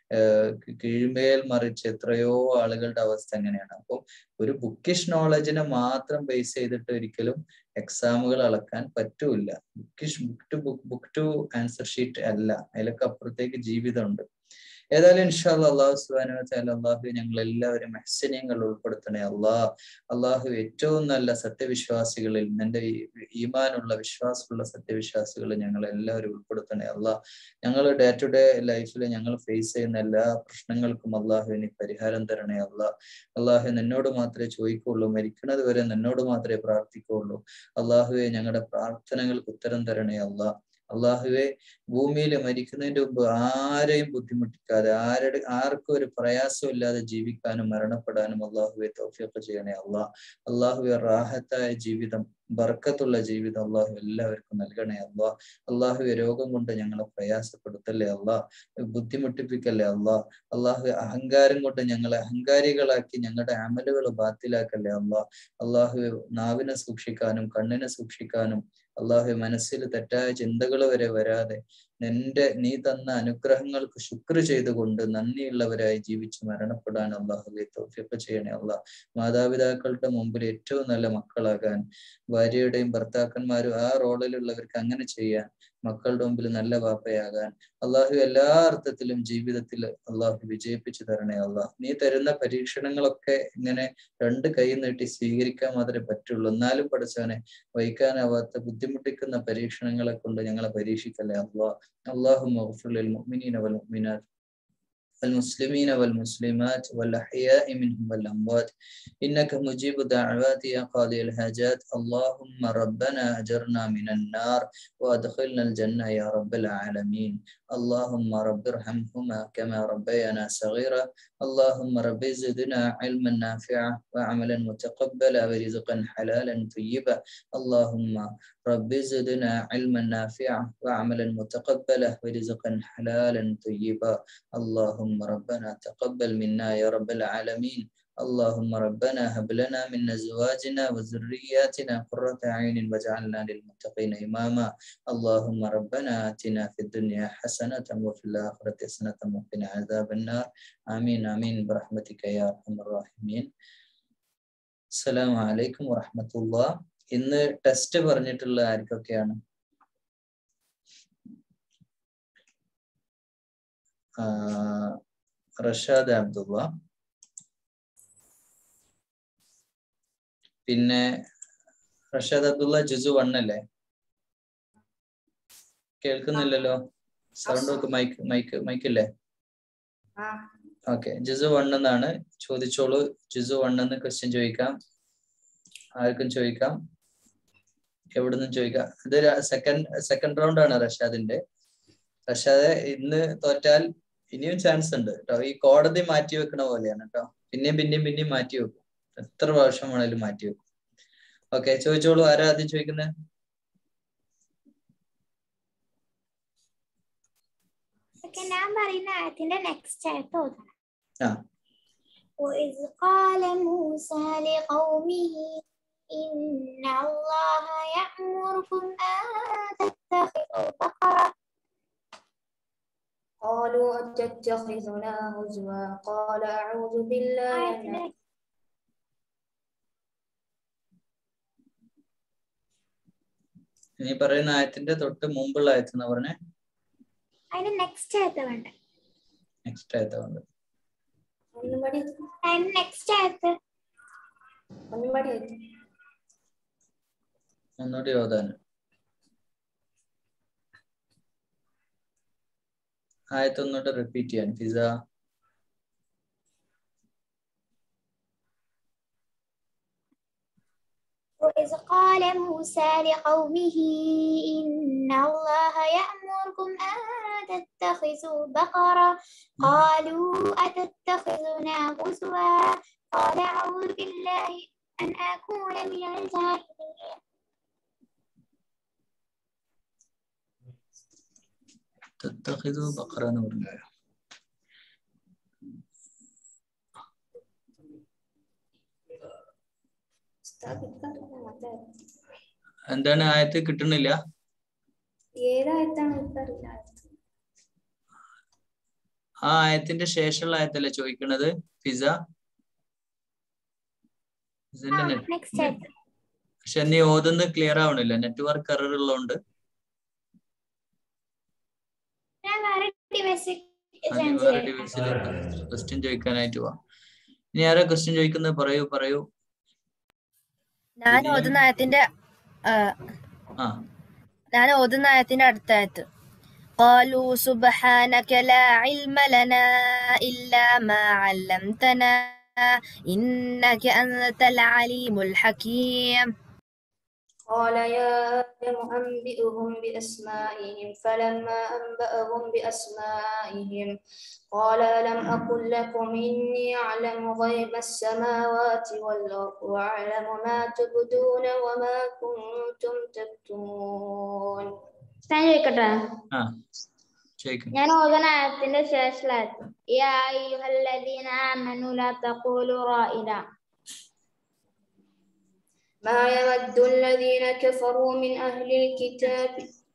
Speaker 2: ആഹ് കീഴ്മേൽ മറിച്ച് എത്രയോ ആളുകളുടെ അവസ്ഥ അങ്ങനെയാണ് അപ്പോൾ ഒരു ബുക്കിഷ് നോളജിനെ മാത്രം ബേസ് ചെയ്തിട്ട് ഒരിക്കലും എക്സാമുകൾ അളക്കാൻ പറ്റൂല bookish book to book book to answer sheet അല്ല അതിലൊക്കെ അപ്പുറത്തേക്ക് ജീവിതമുണ്ട് ഏതായാലും ഇൻഷാല്ല അള്ളാഹു സുബാനു വതാല അള്ളാഹു ഞങ്ങൾ എല്ലാവരും മെഹ്സനിയങ്ങൾ ഉൾപ്പെടുത്തണേ അള്ളാഹ് അള്ളാഹു ഏറ്റവും നല്ല സത്യവിശ്വാസികളിൽ നിന്റെ ഈ ഈമാനുള്ള വിശ്വാസമുള്ള സത്യവിശ്വാസികളിൽ ഞങ്ങൾ എല്ലാവരും ഉൾപ്പെടുത്തണേ അള്ളാഹ് ഞങ്ങൾ ഡേ ടു ഡേ ലൈഫിൽ ഞങ്ങൾ ഫേസ് ചെയ്യുന്ന എല്ലാ പ്രശ്നങ്ങൾക്കും അള്ളാഹുവിന് പരിഹാരം തരണേ അള്ളാഹ് അള്ളാഹു നിന്നോട് മാത്രമേ ചോദിക്കുള്ളൂ മരിക്കുന്നത് വരെ നിന്നോട് മാത്രമേ പ്രാർത്ഥിക്കുള്ളൂ അള്ളാഹുവെ ഞങ്ങളുടെ പ്രാർത്ഥനകൾക്ക് ഉത്തരം തരണേ അള്ളാഹ് അള്ളാഹുവെ ഭൂമിയിൽ മരിക്കുന്നതിന്റെ മുമ്പ് ആരെയും ബുദ്ധിമുട്ടിക്കാതെ ആരുടെ ആർക്കും ഒരു പ്രയാസമില്ലാതെ ജീവിക്കാനും മരണപ്പെടാനും അള്ളാഹുവെ തൗഫീഖ് ചെയ്യണേ അള്ളാഹ് അള്ളാഹുവെ റാഹത്തായ ജീവിതം ബർക്കത്തുള്ള ജീവിതം അള്ളാഹു എല്ലാവർക്കും നൽകണേ അള്ളാഹ് അള്ളാഹുവെ രോഗം കൊണ്ട് ഞങ്ങളെ പ്രയാസപ്പെടുത്തല്ലേ അള്ളാഹ് ബുദ്ധിമുട്ടിപ്പിക്കല്ലേ അള്ളാഹ് അള്ളാഹു അഹങ്കാരം കൊണ്ട് ഞങ്ങളെ അഹങ്കാരികളാക്കി ഞങ്ങളുടെ അമലുകൾ ബാത്തിലാക്കല്ലേ അള്ളാഹ് അള്ളാഹു നാവിനെ സൂക്ഷിക്കാനും കണ്ണിനെ സൂക്ഷിക്കാനും അള്ളാഹു മനസ്സിൽ തെറ്റായ ചിന്തകൾ വരെ വരാതെ നിന്റെ നീ തന്ന അനുഗ്രഹങ്ങൾക്ക് ശുക്ർ ചെയ്തുകൊണ്ട് നന്ദിയുള്ളവരായി ജീവിച്ച് മരണപ്പെടാൻ അള്ളാഹുവെ തോഫിയൊക്കെ ചെയ്യണേ അള്ളാഹ് മാതാപിതാക്കളുടെ മുമ്പിൽ ഏറ്റവും നല്ല മക്കളാകാൻ ഭാര്യയുടെയും ഭർത്താക്കന്മാരും ആ റോളിലുള്ളവർക്ക് അങ്ങനെ ചെയ്യാൻ മക്കളുടെ മുമ്പിൽ നല്ല വാപ്പയാകാൻ അള്ളാഹു എല്ലാ അർത്ഥത്തിലും ജീവിതത്തിൽ അള്ളാഹു വിജയിപ്പിച്ചു തരണേ അള്ളാഹ് നീ തരുന്ന പരീക്ഷണങ്ങളൊക്കെ ഇങ്ങനെ രണ്ട് കൈ നീട്ടി സ്വീകരിക്കാൻ മാത്രമേ പറ്റുള്ളൂ എന്നാലും പഠിച്ചവനെ വഹിക്കാനാവാത്ത ബുദ്ധിമുട്ടിക്കുന്ന പരീക്ഷണങ്ങളെ കൊണ്ട് ഞങ്ങളെ പരീക്ഷിക്കല്ലേ അള്ളാഹ് അള്ളാഹു മുഅ്മിനീന വൽ മുഅ്മിനാത്ത് المسلمين والمسلمات والأحياء منهم والأموات إنك مجيب دعوات يا قاضي الحاجات اللهم ربنا أجرنا من النار وأدخلنا الجنة يا رب العالمين اللهم رب ارحمهما كما ربينا صغيرا اللهم رب زدنا علما نافعا وعملا متقبلا ورزقا حلالا طيبا اللهم رب زدنا علما نافعا وعملا متقبلا ورزقا حلالا طيبا اللهم ربنا تقبل منا يا رب العالمين اللهم ربنا هب لنا من ازواجنا وذرياتنا قرة عين واجعلنا للمتقين اماما اللهم ربنا اتنا في الدنيا حسنة وفي الآخرة حسنة وقنا عذاب النار آمين آمين برحمتك يا أرحم الراحمين السلام عليكم ورحمة الله ഇന്ന് ടെസ്റ്റ് പറഞ്ഞിട്ടുള്ള ആർക്കൊക്കെയാണ് റഷാദ് അബ്ദുള്ള പിന്നെ റഷാദ് അബ്ദുള്ള ജുസു വൺ അല്ലേ കേൾക്കുന്നില്ലല്ലോ സൗണ്ട് ഒക്കെ മൈക്ക് മൈക്ക് മൈക്കില്ലേ ഓക്കെ ജുസു വൺ എന്നാണ് ചോദിച്ചോളൂ ജുസു വൺ എന്ന് ക്വസ്റ്റ്യൻ ചോദിക്കാം ആർക്കും ചോദിക്കാം എവിടുന്നും ചോദിക്കാം ഇത് സെക്കൻഡ് സെക്കൻഡ് റൗണ്ട് ആണ് റഷാദിന്റെ റഷാദ് ഇന്ന് തോറ്റാൽ ഇനിയും ചാൻസ് ഉണ്ട് കേട്ടോ ഈ കോടതി മാറ്റി വെക്കണ പോലെയാണ് കേട്ടോ പിന്നെയും പിന്നെയും പിന്നെയും മാറ്റി വെക്കും എത്ര പ്രാവശ്യം വേണേലും മാറ്റി വെക്കും ഓക്കെ ചോദിച്ചോളൂ ആരാ ആദ്യം ചോദിക്കുന്നത്
Speaker 10: ഞാൻ പറയുന്ന ആയത്തിന്റെ നെക്സ്റ്റ് ആയത്ത് ഓതണം
Speaker 2: ആ
Speaker 10: وإذ قال موسى لقومه إن الله يأمركم أن تتخذوا بقرة
Speaker 4: قالوا أتتخذنا هزوا قال أعوذ بالله من
Speaker 2: ഇനി പറയുന്ന ആയത്തിന്റെ തൊട്ട് മുമ്പുള്ള ആയത്ത് എന്ന് പറഞ്ഞേ
Speaker 10: അതിന്റെ നെക്സ്റ്റ് ആയത്ത് വേണ്ട
Speaker 2: നെക്സ്റ്റ് ആയത്തുണ്ട്
Speaker 10: അതിന്റെ നെക്സ്റ്റ് ആയത്ത്
Speaker 2: ഒന്നുകൂടി ഓതാൻ ആയത്ത് ഒന്നുകൂടെ റിപ്പീറ്റ് ചെയ്യാൻ ഫിസ
Speaker 10: وإذ قال موسى لقومه إن الله يأمركم أن تتخذوا بقرة قالوا أتتخذنا هزوا قال أعوذ بالله أن أكون من الجاهلين
Speaker 2: തത്തഖിദു ബഖറ എന്ന് പറഞ്ഞു എന്താണ് ആയത്ത് കിട്ടുന്നില്ല
Speaker 10: ഏതായത്താണ് എനിക്കറിയില്ല
Speaker 2: ആ ആയത്തിന്റെ ശേഷമുള്ള ആയത്തല്ലേ ചോദിക്കണത് ഫിസ ഫിസന്റെ net-
Speaker 10: നെക്സ്റ്റ് ആയിട്ട്
Speaker 2: പക്ഷെ നീ ഓതുന്നത് ക്ലിയർ ആവണില്ല നെറ്റ്വർക്ക് എറർ ഉള്ളതുകൊണ്ട്
Speaker 10: ഞാൻ വേറെ ഡിവൈസ്
Speaker 2: ക്വസ്റ്റ്യൻ ചോദിക്കാനായിട്ട് പോവാം ഇനി ആരാ ക്വസ്റ്റ്യൻ ചോദിക്കുന്നത് പറയൂ പറയൂ
Speaker 4: ഞാൻ ഓതുന്ന ആയത്തിന്റെ ആ,
Speaker 2: ആ
Speaker 4: ഞാൻ ഓതുന്ന ആയത്തിന്റെ അടുത്ത ആയത്ത് قالوا سبحانك لا علم لنا إلا ما علمتنا إنك أنت العليم الحكيم
Speaker 13: قال يا آدم أنبئهم بأسمائهم فلما أنبأهم بأسمائهم قال ألم أقل لكم إني أعلم غيب السماوات والأرض وأعلم ما تبدون وما كنتم تكتمون
Speaker 3: ഞാൻ ചോദിക്കട്ടെ
Speaker 2: ആ ചോദിക്കും
Speaker 3: ഞാൻ ഓതുന്ന ആയത്തിന്റെ ശേഷമുള്ള ആയത്ത് യാ അയ്യുഹല്ലദീന ആമനു ലാ തഖൂലു റായിന
Speaker 13: ما يود الذين كفروا من أهل الكتاب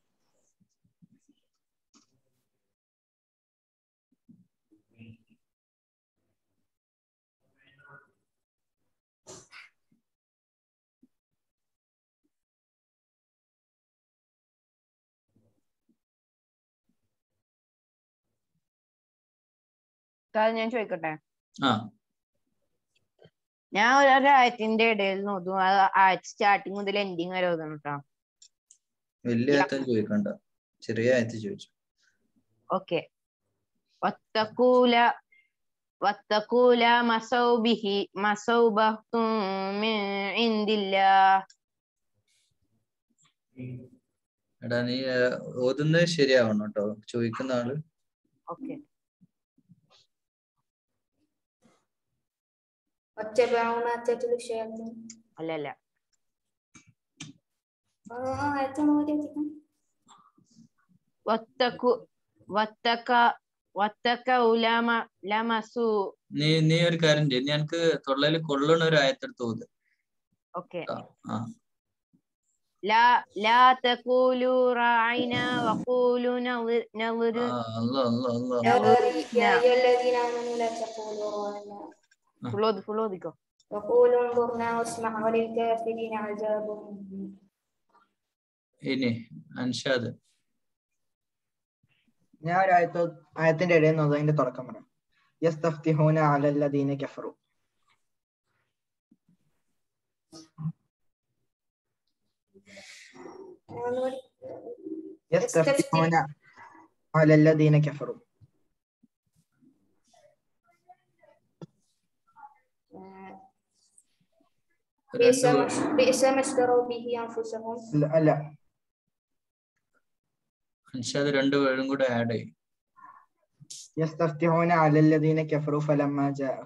Speaker 8: ഉസ്താദ് ഞാൻ ചോദിക്കട്ടെ
Speaker 2: ആ
Speaker 8: ഞാൻ ഒരു ഒരു ആയത്തിന്റെ ഇടയിൽ നോക്കും അത് ആയത്ത് സ്റ്റാർട്ടിങ് മുതൽ എൻഡിങ് വരെ ഓതണം കേട്ടോ
Speaker 2: വലിയ ആയത്തും ചോദിക്കണ്ട ചെറിയ ആയത്ത് ചോദിച്ചു
Speaker 8: ഓക്കെ വത്തക്കൂല വത്തക്കൂല മസൗബിഹി മസൗബഹ്തും മിൻ ഇൻദില്ലാ
Speaker 2: എടാ നീ ആ, ഓതുന്നത് ശരിയാവണം കേട്ടോ ചോദിക്കുന്ന ആള്
Speaker 8: ഓക്കെ
Speaker 13: واتبعوا ما تتلو الشياطين
Speaker 8: അല്ല അല്ല
Speaker 13: آه آية موجودة
Speaker 8: വത്തക്കു വത്തക്ക വത്തക്ക ഉലമ ലമസു
Speaker 2: നീ നീ ഒരു കാര്യം ചെയ്യും നീ എനിക്ക് തൊള്ളയിൽ കൊള്ളണ ഒരു ആയത്തെടുത്ത് ഓത്
Speaker 8: ഓക്കെ
Speaker 2: ആ, ആ
Speaker 8: ലാ ലാ തഖൂലു റഅയ്ന വഖൂലു നളിർ നളിർ
Speaker 2: ആ, അല്ലാ അല്ലാ അല്ലാ
Speaker 13: يا يا أيها الذين آمنوا لا تقولوا راعنا
Speaker 8: ഫുൾ ഓതി ഫുൾ ഓതിക്കോ
Speaker 13: وقولوا انظرنا واسمعوا وللكافرين عذاب مهين
Speaker 2: ഇനി അൻഷാദ്
Speaker 14: ഞാൻ ഒരു ആയത്തോ ആയത്തിന്റെ ഇടയിൽ നിന്ന് അതിന്റെ തുടക്കം പറയാം യസ്തഫ്തിഹൂന അലല്ലദീന കഫറു യസ്തഫ്തിഹൂന അലല്ലദീന കഫറു
Speaker 13: بئس ما بئس ما اشتروا به أنفسهم
Speaker 14: അല്ല അല്ല
Speaker 2: അൻഷാദ് രണ്ട് പേരും കൂടെ ആഡ് ചെയ്യും
Speaker 14: يستفتحون على الذين كفروا فلما جاء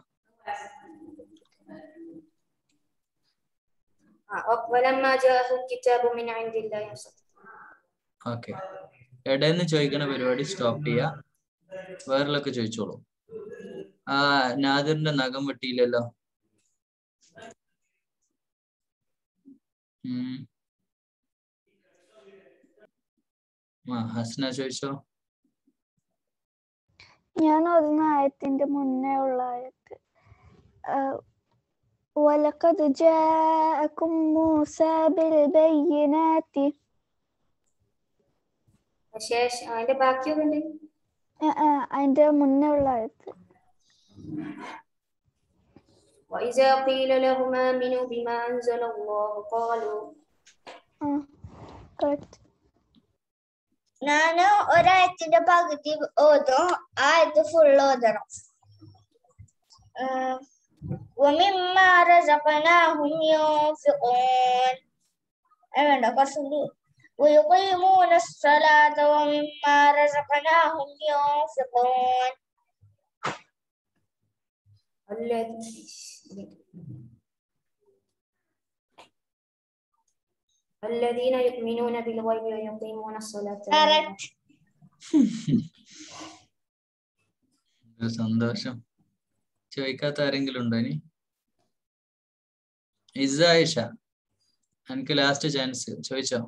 Speaker 13: آه، ولما جاءهم كتاب من عند الله مصدق
Speaker 2: ഓക്കെ ഇടയിൽ ചോദിക്കണ പരിപാടി സ്റ്റോപ്പ് ചെയ്യാ വേറെല്ലൊക്കെ ചോദിച്ചോളൂ ആ നാദിറിന്റെ നഖം വെട്ടിയില്ലല്ലോ ഉം. ആ ഹസ്ന ചോദിച്ചോ
Speaker 10: ഞാൻ ഓതുന്ന ആയത്തിന്റെ മുന്നേ ഉള്ള ആയത്ത് ولقد جاءكم موسى بالبينات
Speaker 13: ശേഷം അതിന്റെ ബാക്കിയൊക്കെ ഉണ്ട്
Speaker 10: ആ, ആ, അതിന്റെ മുന്നേ ഉള്ള ആയത്ത്
Speaker 13: وإذا قيل لهم آمنوا بما أنزل الله قالوا
Speaker 10: ആ correct.
Speaker 1: ഞാന് ഒരായത്തിന്റെ പകുതി ഓതും ആ ആയത്ത് ഫുൾ ഓതണം ഉം. ومما رزقناهم ينفقون അത് വേണ്ട കുറച്ചുകൂടി ويقيمون الصلاة ومما رزقناهم ينفقون
Speaker 13: الذي الذين يؤمنون بالغيب ويقيمون الصلاة
Speaker 1: Correct.
Speaker 2: ഒരു സന്തോഷം ചോദിക്കാത്ത ആരെങ്കിലും ഉണ്ടോ ഇനി ഇസ ആയിഷ എനിക്ക് ലാസ്റ്റ് ചാൻസ് ചോദിച്ചോ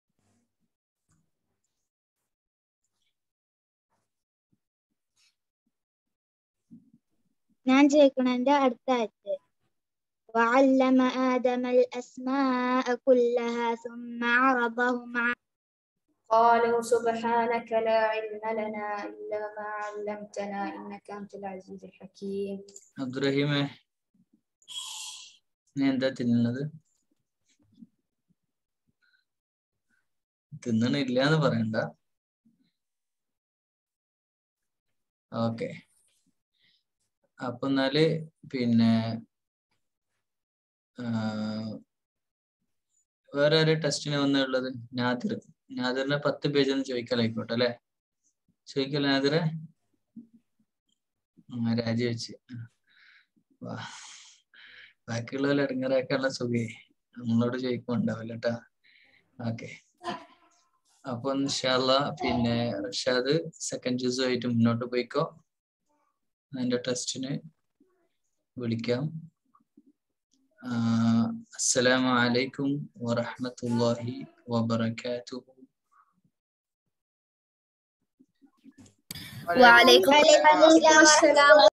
Speaker 10: ഞാൻ ചോദിക്കണതിന്റെ അടുത്ത ആയത്ത് وعلم آدم الأسماء كلها ثم عرضهم على
Speaker 13: قالوا سبحانك لا علم لنا إلا ما علمتنا إنك أنت العزيز الحكيم
Speaker 2: അബ്ദുറഹീമേ നീ എന്താ തിന്നുന്നത് തിന്നണില്ല എന്ന് പറയണ്ട ഓക്കെ അപ്പൊ എന്നാല് പിന്നെ ആ, വേറെ ആര് ടെസ്റ്റിന് വന്നുള്ളത് നാദിർ നാദിറിനെ പത്ത് പേജ് ഒന്ന് ചോദിക്കലായിക്കോട്ടെ അല്ലെ ചോദിക്കല നാദിറെ ആ, രാജിവെച്ച് വാ. ബാക്കിയുള്ളവരെ ഇടങ്ങറാക്കാനുള്ള സുഖേ നമ്മളോട് ചോദിക്കുന്നുണ്ടാവില്ല കേട്ടാ ഓക്കെ അപ്പൊ ഇൻഷാല്ല പിന്നെ റഷാദ് സെക്കൻഡ് ജ്യൂസ് ആയിട്ട് മുന്നോട്ട് പോയിക്കോ അതിന്റെ ടെസ്റ്റിന് വിളിക്കാം آه السلام عليكم ورحمة الله وبركاته
Speaker 4: وعليكم
Speaker 10: السلام